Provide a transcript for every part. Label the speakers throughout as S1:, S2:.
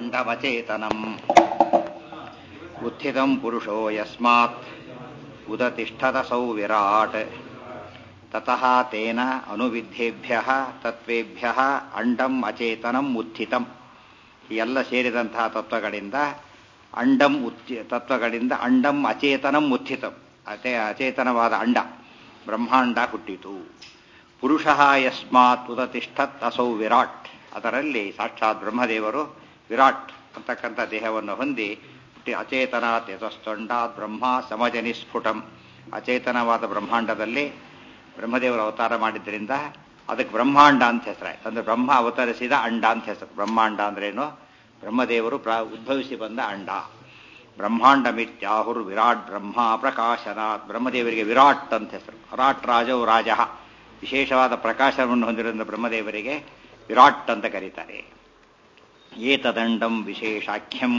S1: अण्डमचेतनम् उत्थितम् पुरुषो यस्मात् उदतिष्ठदसौ विराट् ततः तेन ಅನುವಿದ್ಧೇಭ್ಯಃ ತತ್ವೇಭ್ಯಃ ಅಂಡಂ ಅಚೇತನಂ ಉತ್ಥಿತಂ ಈ ಎಲ್ಲ ಸೇರಿದಂತಹ ತತ್ವಗಳಿಂದ ಅಂಡಂ ಉತ್ಥಿ ತತ್ವಗಳಿಂದ ಅಂಡಂ ಅಚೇತನಂ ಉತ್ಥಿತಂ ಅಚೇ ಅಚೇತನವಾದ ಅಂಡ ಬ್ರಹ್ಮಾಂಡ ಹುಟ್ಟಿತು ಪುರುಷ ಯಸ್ಮಾತ್ ಉದತಿಷ್ಠತ್ ಅಸೌ ವಿರಾಟ್ ಅದರಲ್ಲಿ ಸಾಕ್ಷಾತ್ ಬ್ರಹ್ಮದೇವರು ವಿರಾಟ್ ಅಂತಕ್ಕಂಥ ದೇಹವನ್ನು ಹೊಂದಿ ಹುಟ್ಟಿ ಅಚೇತನಾತ್ ಯತಸ್ತೊಂಡಾತ್ ಬ್ರಹ್ಮ ಸಮಜನಿ ಸ್ಫುಟಂ ಅಚೇತನವಾದ ಬ್ರಹ್ಮಾಂಡದಲ್ಲಿ ಬ್ರಹ್ಮದೇವರು ಅವತಾರ ಮಾಡಿದ್ರಿಂದ ಅದಕ್ಕೆ ಬ್ರಹ್ಮಾಂಡ ಅಂತ ಹೆಸರಾಯ್ತು ಅಂದ್ರೆ ಬ್ರಹ್ಮ ಅವತರಿಸಿದ ಅಂಡ ಅಂತ ಹೆಸರು ಬ್ರಹ್ಮಾಂಡ ಅಂದ್ರೇನು ಬ್ರಹ್ಮದೇವರು ಪ್ರ ಉದ್ಭವಿಸಿ ಬಂದ ಅಂಡ ಬ್ರಹ್ಮಾಂಡ ಮಿತ್ಯಾಹುರ್ ವಿರಾಟ್ ಬ್ರಹ್ಮ ಪ್ರಕಾಶನಾತ್ ಬ್ರಹ್ಮದೇವರಿಗೆ ವಿರಾಟ್ ಅಂತ ಹೆಸರು ವಿರಾಟ್ ರಾಜವು ರಾಜ ವಿಶೇಷವಾದ ಪ್ರಕಾಶವನ್ನು ಹೊಂದಿರುವ ಬ್ರಹ್ಮದೇವರಿಗೆ ವಿರಾಟ್ ಅಂತ ಕರೀತಾರೆ ಏತದಂಡಂ ವಿಶೇಷಾಖ್ಯಂ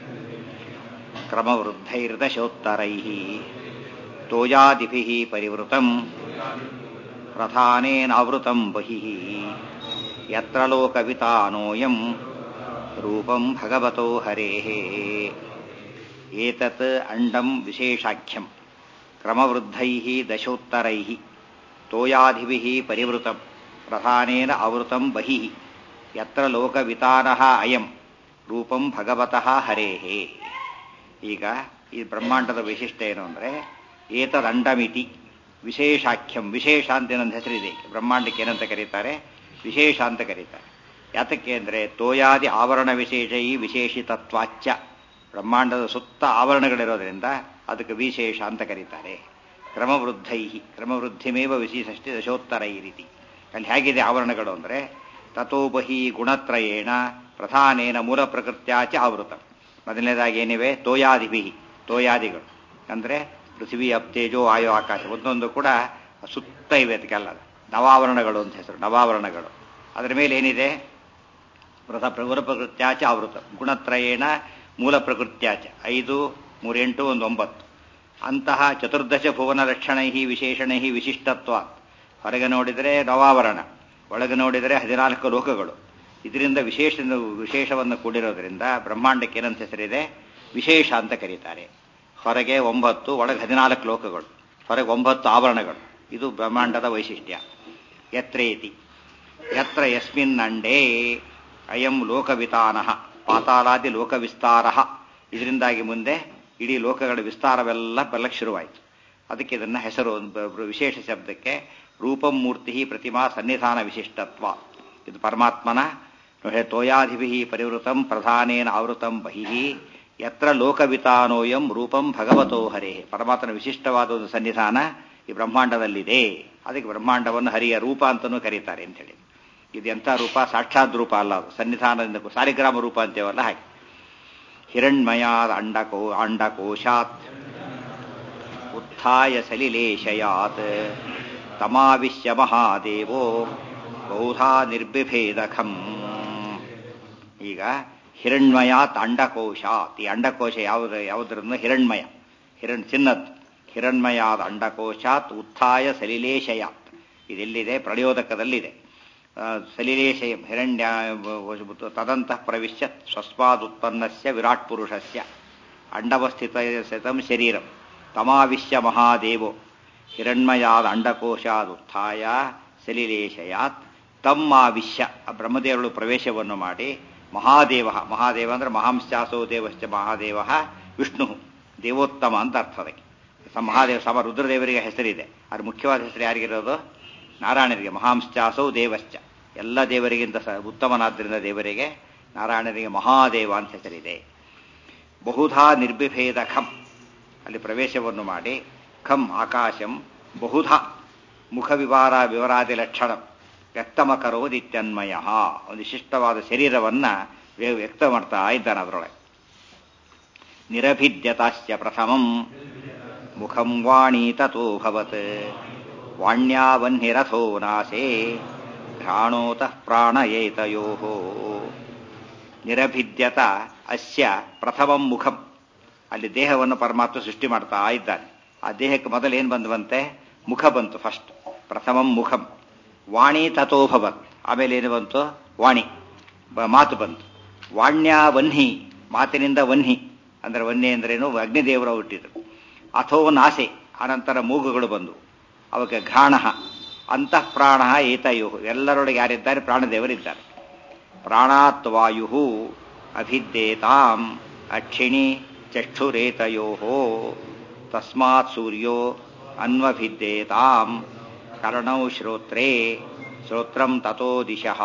S1: ಕ್ರಮವೃದ್ಧೈರ್ದಶೋತ್ತರೈ ತೋಯಾದಿಭಿ ಪರಿವೃತಂ ಪ್ರಧಾನೇನಾವೃತಂ ಬಹಿ ಯತ್ರ ಲೋಕವಿತಾನೋಯಂ ರೂಪಂ ಭಗವತೋ ಹರೇಃ ಏತತ್ ಅಂಡಂ ವಿಶೇಷಾಖ್ಯಂ ಕ್ರಮವೃದ್ಧೈಃ ದಶೋತ್ತರೈಃ ತೋಯಾದಿಭಿಃ ಪರಿವೃತಂ ಪ್ರಧಾನೇನ ಆವೃತಂ ಬಹಿಃ ಯತ್ರ ಲೋಕವಿತಾನಃ ಅಯಂ ರೂಪಂ ಭಗವತಃ ಹರೇಃ ಈಗ ಈ ಬ್ರಹ್ಮಾಂಡದ ವೈಶಿಷ್ಟ್ಯ ಏನು ಅಂದರೆ ಏತದಂಡಮಿತಿ ವಿಶೇಷಾಖ್ಯಂ ವಿಶೇಷ ಅಂತ ಏನೊಂದು ಹೆಸರಿದೆ ಬ್ರಹ್ಮಾಂಡಕ್ಕೆ ಏನಂತ ಕರೀತಾರೆ ವಿಶೇಷ ಅಂತ ಕರೀತಾರೆ ಯಾತಕ್ಕೆ ಅಂದರೆ ತೋಯಾದಿ ಆವರಣ ವಿಶೇಷ ಈ ವಿಶೇಷಿತತ್ವಾಚ್ಯ ಬ್ರಹ್ಮಾಂಡದ ಸುತ್ತ ಆವರಣಗಳಿರೋದ್ರಿಂದ ಅದಕ್ಕೆ ವಿಶೇಷ ಅಂತ ಕರೀತಾರೆ ಕ್ರಮವೃದ್ಧೈ ಕ್ರಮವೃದ್ಧಿಮೇವ ವಿಶೇಷಷ್ಟೇ ದಶೋತ್ತರ ಈ ರೀತಿ ಅಲ್ಲಿ ಹೇಗಿದೆ ಆವರಣಗಳು ಅಂದರೆ ತಥೋಬಹಿ ಗುಣತ್ರಯೇಣ ಪ್ರಧಾನೇನ ಮೂಲ ಪ್ರಕೃತ್ಯಾಚ ಆವೃತ ಮೊದಲನೇದಾಗಿ ಏನಿವೆ ತೋಯಾದಿಭಿ ತೋಯಾದಿಗಳು ಅಂದರೆ ಪೃಥ್ವಿ ಅಪ್ತೇಜೋ ಆಯು ಆಕಾಶ ಒಂದೊಂದು ಕೂಡ ಸುತ್ತ ಇವೆ ಅದಕ್ಕೆಲ್ಲ ನವಾವರಣಗಳು ಅಂತ ಹೆಸರು ನವಾವರಣಗಳು ಅದರ ಮೇಲೆ ಏನಿದೆ ಪ್ರಥ ಮೂಲ ಪ್ರಕೃತ್ಯಾಚ ಆವೃತ ಗುಣತ್ರಯೇಣ ಮೂಲ ಪ್ರಕೃತ್ಯಾಚ ಐದು ಮೂರೆಂಟು ಒಂದು ಒಂಬತ್ತು ಅಂತಹ ಚತುರ್ದಶ ಭುವನ ಲಕ್ಷಣೈ ವಿಶೇಷಣೈ ವಿಶಿಷ್ಟತ್ವ ಹೊರಗೆ ನೋಡಿದರೆ ನವಾವರಣ ಒಳಗೆ ನೋಡಿದರೆ ಹದಿನಾಲ್ಕು ಲೋಕಗಳು ಇದರಿಂದ ವಿಶೇಷ ವಿಶೇಷವನ್ನು ಕೂಡಿರೋದ್ರಿಂದ ಬ್ರಹ್ಮಾಂಡಕ್ಕೆ ಏನಂತ ಹೆಸರಿದೆ ವಿಶೇಷ ಅಂತ ಕರೀತಾರೆ ಹೊರಗೆ ಒಂಬತ್ತು ಒಳಗೆ ಹದಿನಾಲ್ಕು ಲೋಕಗಳು ಹೊರಗೆ ಒಂಬತ್ತು ಆವರಣಗಳು ಇದು ಬ್ರಹ್ಮಾಂಡದ ವೈಶಿಷ್ಟ್ಯ ಯತ್ರೇತಿ ಯತ್ರ ಯಸ್ಮಿನ್ ಅಂಡೇ ಅಯಂ ಲೋಕವಿತಾನ ಪಾತಾಲಾದಿ ಲೋಕವಿಸ್ತಾರ ಇದರಿಂದಾಗಿ ಮುಂದೆ ಇಡೀ ಲೋಕಗಳ ವಿಸ್ತಾರವೆಲ್ಲ ಬರಲಕ್ಕೆ ಶುರುವಾಯಿತು ಅದಕ್ಕೆ ಇದನ್ನ ಹೆಸರು ವಿಶೇಷ ಶಬ್ದಕ್ಕೆ ರೂಪಂ ಮೂರ್ತಿ ಪ್ರತಿಮಾ ಸನ್ನಿಧಾನ ವಿಶಿಷ್ಟತ್ವ ಇದು ಪರಮಾತ್ಮನ ತೋಯಾಧಿಭಿ ಪರಿವೃತಂ ಪ್ರಧಾನೇನ ಆವೃತಂ ಬಹಿ ಯತ್ರ ಲೋಕವಿತಾನೋಯಂ ರೂಪಂ ಭಗವತೋ ಹರೇ ಪರಮಾತ್ಮನ ವಿಶಿಷ್ಟವಾದ ಒಂದು ಸನ್ನಿಧಾನ ಈ ಬ್ರಹ್ಮಾಂಡದಲ್ಲಿದೆ ಅದಕ್ಕೆ ಬ್ರಹ್ಮಾಂಡವನ್ನು ಹರಿಯ ರೂಪ ಅಂತಲೂ ಕರೀತಾರೆ ಅಂತ ಹೇಳಿ ಇದು ಎಂಥ ರೂಪ ಸಾಕ್ಷಾತ್ ರೂಪ ಅಲ್ಲ ಅದು ಸನ್ನಿಧಾನದಿಂದ ಸಾಲಿಗ್ರಾಮ ರೂಪ ಅಂತೇವಲ್ಲ ಹಾಗೆ ಹಿರಣ್ಮಯಾದ ಅಂಡಕೋ ಅಂಡಕೋಶಾತ್ ಉತ್ಥಾಯ ಸಲಿಲೇಶಯಾತ್ ತಮಾವಿಶ್ಯ ಮಹಾದೇವೋ ಬೌಧಾ ನಿರ್ಬಿಭೇದಖಂ ಈಗ ಹಿರಣ್ಮಯಾತ್ ಅಂಡಕೋಶಾತ್ ಈ ಅಂಡಕೋಶ ಯಾವ್ದು ಯಾವುದ್ರನ್ನು ಹಿರಣ್ಮಯ ಹಿರಣ್ ಚಿನ್ನದ್ ಹಿರಣ್ಮಯಾದ ಅಂಡಕೋಶಾತ್ ಉತ್ಥಾಯ ಸಲಿಲೇಶಯಾತ್ ಇದೆಲ್ಲಿದೆ ಪ್ರಳಯೋದಕದಲ್ಲಿದೆ ಸಲಿಲೇಶಯ ಹಿರಣ್ಯ ತದಂತಃ ಪ್ರವಿಶ್ಯ ಸ್ವಸ್ವಾದುತ್ಪನ್ನಸ್ಯ ವಿರಾಟ್ ಪುರುಷಸ್ಯ ಅಂಡವಸ್ಥಿತ ಸ್ಥಿತಂ ಶರೀರಂ ತಮಾವಿಶ್ಯ ಮಹಾದೇವೋ ಹಿರಣ್ಮಯಾದ ಅಂಡಕೋಶಾದುತ್ಥಾಯ ಸಲಿಲೇಶಯಾತ್ ತಮ್ಮಾವಿಶ್ಯ ಬ್ರಹ್ಮದೇವರು ಪ್ರವೇಶವನ್ನು ಮಾಡಿ ಮಹಾದೇವ ಮಹಾದೇವ ಅಂದ್ರೆ ಮಹಾಂಶ್ಚಾಸೋ ದೇವಶ್ಚ ಮಹಾದೇವ ವಿಷ್ಣು ದೇವೋತ್ತಮ ಅಂತ ಅರ್ಥ ಅದಕ್ಕೆ ಮಹಾದೇವ ಸಮ ರುದ್ರದೇವರಿಗೆ ಹೆಸರಿದೆ ಅದ್ರ ಮುಖ್ಯವಾದ ಹೆಸರು ಯಾರಿಗಿರೋದು ನಾರಾಯಣರಿಗೆ ಮಹಾಂಶ್ಚಾಸೋ ದೇವಶ್ಚ ಎಲ್ಲ ದೇವರಿಗಿಂತ ಸ ಉತ್ತಮನಾದ್ರಿಂದ ದೇವರಿಗೆ ನಾರಾಯಣರಿಗೆ ಮಹಾದೇವ ಅಂತ ಹೆಸರಿದೆ ಬಹುಧಾ ನಿರ್ಬಿಭೇದ ಖಂ ಅಲ್ಲಿ ಪ್ರವೇಶವನ್ನು ಮಾಡಿ ಖಂ ಆಕಾಶಂ ಬಹುಧಾ ಮುಖ ವಿವಾರ ವಿವರಾದಿ ಲಕ್ಷಣ ವ್ಯಕ್ತಮಕರೋದಿತ್ಯನ್ಮಯ ಒಂದು ವಿಶಿಷ್ಟವಾದ ಶರೀರವನ್ನ ವ್ಯಕ್ತ ಮಾಡ್ತಾ ಇದ್ದಾನೆ ಅದರೊಳಗೆ ನಿರಭಿದ್ಯತಾಶ್ಚ ಪ್ರಥಮಂ ಮುಖಂ ವಾಣಿ ತಥೋಭವತ್ ವಾಣ್ಯಾವನ್ನಿರಥೋ ನಾಸೇ ಘ್ರಾಣೋತಃ ಪ್ರಾಣಯೇತಯೋ ನಿರಭಿದ್ಯತ ಅಸ್ಯ ಪ್ರಥಮಂ ಮುಖಂ ಅಲ್ಲಿ ದೇಹವನ್ನು ಪರಮಾತ್ಮ ಸೃಷ್ಟಿ ಮಾಡ್ತಾ ಇದ್ದಾನೆ ಆ ದೇಹಕ್ಕೆ ಮೊದಲು ಏನು ಬಂದುವಂತೆ ಮುಖ ಬಂತು ಫಸ್ಟ್ ಪ್ರಥಮಂ ಮುಖಂ ವಾಣಿ ತಥೋಭವತ್ ಆಮೇಲೆ ಏನು ಬಂತು ವಾಣಿ ಬ- ಮಾತು ಬಂತು ವಾಣ್ಯ ವನ್ಹಿ ಮಾತಿನಿಂದ ವನ್ಹಿ ಅಂದ್ರೆ ವನ್ಹಿ ಅಂದ್ರೇನು ಅಗ್ನಿದೇವರು ಹುಟ್ಟಿದ್ರು ಅಥೋ ನಾಸೆ ಅನಂತರ ಮೂಗುಗಳು ಬಂದು ಅವಕ್ಕೆ ಘ್ರಾಣ ಅಂತಃ ಪ್ರಾಣ ಏತಯೋ ಎಲ್ಲರೊಳಗೆ ಯಾರಿದ್ದಾರೆ ಪ್ರಾಣದೇವರಿದ್ದಾರೆ ಪ್ರಾಣಾತ್ ವಾಯು ಅಭಿದ್ದೇತಾಂ ಅಕ್ಷಿಣಿ ಚಕ್ಷುರೇತಯೋ ತಸ್ಮಾತ್ ಸೂರ್ಯೋ ಅನ್ವಭಿದ್ದೇತಾಂ ಕರ್ಣೌ ಶ್ರೋತ್ರೇ ಶ್ರೋತ್ರಂ ತಥೋ ದಿಶಃ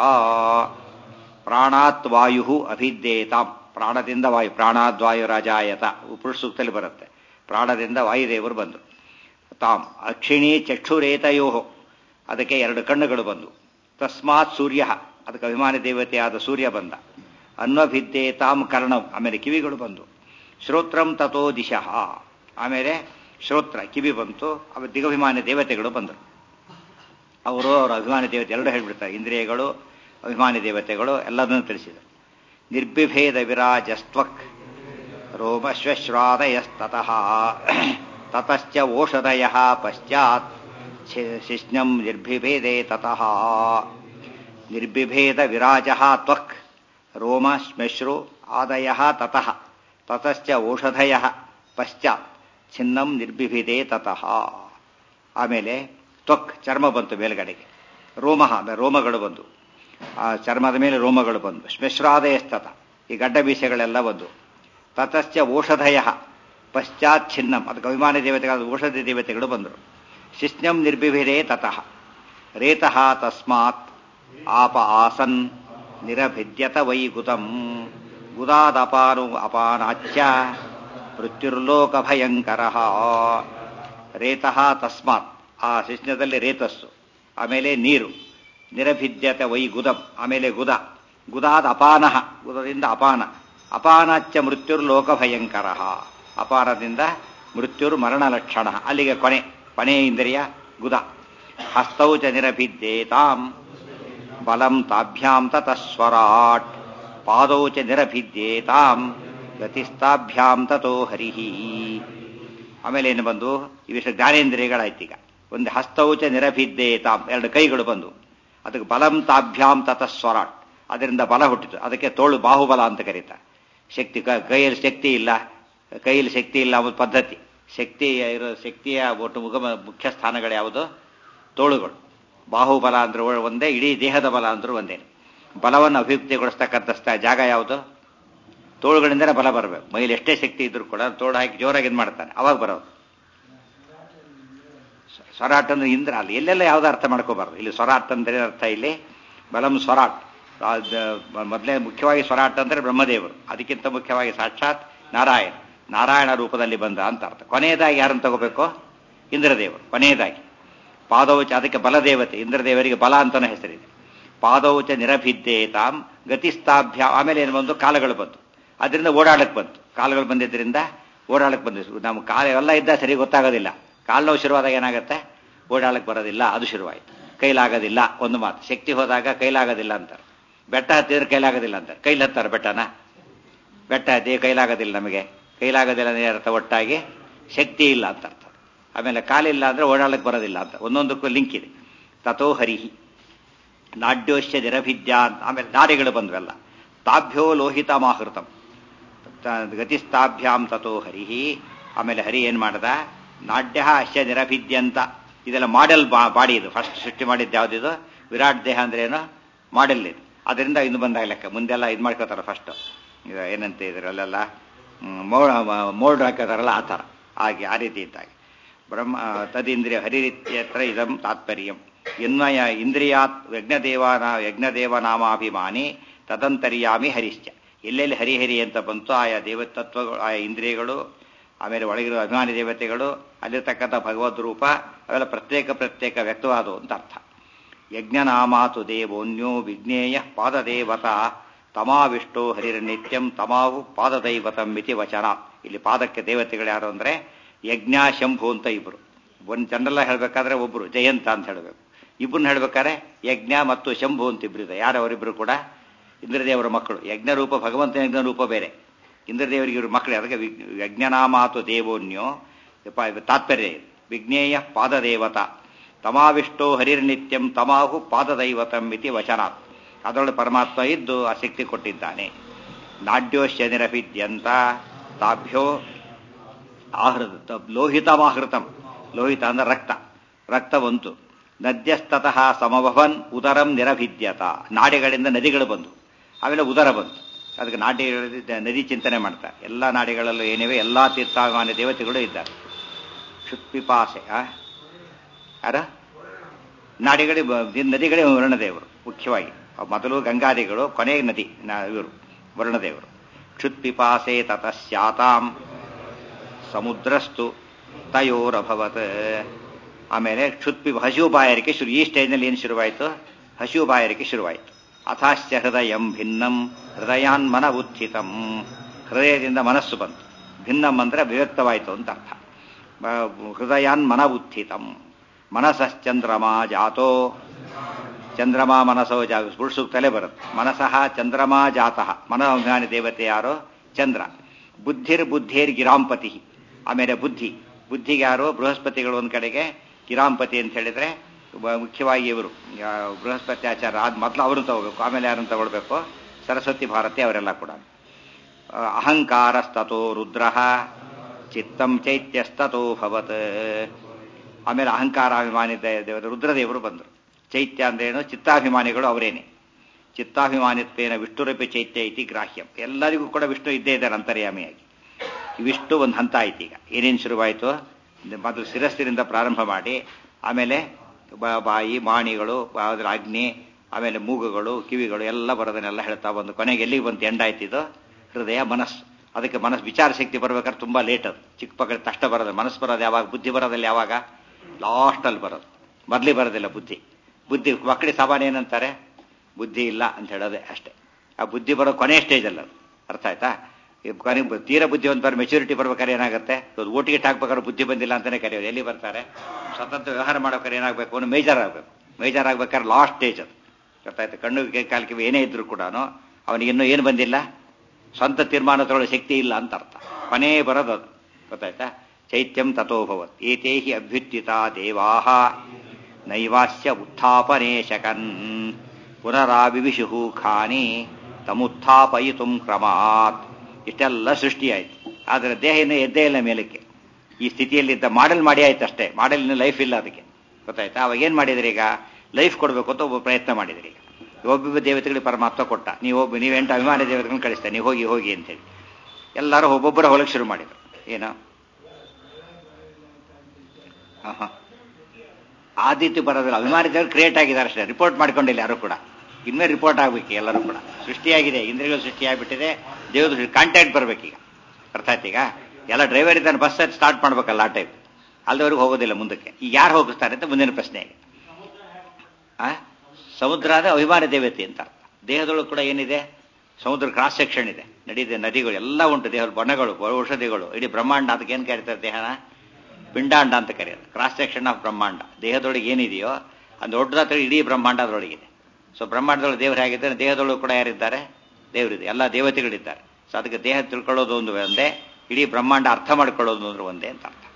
S1: ಪ್ರಾಣಾತ್ ವಾಯು ಅಭಿದ್ದೇತಾಂ ಪ್ರಾಣದಿಂದ ವಾಯು ಪ್ರಾಣಾದ್ವಾಯು ರಾಜಾಯತ ಉಪುರುಷ ಸೂಕ್ತದಲ್ಲಿ ಬರುತ್ತೆ ಪ್ರಾಣದಿಂದ ವಾಯುದೇವರು ಬಂದರು ತಾಂ ಅಕ್ಷಿಣಿ ಚಕ್ಷುರೇತಯೋ ಅದಕ್ಕೆ ಎರಡು ಕಣ್ಣುಗಳು ಬಂದು ತಸ್ಮಾತ್ ಸೂರ್ಯ ಅದಕ್ಕೆ ಅಭಿಮಾನಿ ದೇವತೆಯಾದ ಸೂರ್ಯ ಬಂದ ಅನ್ವಭಿದ್ದೆ ತಾಮ್ ಕರ್ಣವ್ ಆಮೇಲೆ ಕಿವಿಗಳು ಬಂದು ಶ್ರೋತ್ರಂ ತಥೋ ದಿಶಃ ಆಮೇಲೆ ಶ್ರೋತ್ರ ಕಿವಿ ಬಂತು ಅವ ದಿಗಭಿಮಾನಿ ದೇವತೆಗಳು ಬಂದರು ಅವರು ಅವರ ಅಭಿಮಾನಿ ದೇವತೆ ಎರಡು ಹೇಳ್ಬಿಡ್ತಾರೆ ಇಂದ್ರಿಯಗಳು ಅಭಿಮಾನಿ ದೇವತೆಗಳು ಎಲ್ಲದನ್ನು ತಿಳಿಸಿದರು ನಿರ್ಬಿಭೇದ ವಿರಾಜಸ್ತ್ವಕ್ ರೋಮಶ್ವಶ್ರಾದಯಸ್ತತಃ ತತಶ್ಚ ಓಷಧಯ ಪಶ್ಚಾತ್ ಶಿಷ್ಣಂ ನಿರ್ಬಿಭೇದೆ ತತಃ ನಿರ್ಬಿಭೇದ ವಿರಾಜ ತ್ವಕ್ ರೋಮ ಶ್ಮಶ್ರು ಆದಯ ತತಃ ತತಶ್ಚ ಓಷಧಯ ಪಶ್ಚಾತ್ ಛಿನ್ನಂ ನಿರ್ಬಿಭಿದೆ ತತಃ ಆಮೇಲೆ ತ್ವಕ್ ಚರ್ಮ ಬಂತು ಮೇಲ್ಗಡೆಗೆ ರೋಮ ರೋಮಗಳು ಬಂದು ಆ ಚರ್ಮದ ಮೇಲೆ ರೋಮಗಳು ಬಂದು ಶ್ಮಶ್ರಾದಯಸ್ತತ ಈ ಗಡ್ಡ ಬೀಸೆಗಳೆಲ್ಲ ಬಂದು ತತಶ್ಚ ಓಷಧಯ ಪಶ್ಚಾತ್ ಛಿನ್ನಂ ಅದಕ್ಕೆ ಅಭಿಮಾನಿ ದೇವತೆಗಳಾದ ಔಷಧಿ ದೇವತೆಗಳು ಬಂದರು ಶಿಷ್ಣಂ ನಿರ್ಬಿಭಿರೇ ತತಃ ರೇತಃ ತಸ್ಮಾತ್ ಆಪ ಆಸನ್ ನಿರಭಿದ್ಯತ ವೈ ಗುತಂ ಗುದಾದಪಾನು ಅಪಾನಾಚ್ಯ ಮೃತ್ಯುರ್ಲೋಕ ಭಯಂಕರ ರೇತಃ ತಸ್ಮಾತ್ ಆ ಶಿಷ್ಣದಲ್ಲಿ ರೇತಸ್ಸು ಆಮೇಲೆ ನೀರು ನಿರಭಿದ್ಯತೆ ವೈ ಗುದಂ ಆಮೇಲೆ ಗುದ ಗುದಾದ ಅಪಾನಃ ಗುದದಿಂದ ಅಪಾನ ಅಪಾನಾಚ್ಚ ಮೃತ್ಯುರ್ಲೋಕ ಭಯಂಕರ ಅಪಾನದಿಂದ ಮೃತ್ಯುರ್ ಮರಣ ಲಕ್ಷಣ ಅಲ್ಲಿಗೆ ಕೊನೆ ಕೊನೆಯ ಇಂದ್ರಿಯ ಗುದ ಹಸ್ತೌ ಚ ನಿರಭಿದ್ಯೇತಾಂ ಬಲಂ ತಾಭ್ಯಾಂ ತತಸ್ವರಾಟ್ ಪಾದೌ ಚ ನಿರಭಿದ್ಯೇತಾಂ ಗತಿಸ್ತಾಭ್ಯಾಂ ತಥೋ ಹರಿಹಿ ಆಮೇಲೆ ಏನು ಬಂದು ಇವಿಷ್ಟು ಜ್ಞಾನೇಂದ್ರಿಯಗಳಾಯ್ತು ಈಗ ಒಂದು ಹಸ್ತೌಚ ನಿರಭಿದ್ದೇತಾಂ ಎರಡು ಕೈಗಳು ಬಂದು ಅದಕ್ಕೆ ಬಲಂ ತಾಭ್ಯಾಂ ತತಸ್ವರಾಟ್ ಅದರಿಂದ ಬಲ ಹುಟ್ಟಿತು ಅದಕ್ಕೆ ತೋಳು ಬಾಹುಬಲ ಅಂತ ಕರೀತಾರೆ ಶಕ್ತಿ ಕೈಯಲ್ಲಿ ಶಕ್ತಿ ಇಲ್ಲ ಕೈಯಲ್ಲಿ ಶಕ್ತಿ ಇಲ್ಲ ಒಂದು ಪದ್ಧತಿ ಶಕ್ತಿ ಇರೋ ಶಕ್ತಿಯ ಒಟ್ಟು ಮುಖ ಮುಖ್ಯ ಸ್ಥಾನಗಳು ಯಾವುದು ತೋಳುಗಳು ಬಾಹುಬಲ ಅಂದ್ರೆ ಒಂದೇ ಇಡೀ ದೇಹದ ಬಲ ಅಂದ್ರೂ ಒಂದೇ ಬಲವನ್ನು ಅಭಿವೃದ್ಧಿಗೊಳಿಸ್ತಕ್ಕಂಥ ಜಾಗ ಯಾವುದು ತೋಳುಗಳಿಂದನೇ ಬಲ ಬರಬೇಕು ಮೈಲಿ ಎಷ್ಟೇ ಶಕ್ತಿ ಇದ್ರೂ ಕೂಡ ತೋಳು ಹಾಕಿ ಜೋರಾಗಿ ಇದು ಮಾಡ್ತಾನೆ ಅವಾಗ ಬರೋದು ಸ್ವರಾಟ್ ಅಂದ್ರೆ ಇಂದ್ರ ಅಲ್ಲಿ ಎಲ್ಲೆಲ್ಲ ಯಾವ್ದು ಅರ್ಥ ಮಾಡ್ಕೋಬಾರ್ದು ಇಲ್ಲಿ ಸ್ವರಾಟ್ ಅಂದ್ರೆ ಅರ್ಥ ಇಲ್ಲಿ ಬಲಂ ಸ್ವರಾಟ್ ಮೊದಲೇ ಮುಖ್ಯವಾಗಿ ಸ್ವರಾಟ್ ಅಂದ್ರೆ ಬ್ರಹ್ಮದೇವರು ಅದಕ್ಕಿಂತ ಮುಖ್ಯವಾಗಿ ಸಾಕ್ಷಾತ್ ನಾರಾಯಣ ನಾರಾಯಣ ರೂಪದಲ್ಲಿ ಬಂದ ಅಂತ ಅರ್ಥ ಕೊನೆಯದಾಗಿ ಯಾರನ್ನು ತಗೋಬೇಕು ಇಂದ್ರದೇವರು ಕೊನೆಯದಾಗಿ ಪಾದೌಚ ಅದಕ್ಕೆ ಬಲದೇವತೆ ಇಂದ್ರದೇವರಿಗೆ ಬಲ ಅಂತಾನೆ ಹೆಸರಿದೆ ಪಾದೌಚ ನಿರಭಿದ್ದೇತಾಂ ಗತಿಸ್ತಾಭ್ಯ ಆಮೇಲೆ ಏನು ಬಂದು ಕಾಲಗಳು ಬಂತು ಅದರಿಂದ ಓಡಾಡಕ್ಕೆ ಬಂತು ಕಾಲುಗಳು ಬಂದಿದ್ದರಿಂದ ಓಡಾಡಕ್ಕೆ ಬಂದಿದ್ದು ನಮ್ಮ ಕಾಲ ಎಲ್ಲ ಇದ್ದ ಸರಿ ಗೊತ್ತಾಗೋದಿಲ್ಲ ಕಾಲು ನೋವು ಶುರುವಾದಾಗ ಏನಾಗುತ್ತೆ ಓಡಾಡಕ್ಕೆ ಬರೋದಿಲ್ಲ ಅದು ಶುರುವಾಯಿತು ಕೈಲಾಗೋದಿಲ್ಲ ಒಂದು ಮಾತು ಶಕ್ತಿ ಹೋದಾಗ ಕೈಲಾಗೋದಿಲ್ಲ ಅಂತಾರೆ ಬೆಟ್ಟ ಹತ್ತಿದ್ರೆ ಕೈಲಾಗೋದಿಲ್ಲ ಅಂತಾರೆ ಕೈಲಿ ಹತ್ತಾರೆ ಬೆಟ್ಟನ ಬೆಟ್ಟ ಹತ್ತಿ ಕೈಲಾಗೋದಿಲ್ಲ ನಮಗೆ ಕೈಲಾಗೋದಿಲ್ಲ ಅಂದ್ರೆ ಅರ್ಥ ಒಟ್ಟಾಗಿ ಶಕ್ತಿ ಇಲ್ಲ ಅಂತ ಅರ್ಥ ಆಮೇಲೆ ಕಾಲಿಲ್ಲ ಅಂದ್ರೆ ಓಡಾಡಕ್ಕೆ ಬರೋದಿಲ್ಲ ಅಂತ ಒಂದೊಂದಕ್ಕೂ ಲಿಂಕ್ ಇದೆ ತಥೋ ಹರಿಹಿ ನಾಡ್ಯೋಶ್ಯ ನಿರಭಿದ್ಯ ಅಂತ ಆಮೇಲೆ ನಾಡಿಗಳು ಬಂದ್ವಲ್ಲ ತಾಭ್ಯೋ ಲೋಹಿತ ಮಾಹೃತಂ ಗತಿಸ್ತಾಭ್ಯಾಂ ತಥೋ ಹರಿಹಿ ಆಮೇಲೆ ಹರಿ ಏನ್ ಮಾಡ್ದ ನಾಡ್ಯ ಅಶ್ಯ ನಿರಭಿದ್ಯಂತ ಇದೆಲ್ಲ ಮಾಡೆಲ್ ಬಾಡಿ ಇದು ಫಸ್ಟ್ ಸೃಷ್ಟಿ ಮಾಡಿದ್ದು ಯಾವ್ದಿದು ವಿರಾಟ್ ದೇಹ ಅಂದ್ರೆ ಏನು ಮಾಡೆಲ್ ಇದು ಅದರಿಂದ ಇನ್ನು ಬಂದಾಗ ಲೆಕ್ಕ ಮುಂದೆಲ್ಲ ಇದು ಮಾಡ್ಕೋತಾರ ಫಸ್ಟ್ ಏನಂತ ಇದ್ರಲ್ಲೆಲ್ಲ ಮೋಡ್ ಮೋಲ್ಡ್ ಹಾಕೋತಾರಲ್ಲ ಆ ಥರ ಹಾಗೆ ಆ ರೀತಿ ಇದ್ದಾಗೆ ಬ್ರಹ್ಮ ತದಿಂದ್ರಿಯ ಹರಿರೀತ್ಯತ್ರ ಇದಂ ತಾತ್ಪರ್ಯಂ ಎನ್ವಯ ಇಂದ್ರಿಯಾತ್ ಯಜ್ಞದೇವನ ಯಜ್ಞದೇವನಾಮಾಭಿಮಾನಿ ತದಂತರ್ಯಾಮಿ ಹರಿಶ್ಚ ಎಲ್ಲೆಲ್ಲಿ ಹರಿಹರಿ ಅಂತ ಬಂತು ಆಯಾ ದೇವತತ್ವಗಳು ಆಯಾ ಇಂದ್ರಿಯಗಳು ಆಮೇಲೆ ಒಳಗಿರೋ ಅಭಿಮಾನಿ ದೇವತೆಗಳು ಅಲ್ಲಿರ್ತಕ್ಕಂಥ ಭಗವದ್ ರೂಪ ಅವೆಲ್ಲ ಪ್ರತ್ಯೇಕ ಪ್ರತ್ಯೇಕ ವ್ಯಕ್ತವಾದವು ಅಂತ ಅರ್ಥ ಯಜ್ಞನಾಮಾತು ದೇವೋನ್ಯೋ ವಿಜ್ಞೇಯ ಪಾದದೇವತಾ ತಮಾವಿಷ್ಟೋ ಹರಿರ್ನಿತ್ಯಂ ತಮಾವು ಪಾದದೈವತಂ ಮಿತಿ ವಚನ ಇಲ್ಲಿ ಪಾದಕ್ಕೆ ದೇವತೆಗಳು ಯಾರು ಅಂದ್ರೆ ಯಜ್ಞ ಶಂಭು ಅಂತ ಇಬ್ರು ಒಂದು ಜನರಲ್ಲ ಹೇಳ್ಬೇಕಾದ್ರೆ ಒಬ್ರು ಜಯಂತ ಅಂತ ಹೇಳಬೇಕು ಇಬ್ಬರನ್ನ ಹೇಳ್ಬೇಕಾದ್ರೆ ಯಜ್ಞ ಮತ್ತು ಶಂಭು ಅಂತ ಇಬ್ರು ಇದೆ ಯಾರು ಅವರಿಬ್ರು ಕೂಡ ಇಂದ್ರದೇವರ ಮಕ್ಕಳು ಯಜ್ಞರೂಪ ಭಗವಂತನ ಯಜ್ಞ ರೂಪ ಬೇರೆ ಇಂದ್ರದೇವರಿಗೆ ಇವರು ಮಕ್ಕಳು ಅದಕ್ಕೆ ಯಜ್ಞನಾಮಾತು ದೇವೋನ್ಯೋ ತಾತ್ಪರ್ಯ ವಿಜ್ಞೇಯ ಪಾದದೇವತ ತಮಾವಿಷ್ಟೋ ಹರಿರ್ನಿತ್ಯಂ ತಮಾಹು ಪಾದದೈವತಂ ಇತಿ ವಚನಾತ್ ಅದರೊಳಗೆ ಪರಮಾತ್ಮ ಇದ್ದು ಆ ಶಕ್ತಿ ಕೊಟ್ಟಿದ್ದಾನೆ ನಾಡ್ಯೋಶ್ಯ ನಿರಭಿದ್ಯಂತ ತಾಭ್ಯೋ ಆಹೃತ ಲೋಹಿತಮಾಹೃತಂ ಲೋಹಿತ ಅಂದ್ರೆ ರಕ್ತ ರಕ್ತ ಬಂತು ನದ್ಯಸ್ತತಃ ಸಮಭವನ್ ಉದರಂ ನಿರಭಿದ್ಯತ ನಾಡಿಗಳಿಂದ ನದಿಗಳು ಬಂದು ಆಮೇಲೆ ಉದರ ಬಂತು ಅದಕ್ಕೆ ನಾಡಿ ನದಿ ಚಿಂತನೆ ಮಾಡ್ತಾರೆ ಎಲ್ಲ ನಾಡಿಗಳಲ್ಲೂ ಏನಿವೆ ಎಲ್ಲಾ ತೀರ್ಥಾಭಿಮಾನಿ ದೇವತೆಗಳು ಇದ್ದಾರೆ ಕ್ಷುತ್ಪಿಪಾಸೆ ಆ ಯಾರ ನಾಡಿಗಳಿ ನದಿಗಳೇ ವರ್ಣದೇವರು ಮುಖ್ಯವಾಗಿ ಮೊದಲು ಗಂಗಾದಿಗಳು ಕೊನೆಗೆ ನದಿ ಇವರು ವರ್ಣದೇವರು ಕ್ಷುತ್ಪಿಪಾಸೆ ತತಃ ಸಮುದ್ರಸ್ತು ತಯೋರಭವತ್ ಆಮೇಲೆ ಕ್ಷುತ್ಪಿ ಹಸಿವು ಬಾಯಾರಿಕೆ ಶುರು ಈ ಸ್ಟೇಜ್ನಲ್ಲಿ ಏನು ಶುರುವಾಯಿತು ಹಸಿವು ಬಾಯಾರಿಕೆ ಶುರುವಾಯಿತು ಅಥಾಶ್ಚ ಹೃದಯಂ ಭಿನ್ನಂ ಹೃದಯಾನ್ ಮನ ಉತ್ಥಿತಂ ಹೃದಯದಿಂದ ಮನಸ್ಸು ಬಂತು ಭಿನ್ನಂ ಅಂದ್ರೆ ಅಭಿವ್ಯಕ್ತವಾಯಿತು ಅಂತ ಅರ್ಥ ಹೃದಯಾನ್ ಮನ ಉತ್ಥಿತಂ ಮನಸಶ್ಚಂದ್ರಮ ಜಾತೋ ಚಂದ್ರಮ ಮನಸೋ ಜಾ ಸುಳ್ಸುಕ್ತಲೇ ಬರುತ್ತೆ ಮನಸಃ ಚಂದ್ರಮ ಜಾತಃ ಮನೋಭಿಮಾನಿ ದೇವತೆ ಯಾರೋ ಚಂದ್ರ ಬುದ್ಧಿರ್ ಬುದ್ಧಿರ್ ಗಿರಾಂಪತಿ ಆಮೇಲೆ ಬುದ್ಧಿ ಬುದ್ಧಿಗೆ ಯಾರು ಬೃಹಸ್ಪತಿಗಳು ಒಂದ್ ಕಡೆಗೆ ಗಿರಾಂಪತಿ ಅಂತ ಹೇಳಿದ್ರೆ ಮುಖ್ಯವಾಗಿ ಇವರು ಬೃಹಸ್ಪತಿ ಆಚಾರ ಆದ್ ಮೊದಲು ಅವ್ರನ್ನ ತಗೋಬೇಕು ಆಮೇಲೆ ಯಾರನ್ನು ತಗೊಳ್ಬೇಕು ಸರಸ್ವತಿ ಭಾರತಿ ಅವರೆಲ್ಲ ಕೂಡ ಅಹಂಕಾರಸ್ತೋ ರುದ್ರ ಚಿತ್ತಂ ಚೈತ್ಯಸ್ತೋ ಭವತ್ ಆಮೇಲೆ ಅಹಂಕಾರಾಭಿಮಾನಿ ದೇವರು ರುದ್ರದೇವರು ಬಂದರು ಚೈತ್ಯ ಅಂದ್ರೇನು ಚಿತ್ತಾಭಿಮಾನಿಗಳು ಅವರೇನೆ ಚಿತ್ತಾಭಿಮಾನಿತ್ವೇನ ವಿಷ್ಣುರಪಿ ಚೈತ್ಯ ಇತಿ ಗ್ರಾಹ್ಯಂ ಎಲ್ಲರಿಗೂ ಕೂಡ ವಿಷ್ಣು ಇದ್ದೇ ಇದ್ದಾರೆ ಅಂತರ್ಯಾಮಿಯಾಗಿ ಇವಿಷ್ಟು ಒಂದು ಹಂತ ಆಯ್ತು ಈಗ ಏನೇನು ಶುರುವಾಯಿತು ಮೊದಲು ಶಿರಸ್ಸಿನಿಂದ ಪ್ರಾರಂಭ ಮಾಡಿ ಆಮೇಲೆ ಬಾಯಿ ಮಾಣಿಗಳು ಅದರ ಅಗ್ನಿ ಆಮೇಲೆ ಮೂಗುಗಳು ಕಿವಿಗಳು ಎಲ್ಲ ಬರೋದನ್ನೆಲ್ಲ ಹೇಳ್ತಾ ಬಂದು ಕೊನೆಗೆ ಎಲ್ಲಿಗೆ ಬಂತು ಎಂಡಾಯ್ತಿದ್ದು ಹೃದಯ ಮನಸ್ಸು ಅದಕ್ಕೆ ಮನಸ್ಸು ವಿಚಾರ ಶಕ್ತಿ ಬರ್ಬೇಕಾದ್ರೆ ತುಂಬಾ ಲೇಟ್ ಅದು ಚಿಕ್ಕ ಪಕ್ಕದ ತಷ್ಟ ಬರೋದು ಮನಸ್ಸು ಬರೋದು ಯಾವಾಗ ಬುದ್ಧಿ ಬರೋದಲ್ಲಿ ಯಾವಾಗ ಲಾಸ್ಟಲ್ಲಿ ಬರೋದು ಮೊದಲೇ ಬರೋದಿಲ್ಲ ಬುದ್ಧಿ ಬುದ್ಧಿ ಮಕ್ಕಳಿಗೆ ಸಾಮಾನ್ಯ ಏನಂತಾರೆ ಬುದ್ಧಿ ಇಲ್ಲ ಅಂತ ಹೇಳೋದೇ ಅಷ್ಟೇ ಆ ಬುದ್ಧಿ ಬರೋ ಕೊನೆ ಸ್ಟೇಜಲ್ಲಿ ಅದು ಅರ್ಥ ಆಯ್ತಾ ಕೊನೆ ತೀರ ಬುದ್ಧಿವಂತರ ಮೆಚುರಿಟಿ ಬರ್ಬೇಕಾದ್ರೆ ಏನಾಗುತ್ತೆ ಓಟಿಗೆ ಹಾಕ್ಬೇಕಾದ್ರೆ ಬುದ್ಧಿ ಬಂದಿಲ್ಲ ಅಂತಾನೆ ಕರೆಯೋದು ಎಲ್ಲಿ ಬರ್ತಾರೆ ಸ್ವತಂತ್ರ ವ್ಯವಹಾರ ಮಾಡ್ಬೇಕಾದ್ರೆ ಏನಾಗಬೇಕು ಅವನು ಮೇಜರ್ ಆಗಬೇಕು ಮೇಜರ್ ಆಗ್ಬೇಕಾದ್ರೆ ಲಾಸ್ಟ್ ಸ್ಟೇಜ್ ಅದು ಗೊತ್ತಾಯ್ತು ಕಣ್ಣು ಕಾಲ್ಕಿವಿ ಏನೇ ಇದ್ರು ಕೂಡ ಅವನಿಗೆ ಇನ್ನೂ ಏನು ಬಂದಿಲ್ಲ ಸ್ವಂತ ತೀರ್ಮಾನ ತಗೊಳ್ಳೋ ಶಕ್ತಿ ಇಲ್ಲ ಅಂತ ಅರ್ಥ ಕೊನೆ ಬರೋದು ಅದು ಗೊತ್ತಾಯ್ತಾ ಚೈತ್ಯಂ ತಥೋಭವತ್ ಏತೇ ಹಿ ಅಭ್ಯುತ್ಥಿತ ದೇವಾಹ ನೈವಾಸ್ಯ ಉತ್ಥಾಪನೆ ಶಕನ್ ಪುನರಾವಿವಿಷು ಖಾನಿ ತಮುತ್ಥಾಪಯಿತು ಕ್ರಮಾತ್ ಇಷ್ಟೆಲ್ಲ ಸೃಷ್ಟಿಯಾಯಿತು ಆದರೆ ದೇಹ ಇನ್ನೂ ಎದ್ದೇ ಇಲ್ಲ ಮೇಲಕ್ಕೆ ಈ ಸ್ಥಿತಿಯಲ್ಲಿದ್ದ ಮಾಡೆಲ್ ಮಾಡಿ ಆಯ್ತು ಅಷ್ಟೇ ಮಾಡೆಲ್ ಲೈಫ್ ಇಲ್ಲ ಅದಕ್ಕೆ ಗೊತ್ತಾಯ್ತಾ ಅವಾಗ ಏನು ಮಾಡಿದ್ರಿ ಈಗ ಲೈಫ್ ಕೊಡಬೇಕು ಅಂತ ಒಬ್ಬ ಪ್ರಯತ್ನ ಮಾಡಿದ್ರಿ ಈಗ ಒಬ್ಬೊಬ್ಬ ದೇವತೆಗಳಿಗೆ ಪರಮಾತ್ಮ ಕೊಟ್ಟ ನೀವು ಒಬ್ಬ ನೀವೆಂಟು ಅಭಿಮಾನಿ ದೇವತೆಗಳನ್ನ ಕಳಿಸ್ತಾ ನೀವು ಹೋಗಿ ಹೋಗಿ ಅಂತೇಳಿ ಎಲ್ಲರೂ ಒಬ್ಬೊಬ್ಬರ ಹೊಲಕ್ಕೆ ಶುರು ಮಾಡಿದ್ರು ಏನು ಹಾಂ ಆದಿತ್ಯ ಬರೋದಿಲ್ಲ ಅಭಿಮಾನಿ ದೇವರು ಕ್ರಿಯೇಟ್ ಆಗಿದ್ದಾರೆ ಅಷ್ಟೇ ರಿಪೋರ್ಟ್ ಮಾಡ್ಕೊಂಡಿಲ್ಲ ಯಾರು ಕೂಡ ಇನ್ಮೇ ರಿಪೋರ್ಟ್ ಆಗ್ಬೇಕು ಎಲ್ಲರೂ ಕೂಡ ಸೃಷ್ಟಿಯಾಗಿದೆ ಇಂದ್ರಿಯಗಳು ಸೃಷ್ಟಿಯಾಗ್ಬಿಟ್ಟಿದೆ ದೇವ್ರ ಕಾಂಟ್ಯಾಕ್ಟ್ ಬರ್ಬೇಕೀಗ ಅರ್ಥ ಆಯ್ತು ಈಗ ಎಲ್ಲ ಡ್ರೈವರ್ ಇದ್ದಾನೆ ಬಸ್ ಸ್ಟಾರ್ಟ್ ಮಾಡ್ಬೇಕಲ್ಲ ಆ ಟೈಪ್ ಅಲ್ದವ್ರಿಗೆ ಹೋಗೋದಿಲ್ಲ ಮುಂದಕ್ಕೆ ಈಗ ಯಾರು ಹೋಗಿಸ್ತಾರೆ ಅಂತ ಮುಂದಿನ ಪ್ರಶ್ನೆ ಆ ಸಮುದ್ರ ಅಂದ್ರೆ ಅಭಿಮಾನ ದೇವತೆ ಅಂತ ಅರ್ಥ ದೇಹದೊಳಗೆ ಕೂಡ ಏನಿದೆ ಸಮುದ್ರ ಕ್ರಾಸ್ ಸೆಕ್ಷನ್ ಇದೆ ನಡೀದೆ ನದಿಗಳು ಎಲ್ಲ ಉಂಟು ದೇಹದ ಬಣ್ಣಗಳು ಔಷಧಿಗಳು ಇಡೀ ಬ್ರಹ್ಮಾಂಡ ಅದಕ್ಕೆ ಏನು ಕರೀತಾರೆ ದೇಹನ ಪಿಂಡಾಂಡ ಅಂತ ಕರೆಯೋದು ಕ್ರಾಸ್ ಸೆಕ್ಷನ್ ಆಫ್ ಬ್ರಹ್ಮಾಂಡ ದೇಹದೊಳಗೆ ಏನಿದೆಯೋ ಅದು ದೊಡ್ಡದಾತ್ರ ಇಡೀ ಬ್ರಹ್ಮಾಂಡ ಅದರೊಳಗಿದೆ ಸೊ ಬ್ರಹ್ಮಾಂಡದೊಳಗೆ ದೇವರು ಹೇಗಿದ್ದಾರೆ ದೇಹದೊಳಗೆ ಕೂಡ ಯಾರಿದ್ದಾರೆ ದೇವರಿದೆ ಎಲ್ಲ ದೇವತೆಗಳಿದ್ದಾರೆ ಸೊ ಅದಕ್ಕೆ ದೇಹ ತಿಳ್ಕೊಳ್ಳೋದು ಒಂದು ಒಂದೇ ಇಡೀ ಬ್ರಹ್ಮಾಂಡ ಅರ್ಥ ಮಾಡ್ಕೊಳ್ಳೋದು ಅಂದ್ರೆ ಒಂದೇ ಅಂತ ಅರ್ಥ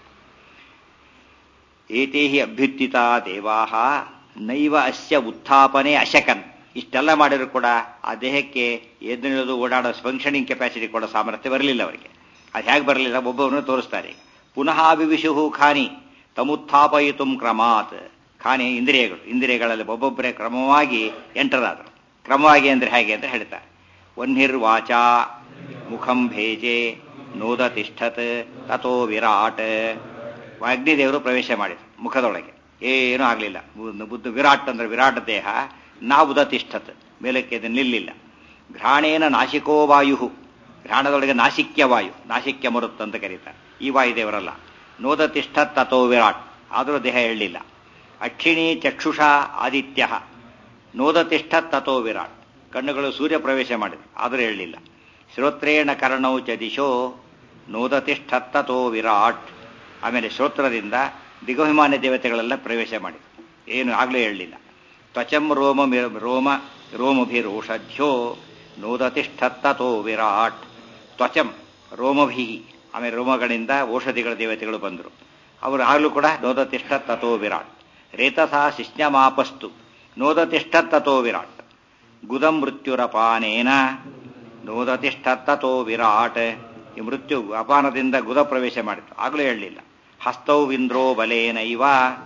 S1: ಏತೇಹಿ ಅಭ್ಯುತ್ಥಿತ ದೇವಾಹ ನೈವ ಅಸ್ಯ ಉತ್ಥಾಪನೆ ಅಶಕನ್ ಇಷ್ಟೆಲ್ಲ ಮಾಡಿದ್ರು ಕೂಡ ಆ ದೇಹಕ್ಕೆ ಎದ್ದು ಓಡಾಡೋ ಫಂಕ್ಷನಿಂಗ್ ಕೆಪಾಸಿಟಿ ಕೊಡೋ ಸಾಮರ್ಥ್ಯ ಬರಲಿಲ್ಲ ಅವರಿಗೆ ಅದು ಹೇಗೆ ಬರಲಿಲ್ಲ ಒಬ್ಬೊಬ್ಬರನ್ನು ತೋರಿಸ್ತಾರೆ ಪುನಃ ವಿವಿಶುಹು ಖಾನಿ ತಮುತ್ಥಾಪಯಿತು ಕ್ರಮಾತ್ ಖಾನಿ ಇಂದ್ರಿಯಗಳು ಇಂದ್ರಿಯಗಳಲ್ಲಿ ಒಬ್ಬೊಬ್ಬರೇ ಕ್ರಮವಾಗಿ ಎಂಟರ್ ಆದರು ಕ್ರಮವಾಗಿ ಅಂದ್ರೆ ಹೇಗೆ ಅಂತ ಹೇಳ್ತಾರೆ ವನ್ಹಿರ್ವಾಚ ಮುಖಂ ಭೇಜೆ ನೋದ ತಿಷ್ಠತ್ ತಥೋ ವಿರಾಟ್ ಅಗ್ನಿದೇವರು ಪ್ರವೇಶ ಮಾಡಿದ್ರು ಮುಖದೊಳಗೆ ಏನೂ ಆಗಲಿಲ್ಲ ಬುದ್ಧ ವಿರಾಟ್ ಅಂದ್ರೆ ವಿರಾಟ್ ದೇಹ ನಾವುದ ತಿಷ್ಠತ್ ಮೇಲಕ್ಕೆ ಇದು ನಿಲ್ಲಿಲ್ಲ ಘ್ರಾಣೇನ ನಾಸಿಕೋ ವಾಯು ಘ್ರಾಣದೊಳಗೆ ನಾಸಿಕ್ಯ ವಾಯು ನಾಸಿಕ್ಯ ಮರುತ್ ಅಂತ ಕರೀತಾರೆ ಈ ವಾಯುದೇವರಲ್ಲ ನೋದ ತಿಷ್ಠತ್ ತಥೋ ವಿರಾಟ್ ಆದರೂ ದೇಹ ಹೇಳಲಿಲ್ಲ ಅಕ್ಷಿಣಿ ಚಕ್ಷುಷ ಆದಿತ್ಯ ನೋದ ತಿಷ್ಠತ್ ತಥೋ ವಿರಾಟ್ ಕಣ್ಣುಗಳು ಸೂರ್ಯ ಪ್ರವೇಶ ಮಾಡಿದ್ರು ಆದರೂ ಹೇಳಲಿಲ್ಲ ಶ್ರೋತ್ರೇಣ ಕರ್ಣೌ ಚ ದಿಶೋ ನೋದ ತಿಷ್ಠತ್ ತಥೋ ವಿರಾಟ್ ಆಮೇಲೆ ಶ್ರೋತ್ರದಿಂದ ದಿಗಭಿಮಾನ್ಯ ದೇವತೆಗಳೆಲ್ಲ ಪ್ರವೇಶ ಮಾಡಿದ್ರು ಏನು ಆಗಲೂ ಹೇಳಲಿಲ್ಲ ತ್ವಚಂ ರೋಮ ರೋಮ ರೋಮಭಿರೋಷಧ್ಯೋ ನೋದತಿಷ್ಠತ್ತೋ ವಿರಾಟ್ ತ್ವಚಂ ರೋಮಭಿ ಆಮೇಲೆ ರೋಮಗಳಿಂದ ಔಷಧಿಗಳ ದೇವತೆಗಳು ಬಂದರು ಅವರು ಆಗಲೂ ಕೂಡ ನೋದತಿಷ್ಠತ್ತೋ ವಿರಾಟ್ ರೇತಸಾ ಶಿಷ್ಯಮಾಪಸ್ತು ನೋದತಿಷ್ಠತ್ತೋ ವಿರಾಟ್ ಗುದಂ ಮೃತ್ಯುರಪಾನೇನ ನೋದತಿಷ್ಠತ್ತೋ ವಿರಾಟ್ ಈ ಮೃತ್ಯು ಅಪಾನದಿಂದ ಗುದ ಪ್ರವೇಶ ಮಾಡಿತು ಆಗಲೂ ಹೇಳಲಿಲ್ಲ ಹಸ್ತೌ ಇಂದ್ರೋ ಬಲೇನೈವ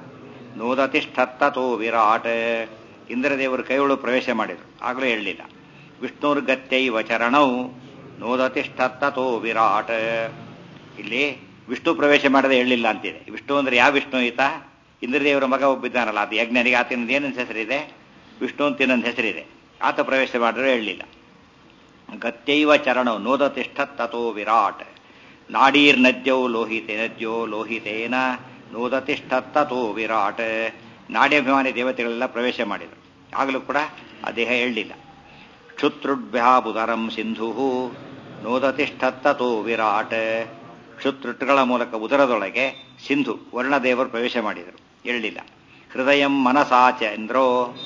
S1: ನೋದತಿಷ್ಠತ್ತೋ ವಿರಾಟ್ ಇಂದ್ರದೇವರು ಕೈಯೊಳು ಪ್ರವೇಶ ಮಾಡಿದರು ಆಗಲೂ ಹೇಳಲಿಲ್ಲ ವಿಷ್ಣುರ್ಗತ್ಯೈವ ಚರಣೌ ನೋದತಿಷ್ಠತ್ತೋ ವಿರಾಟ್ ಇಲ್ಲಿ ವಿಷ್ಣು ಪ್ರವೇಶ ಮಾಡದೆ ಹೇಳಲಿಲ್ಲ ಅಂತಿದೆ ವಿಷ್ಣು ಅಂದ್ರೆ ಯಾವ ವಿಷ್ಣು ಈತ ಇಂದ್ರದೇವರ ಮಗ ಒಬ್ಬಿದ್ದಾನಲ್ಲ ಅದು ಯಜ್ಞನಿಗೆ ಆತನದು ಏನಂತ ಹೆಸರಿದೆ ವಿಷ್ಣು ಅಂತ ಇನ್ನೊಂದು ಹೆಸರಿದೆ ಆತ ಪ್ರವೇಶ ಮಾಡಿದ್ರೆ ಹೇಳಲಿಲ್ಲ ಗತ್ಯೈವ ಚರಣೌ ನೋದತಿಷ್ಠತ್ತೋ ವಿರಾಟ್ ನಾಡೀರ್ನದ್ಯೌ ಲೋಹಿತೆ ನದ್ಯೋ ಲೋಹಿತೇನ ನೋದತಿಷ್ಠತ್ತೋ ವಿರಾಟ್ ನಾಡ್ಯಾಭಿಮಾನಿ ದೇವತೆಗಳೆಲ್ಲ ಪ್ರವೇಶ ಮಾಡಿದರು ಆಗಲೂ ಕೂಡ ಆ ದೇಹ ಹೇಳಲಿಲ್ಲ ಕ್ಷುತ್ರುಡ್ಭ್ಯಾಬುದರಂ ಸಿಂಧು ನೋದತಿಷ್ಠತ್ತೋ ವಿರಾಟ್ ಕ್ಷುತ್ರುಟ್ಗಳ ಮೂಲಕ ಉದರದೊಳಗೆ ಸಿಂಧು ವರ್ಣದೇವರು ಪ್ರವೇಶ ಮಾಡಿದರು ಹೇಳಲಿಲ್ಲ ಹೃದಯಂ ಮನಸಾಚ ಇಂದ್ರೋ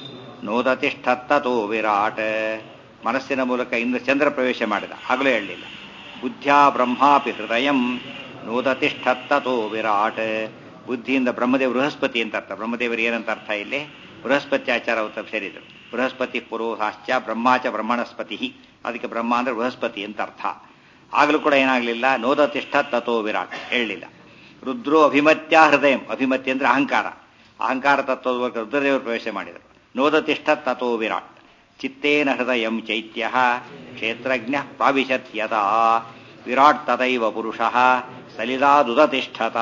S1: ನೋದತಿಷ್ಠತ್ತೋ ವಿರಾಟ್ ಮನಸ್ಸಿನ ಮೂಲಕ ಇಂದ್ರ ಚಂದ್ರ ಪ್ರವೇಶ ಮಾಡಿದ ಆಗಲೂ ಹೇಳಲಿಲ್ಲ ಬುದ್ಧ್ಯಾ ಬ್ರಹ್ಮಾಪಿ ಹೃದಯಂ ನೋದತಿಷ್ಠತ್ತೋ ವಿರಾಟ್ ಬುದ್ಧಿಯಿಂದ ಬ್ರಹ್ಮದೇವ ಬೃಹಸ್ಪತಿ ಅಂತ ಅರ್ಥ ಬ್ರಹ್ಮದೇವರು ಏನಂತ ಅರ್ಥ ಇಲ್ಲಿ ಬೃಹಸ್ಪತಿ ಆಚಾರ ಅಂತ ಸೇರಿದರು ಬೃಹಸ್ಪತಿ ಪುರೋಹಾಶ್ಚ ಬ್ರಹ್ಮಾಚ ಬ್ರಹ್ಮಣಸ್ಪತಿ ಅದಕ್ಕೆ ಬ್ರಹ್ಮ ಅಂದ್ರೆ ಬೃಹಸ್ಪತಿ ಅಂತ ಅರ್ಥ ಆಗಲೂ ಕೂಡ ಏನಾಗಲಿಲ್ಲ ನೋದತಿಷ್ಠ ತಥೋ ವಿರಾಟ್ ಹೇಳಲಿಲ್ಲ ರುದ್ರೋ ಅಭಿಮತ್ಯ ಹೃದಯ ಅಭಿಮತ್ಯ ಅಂದ್ರೆ ಅಹಂಕಾರ ಅಹಂಕಾರ ತತ್ವದ ರುದ್ರದೇವರು ಪ್ರವೇಶ ಮಾಡಿದರು ನೋದತಿಷ್ಠ ತಥೋ ವಿರಾಟ್ ಚಿತ್ತೇನ ಹೃದಯಂ ಚೈತ್ಯ ಕ್ಷೇತ್ರಜ್ಞ ಪ್ರಾವಿಶತ್ ಯದಾ ವಿರಾಟ್ ತದೈವ ಪುರುಷ ಸಲಿದಾದುದತಿಷ್ಠತ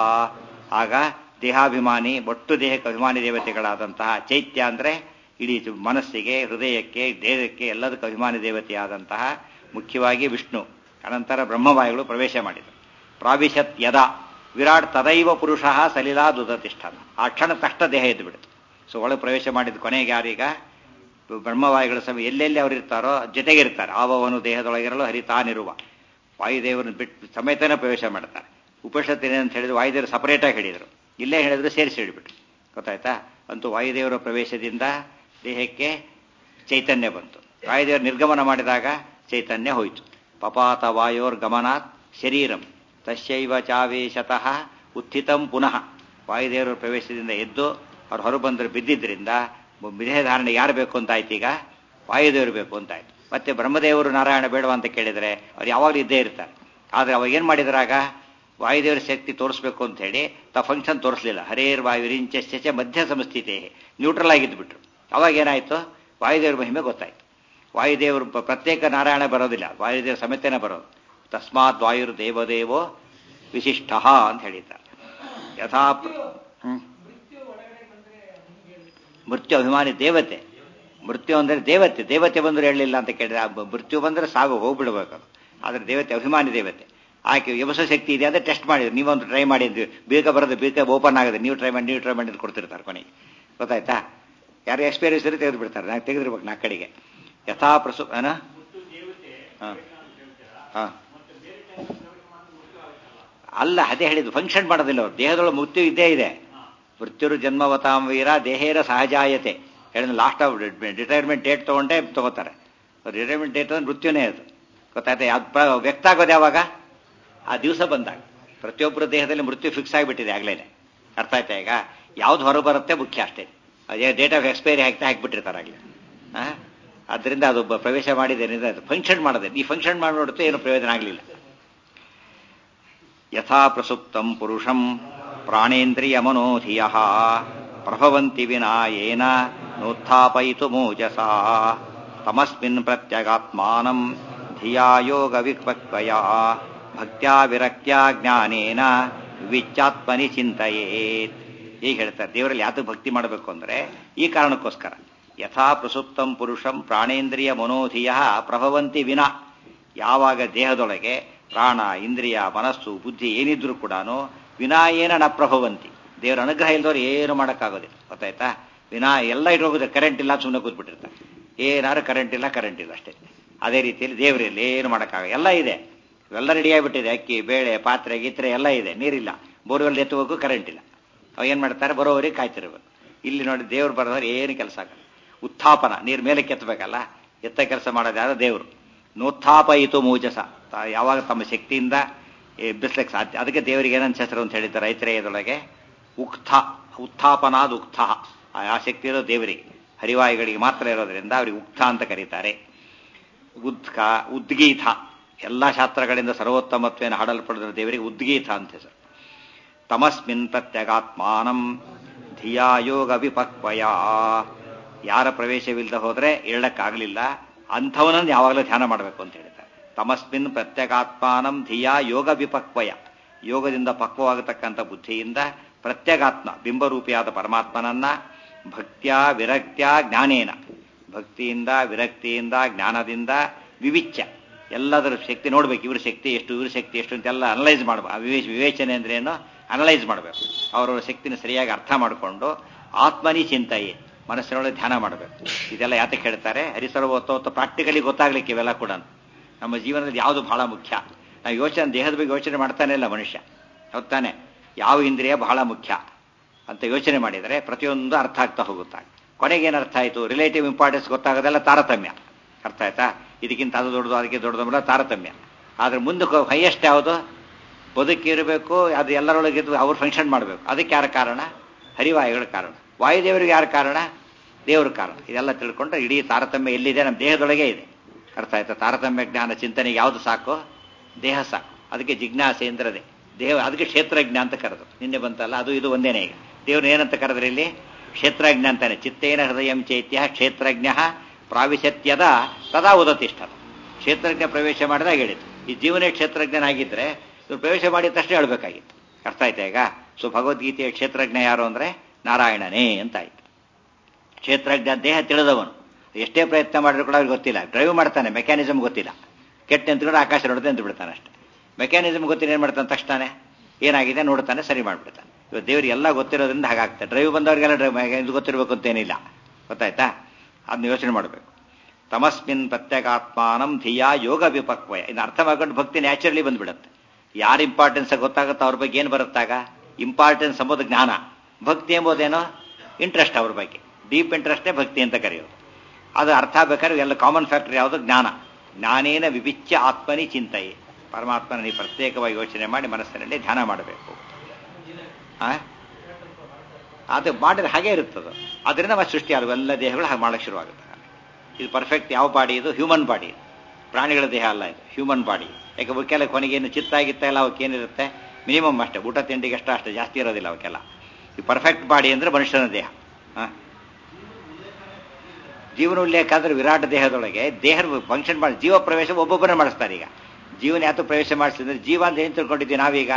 S1: ಆಗ ದೇಹಾಭಿಮಾನಿ ಒಟ್ಟು ದೇಹಕ್ಕೆ ಅಭಿಮಾನಿ ದೇವತೆಗಳಾದಂತಹ ಚೈತ್ಯ ಅಂದ್ರೆ ಇಡೀ ಮನಸ್ಸಿಗೆ ಹೃದಯಕ್ಕೆ ದೇಹಕ್ಕೆ ಎಲ್ಲದಕ್ಕೂ ಅಭಿಮಾನಿ ದೇವತೆಯಾದಂತಹ ಮುಖ್ಯವಾಗಿ ವಿಷ್ಣು ಅನಂತರ ಬ್ರಹ್ಮವಾಯುಗಳು ಪ್ರವೇಶ ಮಾಡಿದರು ಪ್ರಾವಿಶತ್ ಯದ ವಿರಾಟ್ ತದೈವ ಪುರುಷ ಸಲಿಲಾದುದತಿಷ್ಠತ ಆ ಕ್ಷಣ ತಕ್ಷಣ ದೇಹ ಎದ್ದು ಬಿಡುತ್ತೆ ಸೊ ಒಳಗೆ ಪ್ರವೇಶ ಮಾಡಿದ ಕೊನೆಗೆ ಯಾರೀಗ ಬ್ರಹ್ಮವಾಯುಗಳ ಸಮಯ ಎಲ್ಲೆಲ್ಲಿ ಅವರಿರ್ತಾರೋ ಜೊತೆಗಿರ್ತಾರೆ ಆವವನು ದೇಹದೊಳಗಿರಲು ಹರಿತಾನಿರುವ ವಾಯುದೇವರನ್ನು ಬಿಟ್ಟು ಸಮೇತನೇ ಪ್ರವೇಶ ಮಾಡ್ತಾರೆ ಉಪನಿಷತ್ತು ಅಂತ ಹೇಳಿದ್ರು ವಾಯುದೇವರು ಸಪರೇಟಾಗಿ ಹೇಳಿದರು ಇಲ್ಲೇ ಹೇಳಿದ್ರು ಸೇರಿಸಿ ಹೇಳಿಬಿಟ್ರು ಗೊತ್ತಾಯ್ತಾ ಅಂತೂ ವಾಯುದೇವರ ಪ್ರವೇಶದಿಂದ ದೇಹಕ್ಕೆ ಚೈತನ್ಯ ಬಂತು ವಾಯುದೇವರು ನಿರ್ಗಮನ ಮಾಡಿದಾಗ ಚೈತನ್ಯ ಹೋಯಿತು ಪಪಾತ ವಾಯೋರ್ ಗಮನಾತ್ ಶರೀರಂ ತಸ್ಯೈವ ಚಾವೇಶತಃ ಉತ್ಥಿತಂ ಪುನಃ ವಾಯುದೇವರ ಪ್ರವೇಶದಿಂದ ಎದ್ದು ಅವ್ರು ಹೊರಬಂದರು ಬಿದ್ದಿದ್ದರಿಂದ ದೇಹ ಧಾರಣೆ ಯಾರು ಬೇಕು ಅಂತ ಆಯ್ತು ಈಗ ವಾಯುದೇವರು ಬೇಕು ಅಂತ ಆಯ್ತು ಮತ್ತೆ ಬ್ರಹ್ಮದೇವರು ನಾರಾಯಣ ಬೇಡವ ಅಂತ ಕೇಳಿದರೆ ಅವ್ರು ಯಾವಾಗಲೂ ಇದ್ದೇ ಇರ್ತಾರೆ ಆದರೆ ಅವಾಗ ಏನು ಮಾಡಿದ್ರಾಗ ವಾಯುದೇವರ ಶಕ್ತಿ ತೋರಿಸ್ಬೇಕು ಅಂತ ಹೇಳಿ ತಾ ಫಂಕ್ಷನ್ ತೋರಿಸಲಿಲ್ಲ ಹರೇರ್ ವಾಯುರಿಂಚ ಮಧ್ಯ ಸಂಸ್ಥಿತೆ ನ್ಯೂಟ್ರಲ್ ಆಗಿದ್ದು ಬಿಟ್ರು ಅವಾಗ ಏನಾಯ್ತು ವಾಯುದೇವರ ಮಹಿಮೆ ಗೊತ್ತಾಯ್ತು ವಾಯುದೇವರು ಪ್ರತ್ಯೇಕ ನಾರಾಯಣ ಬರೋದಿಲ್ಲ ವಾಯುದೇವ ಸಮೇತನೇ ಬರೋದು ತಸ್ಮಾತ್ ವಾಯುರ್ ದೇವದೇವೋ ವಿಶಿಷ್ಟ ಅಂತ ಹೇಳಿದ್ದಾರೆ ಯಥಾ ಹ್ಮ್ ಮೃತ್ಯು ಅಭಿಮಾನಿ ದೇವತೆ ಮೃತ್ಯು ಅಂದರೆ ದೇವತೆ ದೇವತೆ ಬಂದ್ರೆ ಹೇಳಲಿಲ್ಲ ಅಂತ ಕೇಳಿದ್ರೆ ಮೃತ್ಯು ಬಂದ್ರೆ ಸಾಗು ಹೋಗ್ಬಿಡ್ಬೇಕು ಅದು ಆದರೆ ದೇವತೆ ಅಭಿಮಾನಿ ದೇವತೆ ಆಕೆ ಯಮಸ ಶಕ್ತಿ ಇದೆ ಅಂದ್ರೆ ಟೆಸ್ಟ್ ಮಾಡಿದ್ರು ನೀವೊಂದು ಟ್ರೈ ಮಾಡಿದ್ವಿ ಬೇಗ ಬರೋದು ಬೇಗ ಓಪನ್ ಆಗಿದೆ ನೀವು ಟ್ರೈ ಮಾಡಿ ನೀವು ಟ್ರೈ ಮಾಡಿ ಕೊಡ್ತಿರ್ತಾರೆ ಕೊನೆಗೆ ಗೊತ್ತಾಯ್ತಾ ಯಾರು ಎಕ್ಸ್ಪೀರಿಯನ್ಸ್ ಇದ್ರೆ ತೆಗೆದು ಬಿಡ್ತಾರೆ ನಾಲ್ಕು ತೆಗೆದಿರ್ಬೇಕು ನಾಲ್ಕು ಕಡೆಗೆ ಯಥಾ ಪ್ರಸು ಏನ ಹಾಂ ಹಾಂ ಅಲ್ಲ ಅದೇ ಹೇಳಿದ್ದು ಫಂಕ್ಷನ್ ಮಾಡೋದಿಲ್ಲ ಅವರು ದೇಹದೊಳಗೆ ಮೃತ್ಯು ಇದ್ದೇ ಇದೆ ಮೃತ್ಯುರು ಜನ್ಮವತಾಂ ವೀರ ದೇಹೇರ ಸಹಜಾಯತೆ ಹೇಳಿದ ಲಾಸ್ಟ್ ಆಫ್ ರಿಟೈರ್ಮೆಂಟ್ ಡೇಟ್ ತಗೊಂಡೇ ತಗೋತಾರೆ ರಿಟೈರ್ಮೆಂಟ್ ಡೇಟ್ ಅಂದ್ರೆ ಮೃತ್ಯುನೇ ಅದು ಗೊತ್ತಾಯ್ತಾ ಯಾವ್ದು ವ್ಯಕ್ತ ಆಗೋದು ಯಾವಾಗ ಆ ದಿವಸ ಬಂದಾಗ ಪ್ರತಿಯೊಬ್ಬರ ದೇಹದಲ್ಲಿ ಮೃತ್ಯು ಫಿಕ್ಸ್ ಆಗಿಬಿಟ್ಟಿದೆ ಆಗ್ಲೇ ಅರ್ಥ ಆಯ್ತಾ ಈಗ ಯಾವ್ದು ಹೊರ ಬರುತ್ತೆ ಮುಖ್ಯ ಅಷ್ಟೇ ಅದೇ ಡೇಟ್ ಆಫ್ ಎಕ್ಸ್ಪೈರಿ ಹಾಕ್ತಾ ಹಾಕ್ಬಿಟ್ಟಿರ್ತಾರೆ ಆಗಲೇ ಅದರಿಂದ ಅದು ಪ್ರವೇಶ ಮಾಡಿದ್ದೇನೆ ಫಂಕ್ಷನ್ ಮಾಡೋದೇ ಈ ಫಂಕ್ಷನ್ ಮಾಡಿ ನೋಡುತ್ತೆ ಏನು ಪ್ರಯೋಜನ ಆಗಲಿಲ್ಲ ಯಥಾ ಪ್ರಸುಪ್ತಂ ಪುರುಷಂ ಪ್ರಾಣೇಂದ್ರಿಯ ಮನೋಧಿಯ ಪ್ರಭವಂತಿ ವಿನಾಯೇನ ನೋತ್ಥಾಪಯಿತು ಮೋಜಸ ತಮಸ್ಮಿನ್ ಪ್ರತ್ಯಗಾತ್ಮಾನಂ ಧಿಯಾ ಯೋಗ ವಿಪಕ್ವಯ ಭಕ್ತ್ಯಾ ವಿರಕ್ತ್ಯಾ ಜ್ಞಾನೇನ ವಿಚ್ಚಾತ್ಮನಿ ಚಿಂತೆಯೇತ್ ಈಗ ಹೇಳ್ತಾರೆ ದೇವರಲ್ಲಿ ಯಾತಕ್ಕೆ ಭಕ್ತಿ ಮಾಡಬೇಕು ಅಂದ್ರೆ ಈ ಕಾರಣಕ್ಕೋಸ್ಕರ ಯಥಾ ಪ್ರಸುಪ್ತಂ ಪುರುಷಂ ಪ್ರಾಣೇಂದ್ರಿಯ ಮನೋಧಿಯ ಪ್ರಭವಂತಿ ವಿನ ಯಾವಾಗ ದೇಹದೊಳಗೆ ಪ್ರಾಣ ಇಂದ್ರಿಯ ಮನಸ್ಸು ಬುದ್ಧಿ ಏನಿದ್ರು ಕೂಡ ವಿನಾಯೇನ ನ ಪ್ರಭವಂತಿ ದೇವರ ಅನುಗ್ರಹ ಇಲ್ದವ್ರು ಏನು ಮಾಡೋಕ್ಕಾಗೋದಿಲ್ಲ ಗೊತ್ತಾಯ್ತಾ ವಿನಾ ಎಲ್ಲ ಇರೋಗುತ್ತೆ ಕರೆಂಟ್ ಇಲ್ಲ ಸುಮ್ಮನೆ ಕೂತ್ಬಿಟ್ಟಿರ್ತಾರೆ ಏನಾದ್ರು ಕರೆಂಟ್ ಇಲ್ಲ ಕರೆಂಟ್ ಇಲ್ಲ ಅಷ್ಟೇ ಅದೇ ರೀತಿಯಲ್ಲಿ ದೇವರಲ್ಲಿ ಏನು ಮಾಡೋಕ್ಕಾಗ ಎಲ್ಲ ಇದೆ ಇವೆಲ್ಲ ರೆಡಿ ಆಗಿಬಿಟ್ಟಿದೆ ಅಕ್ಕಿ ಬೇಳೆ ಪಾತ್ರೆ ಗೀತ್ರೆ ಎಲ್ಲ ಇದೆ ನೀರಿಲ್ಲ ಬೋರ್ವೆಲ್ ಎತ್ತುವಗೂ ಕರೆಂಟ್ ಇಲ್ಲ ಅವ ಏನು ಮಾಡ್ತಾರೆ ಬರೋವರಿಗೆ ಕಾಯ್ತಿರ್ಬೇಕು ಇಲ್ಲಿ ನೋಡಿ ದೇವ್ರು ಬರೋದ್ರೆ ಏನು ಕೆಲಸ ಆಗಲ್ಲ ಉತ್ಥಾಪನ ನೀರು ಮೇಲೆ ಕೆತ್ತಬೇಕಲ್ಲ ಎತ್ತ ಕೆಲಸ ಮಾಡೋದು ಯಾರು ದೇವರು ನೋತ್ಥಾಪಯಿತು ಮೂಜಸ ಯಾವಾಗ ತಮ್ಮ ಶಕ್ತಿಯಿಂದ ಎಬ್ಬಿಸ್ಲಿಕ್ಕೆ ಸಾಧ್ಯ ಅದಕ್ಕೆ ದೇವರಿಗೆ ಏನಂತ ಹೆಸರು ಅಂತ ಹೇಳಿದ್ದಾರೆ ರೈತರೇಯದೊಳಗೆ ಉಕ್ಥ ಉತ್ಥಾಪನಾದ ಉಕ್ಥ ಆ ಶಕ್ತಿ ಇರೋ ದೇವರಿಗೆ ಹರಿವಾಯುಗಳಿಗೆ ಮಾತ್ರ ಇರೋದ್ರಿಂದ ಅವರಿಗೆ ಉಕ್ಥ ಅಂತ ಕರೀತಾರೆ ಉದ್ಕ ಉದ್ಗೀತ ಎಲ್ಲ ಶಾಸ್ತ್ರಗಳಿಂದ ಸರ್ವೋತ್ತಮತ್ವೇನ ಹಾಡಲ್ಪಡಿದ ದೇವರಿಗೆ ಉದ್ಗೀತ ಅಂತ ಹೆಸರು ತಮಸ್ಮಿನ್ ಪ್ರತ್ಯಗಾತ್ಮಾನಂ ಧಿಯಾ ಯೋಗ ವಿಪಕ್ವಯ ಯಾರ ಪ್ರವೇಶವಿಲ್ಲದೆ ಹೋದ್ರೆ ಹೇಳಕ್ಕಾಗಲಿಲ್ಲ ಅಂಥವನನ್ನು ಯಾವಾಗಲೂ ಧ್ಯಾನ ಮಾಡಬೇಕು ಅಂತ ಹೇಳಿದ್ದಾರೆ ತಮಸ್ಮಿನ್ ಪ್ರತ್ಯಗಾತ್ಮಾನಂ ಧಿಯಾ ಯೋಗ ವಿಪಕ್ವಯ ಯೋಗದಿಂದ ಪಕ್ವವಾಗತಕ್ಕಂಥ ಬುದ್ಧಿಯಿಂದ ಪ್ರತ್ಯಗಾತ್ಮ ಬಿಂಬರೂಪಿಯಾದ ಪರಮಾತ್ಮನನ್ನ ಭಕ್ತ್ಯ ವಿರಕ್ತ್ಯ ಜ್ಞಾನೇನ ಭಕ್ತಿಯಿಂದ ವಿರಕ್ತಿಯಿಂದ ಜ್ಞಾನದಿಂದ ವಿವಿಚ್ಯ ಎಲ್ಲದರ ಶಕ್ತಿ ನೋಡ್ಬೇಕು ಇವ್ರ ಶಕ್ತಿ ಎಷ್ಟು ಇವ್ರ ಶಕ್ತಿ ಎಷ್ಟು ಅಂತೆಲ್ಲ ಅನಲೈಸ್ ಮಾಡಬೇಕು ವಿವೇಚನೆ ಅಂದ್ರೆ ಏನು ಅನಲೈಸ್ ಮಾಡಬೇಕು ಅವರವರ ಶಕ್ತಿನ ಸರಿಯಾಗಿ ಅರ್ಥ ಮಾಡಿಕೊಂಡು ಆತ್ಮನಿ ಚಿಂತೆಯೇ ಮನಸ್ಸಿನೊಳಗೆ ಧ್ಯಾನ ಮಾಡಬೇಕು ಇದೆಲ್ಲ ಯಾತಕ್ಕೆ ಹೇಳ್ತಾರೆ ಹರಿಸರ ಹೊತ್ತು ಹೊತ್ತು ಪ್ರಾಕ್ಟಿಕಲಿ ಗೊತ್ತಾಗ್ಲಿಕ್ಕೆ ಇವೆಲ್ಲ ಕೂಡ ನಮ್ಮ ಜೀವನದಲ್ಲಿ ಯಾವುದು ಬಹಳ ಮುಖ್ಯ ನಾವು ಯೋಚನೆ ದೇಹದ ಬಗ್ಗೆ ಯೋಚನೆ ಮಾಡ್ತಾನೆ ಇಲ್ಲ ಮನುಷ್ಯ ಹೊತ್ತಾನೆ ಯಾವ ಇಂದ್ರಿಯ ಬಹಳ ಮುಖ್ಯ ಅಂತ ಯೋಚನೆ ಮಾಡಿದರೆ ಪ್ರತಿಯೊಂದು ಅರ್ಥ ಆಗ್ತಾ ಹೋಗುತ್ತಾ ಕೊನೆಗೆ ಏನು ಅರ್ಥ ಆಯಿತು ರಿಲೇಟಿವ್ ಇಂಪಾರ್ಟೆನ್ಸ್ ಗೊತ್ತಾಗೋದೆಲ್ಲ ತಾರತಮ್ಯ ಅರ್ಥ ಆಯ್ತಾ ಇದಕ್ಕಿಂತ ಅದು ದೊಡ್ಡದು ಅದಕ್ಕೆ ದೊಡ್ಡದು ತಾರತಮ್ಯ ಆದ್ರೆ ಮುಂದಕ್ಕೆ ಹೈಯೆಸ್ಟ್ ಯಾವುದು ಬದುಕಿರಬೇಕು ಅದು ಎಲ್ಲರೊಳಗಿದ್ದು ಅವ್ರು ಫಂಕ್ಷನ್ ಮಾಡಬೇಕು ಅದಕ್ಕೆ ಯಾರ ಕಾರಣ ಹರಿವಾಯುಗಳ ಕಾರಣ ವಾಯುದೇವರಿಗೆ ಯಾರ ಕಾರಣ ದೇವ್ರ ಕಾರಣ ಇದೆಲ್ಲ ತಿಳ್ಕೊಂಡ್ರೆ ಇಡೀ ತಾರತಮ್ಯ ಎಲ್ಲಿದೆ ನಮ್ಮ ದೇಹದೊಳಗೆ ಇದೆ ಅರ್ಥ ಆಯ್ತಾ ತಾರತಮ್ಯ ಜ್ಞಾನ ಚಿಂತನೆಗೆ ಯಾವುದು ಸಾಕು ದೇಹ ಸಾಕು ಅದಕ್ಕೆ ಜಿಜ್ಞಾಸೆ ಅಂದ್ರದೆ ದೇಹ ಅದಕ್ಕೆ ಕ್ಷೇತ್ರಜ್ಞ ಅಂತ ಕರೆದು ನಿನ್ನೆ ಬಂತಲ್ಲ ಅದು ಇದು ಒಂದೇನೇ ಈಗ ದೇವ್ರನ್ನ ಏನಂತ ಕರೆದ್ರೆ ಇಲ್ಲಿ ಕ್ಷೇತ್ರಜ್ಞ ಅಂತಾನೆ ಚಿತ್ತೇನ ಹೃದಯಂ ಚೈತ್ಯ ಕ್ಷೇತ್ರಜ್ಞ ಪ್ರಾವಿಶತ್ಯದ ತದಾ ಉದತಿಷ್ಠದ ಕ್ಷೇತ್ರಜ್ಞ ಪ್ರವೇಶ ಮಾಡಿದಾಗ ಹೇಳಿತು ಈ ಜೀವನೇ ಕ್ಷೇತ್ರಜ್ಞನಾಗಿದ್ರೆ ಇವ್ರು ಪ್ರವೇಶ ಮಾಡಿದ ತಕ್ಷಣ ಹೇಳ್ಬೇಕಾಗಿತ್ತು ಅರ್ಥ ಆಯ್ತಾ ಈಗ ಸೊ ಭಗವದ್ಗೀತೆಯ ಕ್ಷೇತ್ರಜ್ಞ ಯಾರು ಅಂದ್ರೆ ನಾರಾಯಣನೇ ಅಂತ ಆಯ್ತು ಕ್ಷೇತ್ರಜ್ಞ ದೇಹ ತಿಳಿದವನು ಎಷ್ಟೇ ಪ್ರಯತ್ನ ಮಾಡಿದ್ರು ಕೂಡ ಅವ್ರಿಗೆ ಗೊತ್ತಿಲ್ಲ ಡ್ರೈವ್ ಮಾಡ್ತಾನೆ ಮೆಕ್ಯಾನಿಸಮ್ ಗೊತ್ತಿಲ್ಲ ಕೆಟ್ಟ ನಿಂತ್ಕೊಂಡು ಆಕಾಶ ನೋಡುತ್ತೆ ಅಂತ ಬಿಡ್ತಾನೆ ಅಷ್ಟೇ ಮೆಕ್ಯಾನಿಸಮ್ ಗೊತ್ತಿಲ್ಲ ಏನು ಮಾಡ್ತಾನೆ ತಕ್ಷಣ ಏನಾಗಿದೆ ನೋಡ್ತಾನೆ ಸರಿ ಮಾಡ್ಬಿಡ್ತಾನೆ ಇವಾಗ ದೇವ್ರಿಗೆ ಎಲ್ಲ ಗೊತ್ತಿರೋದ್ರಿಂದ ಹಾಗಾಗ್ತದೆ ಡ್ರೈವ್ ಬಂದವರಿಗೆಲ್ಲ ಡ್ರೈವ್ ಇದು ಗೊತ್ತಿರಬೇಕು ಅಂತೇನಿಲ್ಲ ಗೊತ್ತಾಯ್ತಾ ಅದನ್ನ ಯೋಚನೆ ಮಾಡಬೇಕು ತಮಸ್ಮಿನ್ ಪ್ರತ್ಯಗಾತ್ಮಾನಂ ಧಿಯಾ ಯೋಗ ವಿಪಕ್ವಯ ಇನ್ನು ಅರ್ಥ ಮಾಡ್ಕೊಂಡು ಭಕ್ತಿ ನ್ಯಾಚುರಲಿ ಬಂದ್ಬಿಡುತ್ತೆ ಯಾರು ಇಂಪಾರ್ಟೆನ್ಸ್ ಗೊತ್ತಾಗುತ್ತೋ ಅವ್ರ ಬಗ್ಗೆ ಏನು ಬರುತ್ತಾಗ ಇಂಪಾರ್ಟೆನ್ಸ್ ಎಂಬುದು ಜ್ಞಾನ ಭಕ್ತಿ ಎಂಬುದೇನೋ ಇಂಟ್ರೆಸ್ಟ್ ಅವ್ರ ಬಗ್ಗೆ ಡೀಪ್ ಇಂಟ್ರೆಸ್ಟೇ ಭಕ್ತಿ ಅಂತ ಕರೆಯೋದು ಅದು ಅರ್ಥ ಆಗ್ಬೇಕಾದ್ರೆ ಎಲ್ಲ ಕಾಮನ್ ಫ್ಯಾಕ್ಟರ್ ಯಾವುದು ಜ್ಞಾನ ಜ್ಞಾನೇನ ವಿವಿಚ್ಯ ಆತ್ಮನಿ ಚಿಂತೆಯೇ ಪರಮಾತ್ಮನ ನೀವು ಪ್ರತ್ಯೇಕವಾಗಿ ಯೋಚನೆ ಮಾಡಿ ಮನಸ್ಸಿನಲ್ಲಿ ಧ್ಯಾನ ಮಾಡಬೇಕು ಅದು ಮಾಡಿದ್ರೆ ಹಾಗೆ ಇರುತ್ತದು ಅದರಿಂದ ಮತ್ತೆ ಸೃಷ್ಟಿ ಆಗುವ ಎಲ್ಲ ದೇಹಗಳು ಹಾಗೆ ಮಾಡಕ್ಕೆ ಶುರುವಾಗುತ್ತೆ ಇದು ಪರ್ಫೆಕ್ಟ್ ಯಾವ ಬಾಡಿ ಇದು ಹ್ಯೂಮನ್ ಬಾಡಿ ಪ್ರಾಣಿಗಳ ದೇಹ ಅಲ್ಲ ಇದು ಹ್ಯೂಮನ್ ಬಾಡಿ ಯಾಕೆ ಅವಕ್ಕೆಲ್ಲ ಕೊನೆಗೇನು ಚಿತ್ತಾಗಿತ್ತ ಎಲ್ಲ ಅವಕ್ಕೇನಿರುತ್ತೆ ಮಿನಿಮಮ್ ಅಷ್ಟೇ ಊಟ ತಿಂಡಿಗೆ ಅಷ್ಟ ಅಷ್ಟೇ ಜಾಸ್ತಿ ಇರೋದಿಲ್ಲ ಅವಕ್ಕೆಲ್ಲ ಈ ಪರ್ಫೆಕ್ಟ್ ಬಾಡಿ ಅಂದ್ರೆ ಮನುಷ್ಯನ ದೇಹ ಜೀವನ ಉಲ್ಲೇಖ ಅಂದ್ರೆ ವಿರಾಟ್ ದೇಹದೊಳಗೆ ದೇಹ ಫಂಕ್ಷನ್ ಮಾಡಿ ಜೀವ ಪ್ರವೇಶ ಒಬ್ಬೊಬ್ಬರೇ ಮಾಡಿಸ್ತಾರೆ ಈಗ ಜೀವನ ಯಾತು ಪ್ರವೇಶ ಮಾಡಿಸಿದ್ರೆ ಜೀವ ಅಂತ ಏನು ತಿಳ್ಕೊಂಡಿದ್ದೀವಿ ನಾವೀಗ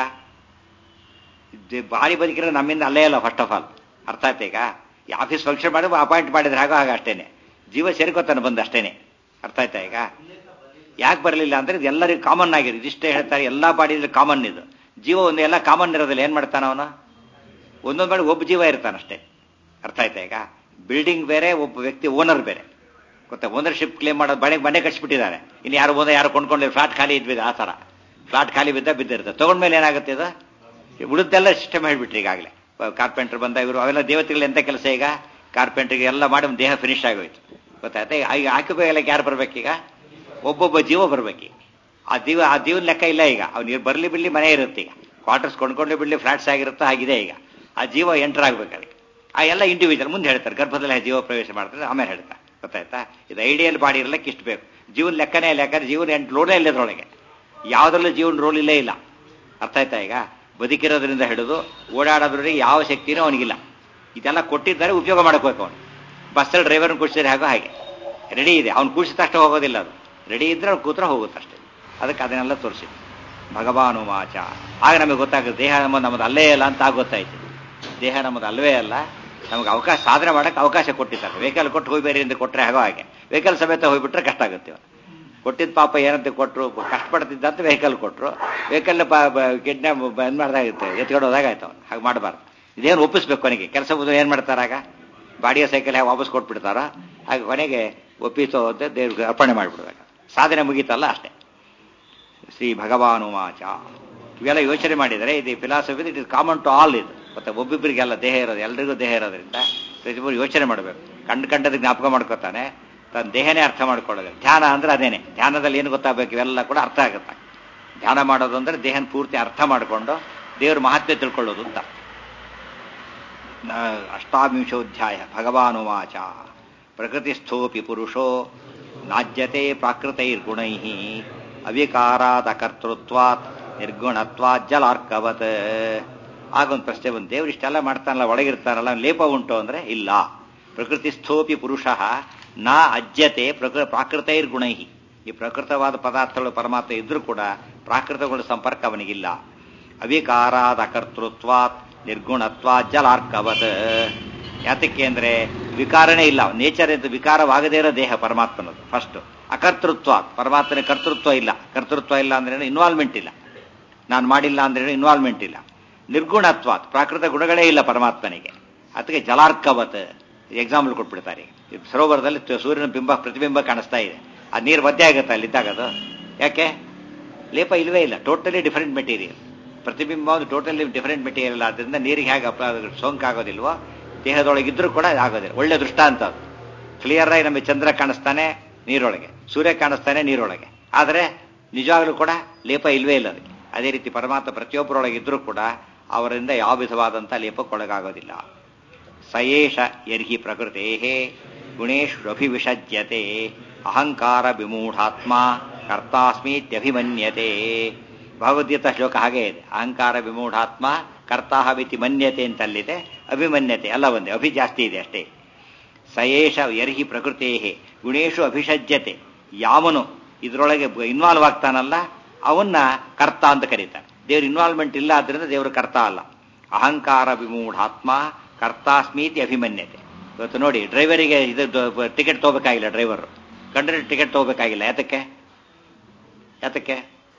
S1: ಭಾರಿ ಬದುಕಿರೋ ನಮ್ಮಿಂದ ಅಲ್ಲೇ ಅಲ್ಲ ಫಸ್ಟ್ ಆಫ್ ಆಲ್ ಅರ್ಥ ಆಯ್ತು ಈಗ ಈ ಆಫೀಸ್ ಫಂಕ್ಷನ್ ಮಾಡಿ ಅಪಾಯಿಂಟ್ ಮಾಡಿದ್ರೆ ಹಾಗೋ ಹಾಗೆ ಅಷ್ಟೇನೆ ಜೀವ ಸೇರ್ಕೋತಾನೆ ಬಂದು ಅಷ್ಟೇನೆ ಅರ್ಥ ಆಯ್ತಾ ಈಗ ಯಾಕೆ ಬರಲಿಲ್ಲ ಅಂದ್ರೆ ಇದು ಎಲ್ಲರಿಗೂ ಕಾಮನ್ ಆಗಿದೆ ಇದಿಷ್ಟೇ ಹೇಳ್ತಾರೆ ಎಲ್ಲಾ ಬಾಡಿಯಲ್ಲಿ ಕಾಮನ್ ಇದು ಜೀವ ಒಂದು ಎಲ್ಲ ಕಾಮನ್ ಇರೋದಿಲ್ಲ ಏನ್ ಮಾಡ್ತಾನ ಅವನು ಒಂದೊಂದು ಬಾಡಿ ಒಬ್ಬ ಜೀವ ಇರ್ತಾನಷ್ಟೇ ಅರ್ಥ ಆಯ್ತಾ ಈಗ ಬಿಲ್ಡಿಂಗ್ ಬೇರೆ ಒಬ್ಬ ವ್ಯಕ್ತಿ ಓನರ್ ಬೇರೆ ಗೊತ್ತಾ ಓನರ್ಶಿಪ್ ಕ್ಲೇಮ್ ಮಾಡೋದು ಮನೆ ಮನೆ ಕಟ್ಸಿಬಿಟ್ಟಿದ್ದಾರೆ ಇನ್ನು ಯಾರು ಹೋದ ಯಾರು ಕೊಂಡ್ಕೊಂಡು ಫ್ಲಾಟ್ ಖಾಲಿ ಇದ್ಬಿದೆ ಆ ಥರ ಫ್ಲಾಟ್ ಖಾಲಿ ಬಿದ್ದ ಬಿದ್ದಿರುತ್ತೆ ತಗೊಂಡ್ಮೇಲೆ ಏನಾಗುತ್ತೆ ಇದು ಉಳಿದೆಲ್ಲ ಸಿಸ್ಟಮ್ ಹೇಳ್ಬಿಟ್ರಿ ಈಗಾಗಲೇ ಕಾರ್ಪೆಂಟರ್ ಬಂದ ಇವರು ಅವೆಲ್ಲ ದೇವತೆಗಳು ಎಂತ ಕೆಲಸ ಈಗ ಕಾರ್ಪೆಂಟರ್ಗೆ ಎಲ್ಲ ಮಾಡಿ ಒಂದು ದೇಹ ಫಿನಿಶ್ ಆಗೋಯ್ತು ಗೊತ್ತಾಯ್ತಾ ಈಗ ಆಕ್ಯುಪೈ ಎಲ್ಲ ಯಾರು ಬರ್ಬೇಕೀಗ ಒಬ್ಬೊಬ್ಬ ಜೀವ ಬರ್ಬೇಕೀಗ ಆ ಜೀವ ಆ ಜೀವನ ಲೆಕ್ಕ ಇಲ್ಲ ಈಗ ಅವ್ನು ಬರ್ಲಿ ಬಿಡ್ಲಿ ಮನೆ ಇರುತ್ತೆ ಈಗ ಕ್ವಾರ್ಟರ್ಸ್ ಕೊಂಡ್ಕೊಂಡ್ಲಿ ಬಿಡ್ಲಿ ಫ್ಲಾಟ್ಸ್ ಆಗಿರುತ್ತೋ ಹಾಗಿದೆ ಈಗ ಆ ಜೀವ ಎಂಟರ್ ಆಗ್ಬೇಕು ಅದಕ್ಕೆ ಆ ಎಲ್ಲ ಇಂಡಿವಿಜುವಲ್ ಮುಂದೆ ಹೇಳ್ತಾರೆ ಗರ್ಭದಲ್ಲಿ ಜೀವ ಪ್ರವೇಶ ಮಾಡ್ತಾರೆ ಆಮೇಲೆ ಹೇಳ್ತಾರೆ ಗೊತ್ತಾಯ್ತಾ ಇದು ಐಡಿಯಲ್ ಬಾಡಿ ಇರಲಿಕ್ಕೆ ಇಷ್ಟು ಬೇಕು ಜೀವನ ಲೆಕ್ಕನೇ ಇಲ್ಲ ಯಾಕಂದ್ರೆ ಜೀವನ ಎಂಟು ಲೋಡೇ ಇಲ್ಲ ಇದ್ರೊಳಗೆ ಯಾವುದ್ರಲ್ಲೂ ಜೀವನ ರೋಲ್ ಇಲ್ಲೇ ಇಲ್ಲ ಅರ್ಥ ಆಯ್ತಾ ಈಗ ಬದುಕಿರೋದ್ರಿಂದ ಹಿಡಿದು ಓಡಾಡೋದ್ರಿಗೆ ಯಾವ ಶಕ್ತಿನೂ ಅವನಿಗಿಲ್ಲ ಇದೆಲ್ಲ ಕೊಟ್ಟಿದ್ದಾರೆ ಉಪಯೋಗ ಮಾಡ್ಕೋಬೇಕು ಅವನು ಬಸ್ಸಲ್ಲಿ ಡ್ರೈವರ್ನ ಕೂಡಿಸಿದ್ರೆ ಹಾಗೋ ಹಾಗೆ ರೆಡಿ ಇದೆ ಅವ್ನು ಕೂಡಿಸಿದ ತಕ್ಷಣ ಹೋಗೋದಿಲ್ಲ ಅದು ರೆಡಿ ಇದ್ರೆ ಅವ್ನು ಕೂತ್ರ ಹೋಗುತ್ತಷ್ಟೇ ಅದಕ್ಕೆ ಅದನ್ನೆಲ್ಲ ತೋರಿಸಿ ಭಗವಾನು ಮಾಚ ಆಗ ನಮಗೆ ಗೊತ್ತಾಗುತ್ತೆ ದೇಹ ನಮ್ಮ ನಮ್ಮದು ಅಲ್ಲೇ ಇಲ್ಲ ಅಂತ ಆಗ ಗೊತ್ತಾಯ್ತು ದೇಹ ನಮ್ಮದು ಅಲ್ಲವೇ ಅಲ್ಲ ನಮಗೆ ಅವಕಾಶ ಸಾಧನೆ ಮಾಡಕ್ಕೆ ಅವಕಾಶ ಕೊಟ್ಟಿದ್ದಾರೆ ವೆಹಿಕಲ್ ಕೊಟ್ಟು ಹೋಗ್ಬೇರಿ ಅಂತ ಕೊಟ್ಟರೆ ಹಾಗೋ ಹಾಗೆ ವೆಹಿಕಲ್ ಸಮೇತ ಹೋಗ್ಬಿಟ್ರೆ ಕಷ್ಟ ಆಗುತ್ತೆ ಕೊಟ್ಟಿದ್ದ ಪಾಪ ಏನಂತ ಕೊಟ್ಟರು ಕಷ್ಟಪಡ್ತಿದ್ದಂತ ವೆಹಿಕಲ್ ಕೊಟ್ಟರು ವೆಹಿಕಲ್ ಕಿಡ್ನಾಪ್ ಬಂದ್ ಮಾಡ್ದಾಗಿತ್ತು ಎತ್ಕೊಂಡು ಹೋದಾಗ ಆಯ್ತು ಅವ್ನು ಹಾಗೆ ಮಾಡಬಾರ್ದು ಇದೇನು ಒಪ್ಪಿಸ್ಬೇಕು ಕೊನೆಗೆ ಕೆಲಸ ಮುಗಿದು ಏನು ಮಾಡ್ತಾರಾಗ ಬಾಡಿಯ ಸೈಕಲ್ ಹೇಗೆ ವಾಪಸ್ ಕೊಟ್ಬಿಡ್ತಾರ ಹಾಗೆ ಕೊನೆಗೆ ಒಪ್ಪಿಸೋ ಅಂತ ದೇವ್ರಿಗೆ ಅರ್ಪಣೆ ಮಾಡಿಬಿಡ್ಬೇಕು ಸಾಧನೆ ಮುಗೀತಲ್ಲ ಅಷ್ಟೇ ಶ್ರೀ ಭಗವಾನು ವಾಚ ಇವೆಲ್ಲ ಯೋಚನೆ ಮಾಡಿದರೆ ಇದು philosophy it is common to all ಇದು ಮತ್ತೆ ಒಬ್ಬೊಬ್ಬರಿಗೆಲ್ಲ ದೇಹ ಇರೋದು ಎಲ್ರಿಗೂ ದೇಹ ಇರೋದ್ರಿಂದ ಪ್ರತಿಯೊಬ್ಬರು ಯೋಚನೆ ಮಾಡಬೇಕು ಕಂಡು ಕಂಡದ ಜ್ಞಾಪಕ ಮಾಡ್ಕೋತಾನೆ ತನ್ನ ದೇಹನೇ ಅರ್ಥ ಮಾಡ್ಕೊಳ್ಳೋದು ಧ್ಯಾನ ಅಂದ್ರೆ ಅದೇನೆ ಧ್ಯಾನದಲ್ಲಿ ಏನು ಗೊತ್ತಾಗಬೇಕು ಇವೆಲ್ಲ ಕೂಡ ಅರ್ಥ ಆಗುತ್ತೆ ಧ್ಯಾನ ಮಾಡೋದು ಅಂದ್ರೆ ದೇಹನ ಪೂರ್ತಿ ಅರ್ಥ ಮಾಡಿಕೊಂಡು ದೇವ್ರ ಮಹತ್ವ ತಿಳ್ಕೊಳ್ಳೋದು ಅಂತ ಅಷ್ಟಾವಿಂಶೋಧ್ಯಾಯ ಭಗವಾನುವಾಚ ಪ್ರಕೃತಿಸ್ಥೋಪಿ ಪುರುಷೋ ನಾಜ್ಯತೆ ಪ್ರಾಕೃತೈರ್ಗುಣೈ ಅವಿಕಾರಾದ ಕರ್ತೃತ್ವಾತ್ ನಿರ್ಗುಣತ್ವಾತ್ ಜಲಾರ್ಕವತ್ ಆಗೊಂದು ಪ್ರಶ್ನೆ ಬಂದು ದೇವ್ರು ಇಷ್ಟೆಲ್ಲ ಮಾಡ್ತಾನಲ್ಲ ಒಳಗಿರ್ತಾನಲ್ಲ ಲೇಪ ಉಂಟು ಅಂದ್ರೆ ಇಲ್ಲ ಪ್ರಕೃತಿಸ್ಥೋಪಿ ಪುರುಷ ನಾ ಅಜ್ಯತೆ ಪ್ರಕೃ ಪ್ರಾಕೃತೈರ್ಗುಣೈ ಈ ಪ್ರಕೃತವಾದ ಪದಾರ್ಥಗಳು ಪರಮಾತ್ಮ ಇದ್ರೂ ಕೂಡ ಪ್ರಾಕೃತಗಳ ಸಂಪರ್ಕ ಅವನಿಗಿಲ್ಲ ಅವಿಕಾರಾದ ಅಕರ್ತೃತ್ವಾತ್ ನಿರ್ಗುಣತ್ವಾ ಜಲಾರ್ಕವತ್ ಯಾತಕ್ಕೆ ಅಂದ್ರೆ ವಿಕಾರನೇ ಇಲ್ಲ ನೇಚರ್ ಎಂದು ವಿಕಾರವಾಗದೇ ಇರೋ ದೇಹ ಪರಮಾತ್ಮನದು ಫಸ್ಟ್ ಅಕರ್ತೃತ್ವ ಪರಮಾತ್ಮನ ಕರ್ತೃತ್ವ ಇಲ್ಲ ಕರ್ತೃತ್ವ ಇಲ್ಲ ಅಂದ್ರೆ ಇನ್ವಾಲ್ವ್ಮೆಂಟ್ ಇಲ್ಲ ನಾನು ಮಾಡಿಲ್ಲ ಅಂದ್ರೆ ಇನ್ವಾಲ್ವ್ಮೆಂಟ್ ಇಲ್ಲ ನಿರ್ಗುಣತ್ವ ಪ್ರಾಕೃತ ಗುಣಗಳೇ ಇಲ್ಲ ಪರಮಾತ್ಮನಿಗೆ ಅದಕ್ಕೆ ಜಲಾರ್ಕವತ್ ಎಕ್ಸಾಂಪಲ್ ಕೊಟ್ಬಿಡ್ತಾರೆ ಈ ಸರೋವರದಲ್ಲಿ ಸೂರ್ಯನ ಬಿಂಬ ಪ್ರತಿಬಿಂಬ ಕಾಣಿಸ್ತಾ ಇದೆ ಆ ನೀರು ಒದ್ದೆ ಆಗುತ್ತೆ ಅಲ್ಲಿ ಇದ್ದಾಗದು ಯಾಕೆ ಲೇಪ ಇಲ್ವೇ ಇಲ್ಲ ಟೋಟಲಿ ಡಿಫರೆಂಟ್ ಮೆಟೀರಿಯಲ್ ಪ್ರತಿಬಿಂಬ ಒಂದು ಟೋಟಲಿ ಡಿಫರೆಂಟ್ ಮೆಟೀರಿಯಲ್ ಆದ್ರಿಂದ ನೀರಿಗೆ ಹೇಗೆ ಅಪ್ಪ ಸೋಂಕಾಗೋದಿಲ್ವೋ ದೇಹದೊಳಗಿದ್ರೂ ಕೂಡ ಆಗೋದಿಲ್ಲ ಒಳ್ಳೆ ದೃಷ್ಟಾಂತ ಅದು ಕ್ಲಿಯರ್ ಆಗಿ ನಮಗೆ ಚಂದ್ರ ಕಾಣಿಸ್ತಾನೆ ನೀರೊಳಗೆ ಸೂರ್ಯ ಕಾಣಿಸ್ತಾನೆ ನೀರೊಳಗೆ ಆದರೆ ನಿಜವಾಗ್ಲೂ ಕೂಡ ಲೇಪ ಇಲ್ವೇ ಇಲ್ಲ ಅದಕ್ಕೆ ಅದೇ ರೀತಿ ಪರಮಾತ್ಮ ಪ್ರತಿಯೊಬ್ಬರೊಳಗೆ ಇದ್ರೂ ಕೂಡ ಅವರಿಂದ ಯಾವ ವಿಧವಾದಂಥ ಲೇಪಕ್ಕೊಳಗಾಗೋದಿಲ್ಲ ಸಯೇಷ ಯರ್ಹಿ ಪ್ರಕೃತೇ ಗುಣೇಶ್ವಭಿವಿಷಜ್ಯತೆ ಅಹಂಕಾರ ವಿಮೂಢಾತ್ಮ ಕರ್ತಾಸ್ಮೀತ್ಯಭಿಮನ್ಯತೆ ಭಗವದ್ಗೀತಾ ಶ್ಲೋಕ ಹಾಗೇ ಇದೆ ಅಹಂಕಾರ ವಿಮೂಢಾತ್ಮ ಕರ್ತಾಹವಿತಿ ಮನ್ಯತೆ ಅಂತಲ್ಲಿದೆ ಅಭಿಮನ್ಯತೆ ಅಲ್ಲ ಒಂದೇ ಅಭಿ ಜಾಸ್ತಿ ಇದೆ ಅಷ್ಟೇ ಸಯೇಷ ಯರ್ಹಿ ಪ್ರಕೃತೇ ಗುಣೇಶು ಅಭಿಷಜ್ಯತೆ ಯಾವನು ಇದರೊಳಗೆ ಇನ್ವಾಲ್ವ್ ಆಗ್ತಾನಲ್ಲ ಅವನ್ನ ಕರ್ತ ಅಂತ ಕರೀತಾರೆ ದೇವ್ರ ಇನ್ವಾಲ್ವ್ಮೆಂಟ್ ಇಲ್ಲ ಆದ್ರಿಂದ ದೇವರು ಕರ್ತ ಅಲ್ಲ ಅಹಂಕಾರ ವಿಮೂಢಾತ್ಮ ಕರ್ತಾಸ್ಮೀತಿ ಅಭಿಮನ್ಯತೆ ಇವತ್ತು ನೋಡಿ ಡ್ರೈವರಿಗೆ ಇದು ಟಿಕೆಟ್ ತಗೋಬೇಕಾಗಿಲ್ಲ ಡ್ರೈವರ್ ಕಂಡ್ರೆ ಟಿಕೆಟ್ ತಗೋಬೇಕಾಗಿಲ್ಲ ಯಾತಕ್ಕೆ ಯಾತಕ್ಕೆ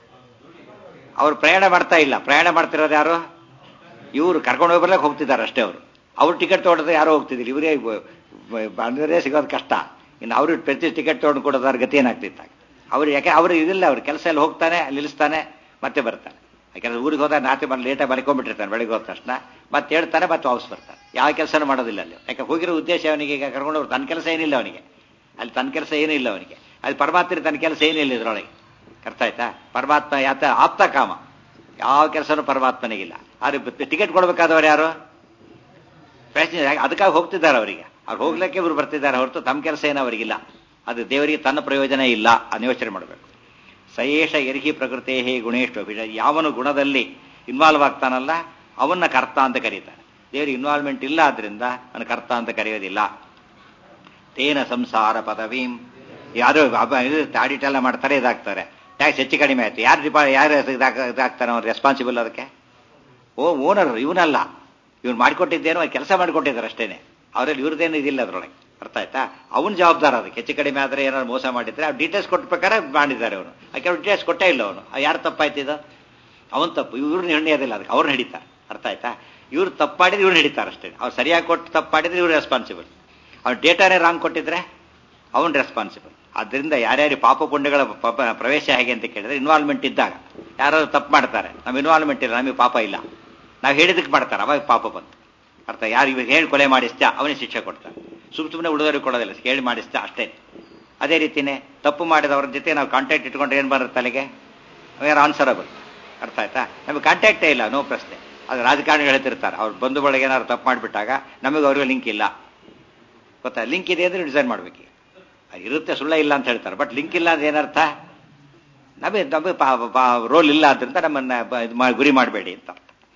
S1: ಅವ್ರು ಪ್ರಯಾಣ ಮಾಡ್ತಾ ಇಲ್ಲ ಪ್ರಯಾಣ ಮಾಡ್ತಿರೋದು ಯಾರು ಇವರು ಕರ್ಕೊಂಡು ಹೋಗಿ ಬರ್ಲಕ್ಕೆ ಹೋಗ್ತಿದ್ದಾರೆ ಅಷ್ಟೇ ಅವರು ಅವ್ರು ಟಿಕೆಟ್ ತೊಗೊಂಡ್ರೆ ಯಾರೋ ಹೋಗ್ತಿದ್ರು ಇವರೇ ಬಂದರೆ ಸಿಗೋದು ಕಷ್ಟ ಇನ್ನು ಅವ್ರಿಗೆ ಪ್ರತಿ ಟಿಕೆಟ್ ತೊಗೊಂಡು ಕೊಡೋದಾರ ಗತಿ ಏನಾಗ್ತಿತ್ತು ಅವ್ರು ಯಾಕೆ ಅವ್ರು ಇದಿಲ್ಲ ಅವ್ರು ಕೆಲಸ ಎಲ್ಲ ಹೋಗ್ತಾನೆ ನಿಲ್ಲಿಸ್ತಾನೆ ಮತ್ತೆ ಬರ್ತಾನೆ ಯಾಕಂದ್ರೆ ಊರಿಗೆ ಹೋದಾಗ ನಾತಿ ಬಂದು ಲೇಟಾಗಿ ಮಲ್ಕೊಂಡ್ಬಿಟ್ಟಿರ್ತಾನೆ ಬೆಳಗ್ಗೆ ಹೋದ ತಕ್ಷಣ ಮತ್ತೆ ಹೇಳ್ತಾನೆ ಮತ್ತೆ ವಾಪಸ್ ಬರ್ತಾನೆ ಯಾವ ಕೆಲಸನೂ ಮಾಡೋದಿಲ್ಲ ಅಲ್ಲಿ ಯಾಕೆ ಹೋಗಿರೋ ಉದ್ದೇಶ ಅವನಿಗೆ ಈಗ ಕರ್ಕೊಂಡು ಹೋಗಿ ತನ್ನ ಕೆಲಸ ಏನಿಲ್ಲ ಅವನಿಗೆ ಅಲ್ಲಿ ತನ್ನ ಕೆಲಸ ಏನೂ ಇಲ್ಲ ಅವನಿಗೆ ಅಲ್ಲಿ ಪರಮಾತ್ಮ ತನ್ನ ಕೆಲಸ ಏನಿಲ್ಲ ಇದರೊಳಗೆ ಅರ್ಥ ಆಯ್ತಾ ಪರಮಾತ್ಮ ಯಾತ ಆಪ್ತ ಕಾಮ ಯಾವ ಕೆಲಸನೂ ಪರಮಾತ್ಮನಿಗಿಲ್ಲ ಆದ್ರೆ ಟಿಕೆಟ್ ಕೊಡ್ಬೇಕಾದವ್ರು ಯಾರು ಪ್ಯಾಸೆಂಜರ್ ಅದಕ್ಕಾಗಿ ಹೋಗ್ತಿದ್ದಾರೆ ಅವರಿಗೆ ಅವ್ರು ಹೋಗ್ಲಿಕ್ಕೆ ಇವರು ಬರ್ತಿದ್ದಾರೆ ಹೊರತು ತಮ್ಮ ಕೆಲಸ ಏನೋ ಅವರಿಗಿಲ್ಲ ಅದು ದೇವರಿಗೆ ತನ್ನ ಪ್ರಯೋಜನ ಇಲ್ಲ ಅದನ್ನ ಯೋಚನೆ ಮಾಡಬೇಕು ಸಯೇಷ ಎರ್ಹಿ ಪ್ರಕೃತೇ ಗುಣೇಶ್ ಅಭಿಷ ಯಾವನು ಗುಣದಲ್ಲಿ ಇನ್ವಾಲ್ವ್ ಆಗ್ತಾನಲ್ಲ ಅವನ್ನ ಕರ್ತ ಅಂತ ಕರೀತಾರೆ ದೇವರಿಗೆ ಇನ್ವಾಲ್ವ್ಮೆಂಟ್ ಇಲ್ಲ ಆದ್ರಿಂದ ಅವನು ಕರ್ತ ಅಂತ ಕರೆಯೋದಿಲ್ಲ ತೇನ ಸಂಸಾರ ಪದವೀಂ ಯಾರು ಆಡಿಟ್ ಎಲ್ಲ ಮಾಡ್ತಾರೆ ಇದಾಗ್ತಾರೆ ಟ್ಯಾಕ್ಸ್ ಹೆಚ್ಚು ಕಡಿಮೆ ಆಯ್ತು ಯಾರು ಡಿಪಾ ಯಾರು ಇದಾಗ್ತಾನೆ ಅವ್ರು ರೆಸ್ಪಾನ್ಸಿಬಲ್ ಅದಕ್ಕೆ ಓ ಓನರ್ ಇವನಲ್ಲ ಇವ್ನು ಮಾಡಿಕೊಟ್ಟಿದ್ದೇನೋ ಕೆಲಸ ಮಾಡಿಕೊಟ್ಟಿದ್ದಾರೆ ಅಷ್ಟೇನೆ ಅವರಲ್ಲಿ ಇವ್ರದ್ದೇನು ಇದಿಲ್ಲ ಅದರೊಳಗೆ ಅರ್ಥ ಆಯ್ತಾ ಅವನು ಜವಾಬ್ದಾರ ಅದಕ್ಕೆ ಹೆಚ್ಚು ಕಡಿಮೆ ಆದರೆ ಏನಾದ್ರು ಮೋಸ ಮಾಡಿದ್ರೆ ಆ ಡೀಟೇಲ್ಸ್ ಕೊಟ್ಟ ಪ್ರಕಾರ ಮಾಡಿದ್ದಾರೆ ಅವನು ಯಾಕೆ ಅವ್ರು ಡೀಟೇಲ್ಸ್ ಕೊಟ್ಟೇ ಇಲ್ಲ ಅವನು ಯಾರು ತಪ್ಪಾಯ್ತಿದ ಅವನು ತಪ್ಪು ಇವ್ರನ್ನ ಹಿಡಿಯೋದಿಲ್ಲ ಅದಕ್ಕೆ ಅವ್ರನ್ನ ಹಿಡಿತಾರೆ ಅರ್ಥ ಆಯ್ತಾ ಇವ್ರು ತಪ್ಪು ಮಾಡಿದ್ರೆ ಇವ್ರು ಹಿಡಿತಾರೆ ಅಷ್ಟೇ ಅವ್ರು ಸರಿಯಾಗಿ ಕೊಟ್ಟು ತಪ್ಪು ಮಾಡಿದ್ರೆ ಇವ್ರು ರೆಸ್ಪಾನ್ಸಿಬಲ್ ಅವ್ನು ಡೇಟಾನೇ ರಾಂಗ್ ಕೊಟ್ಟಿದ್ರೆ ಅವನು ರೆಸ್ಪಾನ್ಸಿಬಲ್ ಆದ್ದರಿಂದ ಯಾರ್ಯಾರು ಪಾಪ ಪುಣ್ಯಗಳ ಪ್ರವೇಶ ಹೇಗೆ ಅಂತ ಕೇಳಿದ್ರೆ ಇನ್ವಾಲ್ವ್ಮೆಂಟ್ ಇದ್ದಾಗ ಯಾರಾದ್ರು ತಪ್ಪು ಮಾಡ್ತಾರೆ ನಮ್ಮ ಇನ್ವಾಲ್ವ್ಮೆಂಟ್ ಇಲ್ಲ ನಮಗೆ ಪಾಪ ಇಲ್ಲ ನಾವು ಹೇಳಿದಕ್ಕೆ ಮಾಡ್ತಾರೆ ಅವಾಗ ಪಾಪ ಬಂತು ಅರ್ಥ ಯಾರು ಇವಾಗ ಹೇಳಿ ಕೊಲೆ ಮಾಡಿಸ್ತಾ ಅವನಿಗೆ ಶಿಕ್ಷೆ ಕೊಡ್ತಾರೆ ಸುಮ್ ಸುಮ್ಮನೆ ಉಳಿದವ್ರಿಗೆ ಕೊಡೋದಿಲ್ಲ ಹೇಳಿ ಮಾಡಿಸ್ತಾ ಅಷ್ಟೇ ಅದೇ ರೀತಿನೇ ತಪ್ಪು ಮಾಡಿದವ್ರ ಜೊತೆ ನಾವು ಕಾಂಟ್ಯಾಕ್ಟ್ ಇಟ್ಕೊಂಡ್ರೆ ಏನು ಬರುತ್ತೆ ತಲೆಗೆ ಯಾರು ಆನ್ಸರಬಲ್ ಅರ್ಥ ಆಯ್ತಾ ನಮಗೆ ಕಾಂಟ್ಯಾಕ್ಟೇ ಇಲ್ಲ ನೋ ಪ್ರಶ್ನೆ ಅದು ರಾಜಕಾರಣಿಗಳು ಹೇಳ್ತಿರ್ತಾರೆ ಅವ್ರ ಬಂಧು ಬಳಗ ಏನಾದ್ರು ತಪ್ಪು ಮಾಡಿಬಿಟ್ಟಾಗ ನಮಗೆ ಅವ್ರಿಗೆ ಲಿಂಕ್ ಇಲ್ಲ ಗೊತ್ತಾ ಲಿಂಕ್ ಇದೆ ಅಂದ್ರೆ ಡಿಸೈನ್ ಮಾಡ್ಬೇಕು ಇರುತ್ತೆ ಸುಳ್ಳ ಇಲ್ಲ ಅಂತ ಹೇಳ್ತಾರೆ ಬಟ್ ಲಿಂಕ್ ಇಲ್ಲ ಅಂದ್ರೆ ಏನರ್ಥ ನಮಗೆ ನಮಗೆ ರೋಲ್ ಇಲ್ಲ ಆದ್ರಿಂದ ನಮ್ಮನ್ನ ಗುರಿ ಮಾಡಬೇಡಿ ಅಂತ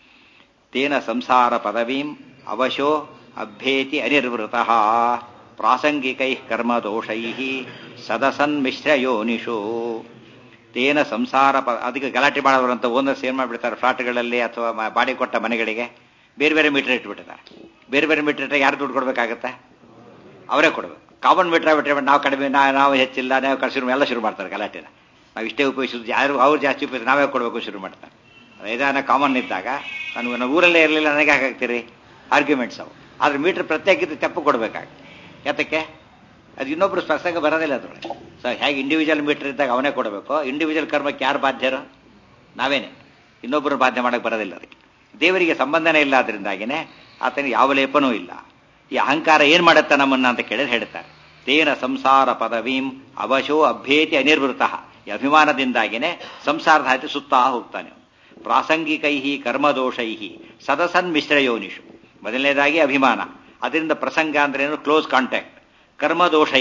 S1: ತೇನ ಸಂಸಾರ ಪದವೀಂ ಅವಶೋ ಅಭ್ಯೇತಿ ಅನಿರ್ವೃತ ಪ್ರಾಸಂಗಿಕೈ ಕರ್ಮದೋಷೈ ಸದಸನ್ಮಿಶ್ರಯೋನಿಷು ತೇನ ಸಂಸಾರ ಪ ಅದಕ್ಕೆ ಗಲಾಟೆ ಮಾಡೋರಂತ ಓನರ್ಸ್ ಏನ್ ಮಾಡ್ಬಿಡ್ತಾರೆ ಫ್ಲಾಟ್ಗಳಲ್ಲಿ ಅಥವಾ ಬಾಡಿ ಕೊಟ್ಟ ಮನೆಗಳಿಗೆ ಬೇರೆ ಬೇರೆ ಮೀಟರ್ ಇಟ್ಬಿಟ್ಟಿದ್ದಾರೆ ಬೇರೆ ಬೇರೆ ಮೀಟರ್ ಇಟ್ಟರೆ ಯಾರು ದುಡ್ಡು ಕೊಡ್ಬೇಕಾಗತ್ತೆ ಅವರೇ ಕೊಡಬೇಕು ಕಾಮನ್ ಮೀಟರ್ ಬಿಟ್ಟರೆ ನಾವು ಕಡಿಮೆ ನಾವು ಹೆಚ್ಚಿಲ್ಲ ನಾವು ಕಳಿಸಿರು ಎಲ್ಲ ಶುರು ಮಾಡ್ತಾರೆ ಗಲಾಟೆನ ನಾವು ಇಷ್ಟೇ ಉಪಯೋಗಿಸೋದು ಯಾರು ಅವ್ರು ಜಾಸ್ತಿ ಉಪಯೋಗಿಸಿ ನಾವೇ ಕೊಡಬೇಕು ಶುರು ಮಾಡ್ತಾರೆ ಏದಾನ ಕಾಮನ್ ಇದ್ದಾಗ ನಾನು ನಾವು ಊರಲ್ಲೇ ಇರಲಿಲ್ಲ ನನಗೆ ಹಾಕಾಗ್ತೀರಿ ಆರ್ಗ್ಯುಮೆಂಟ್ಸ್ ಅವು ಆದ್ರೆ ಮೀಟರ್ ಪ್ರತ್ಯೇಕಿತ ತೆಪ್ಪು ಕೊಡಬೇಕಾಗ ಯಾತಕ್ಕೆ ಅದು ಇನ್ನೊಬ್ರು ಪ್ರಸಂಗ ಬರೋದಿಲ್ಲ ಅದ್ರೊಳಗೆ ಸೊ ಹೇಗೆ ಇಂಡಿವಿಜುವಲ್ ಮೀಟರ್ ಇದ್ದಾಗ ಅವನೇ ಕೊಡಬೇಕು ಇಂಡಿವಿಜುವಲ್ ಕರ್ಮಕ್ಕೆ ಯಾರು ಬಾಧ್ಯರು ನಾವೇನೆ ಇನ್ನೊಬ್ಬರು ಬಾಧ್ಯ ಮಾಡಕ್ಕೆ ಬರೋದಿಲ್ಲ ಅದಕ್ಕೆ ದೇವರಿಗೆ ಸಂಬಂಧನೇ ಇಲ್ಲ ಅದರಿಂದಾಗಿನೇ ಆತನಿಗೆ ಯಾವ ಲೇಪನೂ ಇಲ್ಲ ಈ ಅಹಂಕಾರ ಏನ್ ಮಾಡುತ್ತೆ ನಮ್ಮನ್ನ ಅಂತ ಕೇಳಿದ್ರೆ ಹೇಳ್ತಾರೆ ತೇನ ಸಂಸಾರ ಪದವೀಂ ಅವಶೋ ಅಭ್ಯೇತಿ ಅನಿರ್ವೃತ ಈ ಅಭಿಮಾನದಿಂದಾಗಿನೇ ಸಂಸಾರದ ಹಾಕಿ ಸುತ್ತಾ ಹೋಗ್ತಾನೆ ಪ್ರಾಸಂಗಿಕೈ ಕರ್ಮದೋಷೈ ಸದಸನ್ ಮಿಶ್ರಯೋನಿಷು ಮೊದಲನೇದಾಗಿ ಅಭಿಮಾನ ಅದರಿಂದ ಪ್ರಸಂಗ ಅಂದ್ರೆ ಏನು ಕ್ಲೋಸ್ ಕಾಂಟ್ಯಾಕ್ಟ್ ಕರ್ಮದೋಷೈ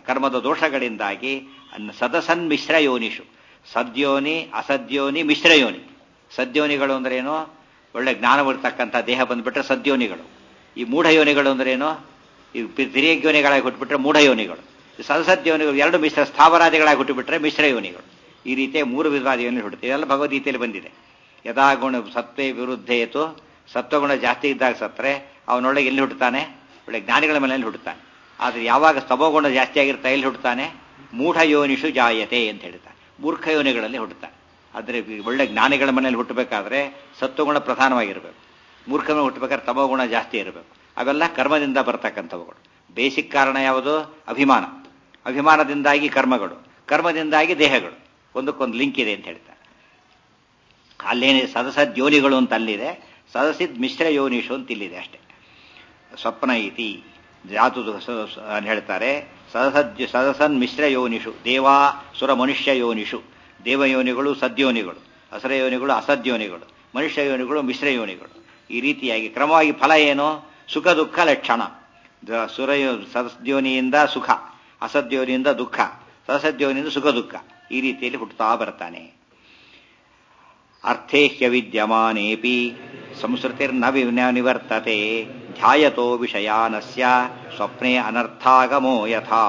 S1: ಕರ್ಮದ ದೋಷಗಳಿಂದಾಗಿ ಅನ್ನ ಸದಸನ್ ಮಿಶ್ರ ಯೋನಿಷು ಸದ್ಯೋನಿ ಅಸದ್ಯೋನಿ ಮಿಶ್ರ ಯೋನಿ ಸದ್ಯೋನಿಗಳು ಅಂದ್ರೇನು ಒಳ್ಳೆ ಜ್ಞಾನವಿರ್ತಕ್ಕಂಥ ದೇಹ ಬಂದ್ಬಿಟ್ರೆ ಸದ್ಯೋನಿಗಳು ಈ ಮೂಢ ಯೋನಿಗಳು ಅಂದ್ರೇನು ಈ ತಿರಿಯೋನಿಗಳಾಗಿ ಹುಟ್ಟುಬಿಟ್ರೆ ಮೂಢ ಯೋನಿಗಳು ಈ ಸದಸದ್ಯೋನಿಗಳು ಎರಡು ಮಿಶ್ರ ಸ್ಥಾವರಾದಿಗಳಾಗಿ ಹುಟ್ಟುಬಿಟ್ರೆ ಮಿಶ್ರ ಯೋನಿಗಳು ಈ ರೀತಿಯ ಮೂರು ವಿಧವಾದ ಯೋನಿ ಹುಟ್ಟುತ್ತೆ ಇದೆಲ್ಲ ಭಗವದ್ಗೀತೆಯಲ್ಲಿ ಬಂದಿದೆ ಯಥಾಗುಣ ಸತ್ವೇ ವಿರುದ್ಧೇತು ಸತ್ವಗುಣ ಜಾಸ್ತಿ ಇದ್ದಾಗ ಸತ್ರೆ ಅವನೊಳಗೆ ಎಲ್ಲಿ ಹುಟ್ಟುತ್ತಾನೆ ಒಳ್ಳೆ ಜ್ಞಾನಿಗಳ ಮನೆಯಲ್ಲಿ ಹುಟ್ಟುತ್ತಾನೆ ಆದರೆ ಯಾವಾಗ ಸ್ತಮೋಗುಣ ಜಾಸ್ತಿ ಆಗಿರ್ತಾ ಎಲ್ಲಿ ಹುಟ್ಟುತ್ತಾನೆ ಮೂಢ ಯೋನಿಷು ಜಾಯತೆ ಅಂತ ಹೇಳ್ತಾನೆ ಮೂರ್ಖ ಯೋನಿಗಳಲ್ಲಿ ಹುಟ್ಟುತ್ತಾನೆ ಆದರೆ ಒಳ್ಳೆ ಜ್ಞಾನಿಗಳ ಮನೆಯಲ್ಲಿ ಹುಟ್ಟಬೇಕಾದ್ರೆ ಸತ್ವಗುಣ ಪ್ರಧಾನವಾಗಿರಬೇಕು ಮೂರ್ಖನ ಹುಟ್ಟಬೇಕಾದ್ರೆ ತಮೋಗುಣ ಜಾಸ್ತಿ ಇರಬೇಕು ಅವೆಲ್ಲ ಕರ್ಮದಿಂದ ಬರ್ತಕ್ಕಂಥವುಗಳು ಬೇಸಿಕ್ ಕಾರಣ ಯಾವುದು ಅಭಿಮಾನ ಅಭಿಮಾನದಿಂದಾಗಿ ಕರ್ಮಗಳು ಕರ್ಮದಿಂದಾಗಿ ದೇಹಗಳು ಒಂದಕ್ಕೊಂದು ಲಿಂಕ್ ಇದೆ ಅಂತ ಹೇಳ್ತಾರೆ ಅಲ್ಲೇನಿದೆ ಸದಸದ್ ಯೋನಿಗಳು ಅಂತ ಅಲ್ಲಿದೆ ಸದಸಿದ್ ಮಿಶ್ರ ಯೋನಿಷು ಅಂತ ಇಲ್ಲಿದೆ ಅಷ್ಟೇ ಸ್ವಪ್ನ ಇತಿ ಜಾತು ಅಂತ ಹೇಳ್ತಾರೆ ಸದಸದ್ ಸದಸನ್ ಮಿಶ್ರ ಯೋನಿಷು ದೇವಾ ಸುರ ಮನುಷ್ಯ ಯೋನಿಷು ದೇವಯೋನಿಗಳು ಸದ್ಯೋನಿಗಳು ಅಸರ ಯೋನಿಗಳು ಅಸದ್ಯೋನಿಗಳು ಮನುಷ್ಯ ಯೋನಿಗಳು ಮಿಶ್ರ ಯೋನಿಗಳು ಈ ರೀತಿಯಾಗಿ ಕ್ರಮವಾಗಿ ಫಲ ಏನು ಸುಖ ದುಃಖ ಲಕ್ಷಣ ಸುರ ಸದ್ಯೋನಿಯಿಂದ ಸುಖ ಅಸದ್ಯೋನಿಯಿಂದ ದುಃಖ ಸದಸದ್ಯೋನಿಯಿಂದ ಸುಖ ದುಃಖ ಈ ರೀತಿಯಲ್ಲಿ ಹುಟ್ಟುತ್ತಾ ಬರ್ತಾನೆ ಅರ್ಥೇ ಹ್ಯವಿದ್ಯಮಾನೇಪಿ ಸಂಸ್ಕೃತಿರ್ನ ನಿವರ್ತತೆ ಧ್ಯಾಯತೋ ವಿಷಯಾನಸ್ಯ ಸ್ವಪ್ನೆ ಅನರ್ಥಾಗಮೋ ಯಥಾ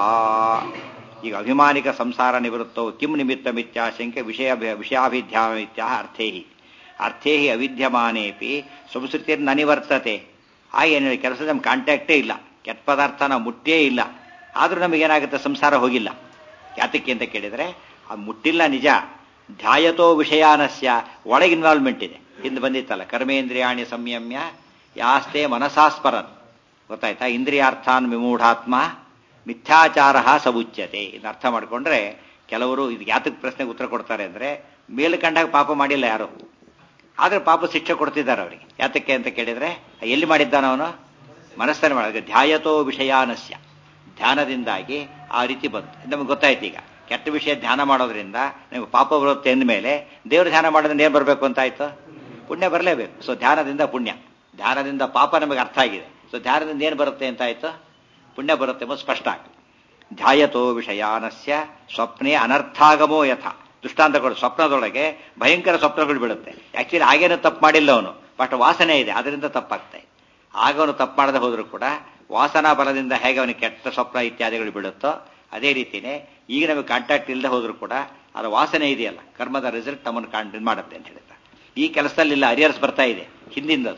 S1: ಈಗ ಅಭಿಮಾನಿಕ ಸಂಸಾರ ನಿವೃತ್ತೋ ಕಿಂ ನಿಮಿತ್ತ ಮಿತ್ಯಾಶಂಕೆ ವಿಷಯ ವಿಷಯಾಭಿಧ್ಯಾಮಿತ್ಯ ಅರ್ಥೇ ಅರ್ಥೇ ಅವಿದ್ಯಮಾನೇಪಿ ಸಂಸ್ಕೃತಿರ್ನ ನಿವರ್ತತೆ ಹಾಗೇನು ಕೆಲಸ ನಮ್ಮ ಕಾಂಟ್ಯಾಕ್ಟೇ ಇಲ್ಲ ಕೆಟ್ಟ ಪದಾರ್ಥನ ಮುಟ್ಟೇ ಇಲ್ಲ ಆದರೂ ನಮಗೇನಾಗುತ್ತೆ ಸಂಸಾರ ಹೋಗಿಲ್ಲ ಯಾತಕ್ಕೆ ಅಂತ ಕೇಳಿದರೆ ಅದು ಮುಟ್ಟಿಲ್ಲ ನಿಜ ಧ್ಯಾಯತೋ ವಿಷಯಾನಸ್ಯ ಒಳಗೆ ಇನ್ವಾಲ್ವ್ಮೆಂಟ್ ಇದೆ ಹಿಂದೆ ಬಂದಿತ್ತಲ್ಲ ಕರ್ಮೇಂದ್ರಿಯಾಣಿ ಸಂಯಮ್ಯ ಯಾಸ್ತೆ ಮನಸಾಸ್ಪರನ್ ಗೊತ್ತಾಯ್ತಾ ಇಂದ್ರಿಯಾರ್ಥಾನ್ ವಿಮೂಢಾತ್ಮ ಮಿಥ್ಯಾಚಾರ ಸಬುಚ್ಯತೆ ಇದನ್ನ ಅರ್ಥ ಮಾಡಿಕೊಂಡ್ರೆ ಕೆಲವರು ಇದು ಯಾತಕ್ಕೆ ಪ್ರಶ್ನೆಗೆ ಉತ್ತರ ಕೊಡ್ತಾರೆ ಅಂದ್ರೆ ಮೇಲು ಕಂಡಾಗ ಪಾಪ ಮಾಡಿಲ್ಲ ಯಾರು ಆದ್ರೆ ಪಾಪ ಶಿಕ್ಷೆ ಕೊಡ್ತಿದ್ದಾರೆ ಅವರಿಗೆ ಯಾತಕ್ಕೆ ಅಂತ ಕೇಳಿದ್ರೆ ಎಲ್ಲಿ ಮಾಡಿದ್ದಾನ ಅವನು ಮನಸ್ಸನ್ನು ಮಾಡಿದ ಧ್ಯಾಯತೋ ವಿಷಯಾನಸ್ಯ ಧ್ಯಾನದಿಂದಾಗಿ ಆ ರೀತಿ ಬಂತು ನಮಗೆ ಗೊತ್ತಾಯ್ತು ಈಗ ಕೆಟ್ಟ ವಿಷಯ ಧ್ಯಾನ ಮಾಡೋದ್ರಿಂದ ನಿಮಗೆ ಪಾಪ ಬರುತ್ತೆ ಅಂದಮೇಲೆ ದೇವ್ರ ಧ್ಯಾನ ಮಾಡೋದ್ರಿಂದ ಏನು ಬರಬೇಕು ಅಂತ ಆಯ್ತು ಪುಣ್ಯ ಬರಲೇಬೇಕು ಸೊ ಧ್ಯಾನದಿಂದ ಪುಣ್ಯ ಧ್ಯಾನದಿಂದ ಪಾಪ ನಮಗೆ ಅರ್ಥ ಆಗಿದೆ ಸೊ ಧ್ಯಾನದಿಂದ ಏನು ಬರುತ್ತೆ ಅಂತ ಆಯ್ತು ಪುಣ್ಯ ಬರುತ್ತೆ ಎಂಬುದು ಸ್ಪಷ್ಟ ಧ್ಯಾಯತೋ ವಿಷಯಾನಸ್ಯ ಸ್ವಪ್ನೆ ಅನರ್ಥಾಗಮೋ ಯಥ ದೃಷ್ಟಾಂತಗಳು ಸ್ವಪ್ನದೊಳಗೆ ಭಯಂಕರ ಸ್ವಪ್ನಗಳು ಬೀಳುತ್ತೆ ಆಕ್ಚುಲಿ ಆಗೇನು ತಪ್ಪು ಮಾಡಿಲ್ಲ ಅವನು ಬಟ್ ವಾಸನೆ ಇದೆ ಅದರಿಂದ ತಪ್ಪಾಗ್ತಾ ಇದೆ ಆಗ ಅವನು ತಪ್ಪು ಮಾಡದೆ ಹೋದರೂ ಕೂಡ ವಾಸನಾ ಬಲದಿಂದ ಹೇಗೆ ಅವನಿಗೆ ಕೆಟ್ಟ ಸ್ವಪ್ನ ಇತ್ಯಾದಿಗಳು ಬೀಳುತ್ತೋ ಅದೇ ರೀತಿಯೇ ಈಗ ನಮಗೆ ಕಾಂಟ್ಯಾಕ್ಟ್ ಇಲ್ಲದೆ ಹೋದರೂ ಕೂಡ ಅದರ ವಾಸನೆ ಇದೆಯಲ್ಲ ಕರ್ಮದ ರಿಸಲ್ಟ್ ನಮ್ಮನ್ನು ಕಾಂಟ್ ಮಾಡುತ್ತೆ ಅಂತ ಹೇಳ್ತಾರೆ ಈ ಕೆಲಸದಲ್ಲಿಲ್ಲ ಅರಿಯರ್ಸ್ ಬರ್ತಾ ಇದೆ ಹಿಂದಿಂದದು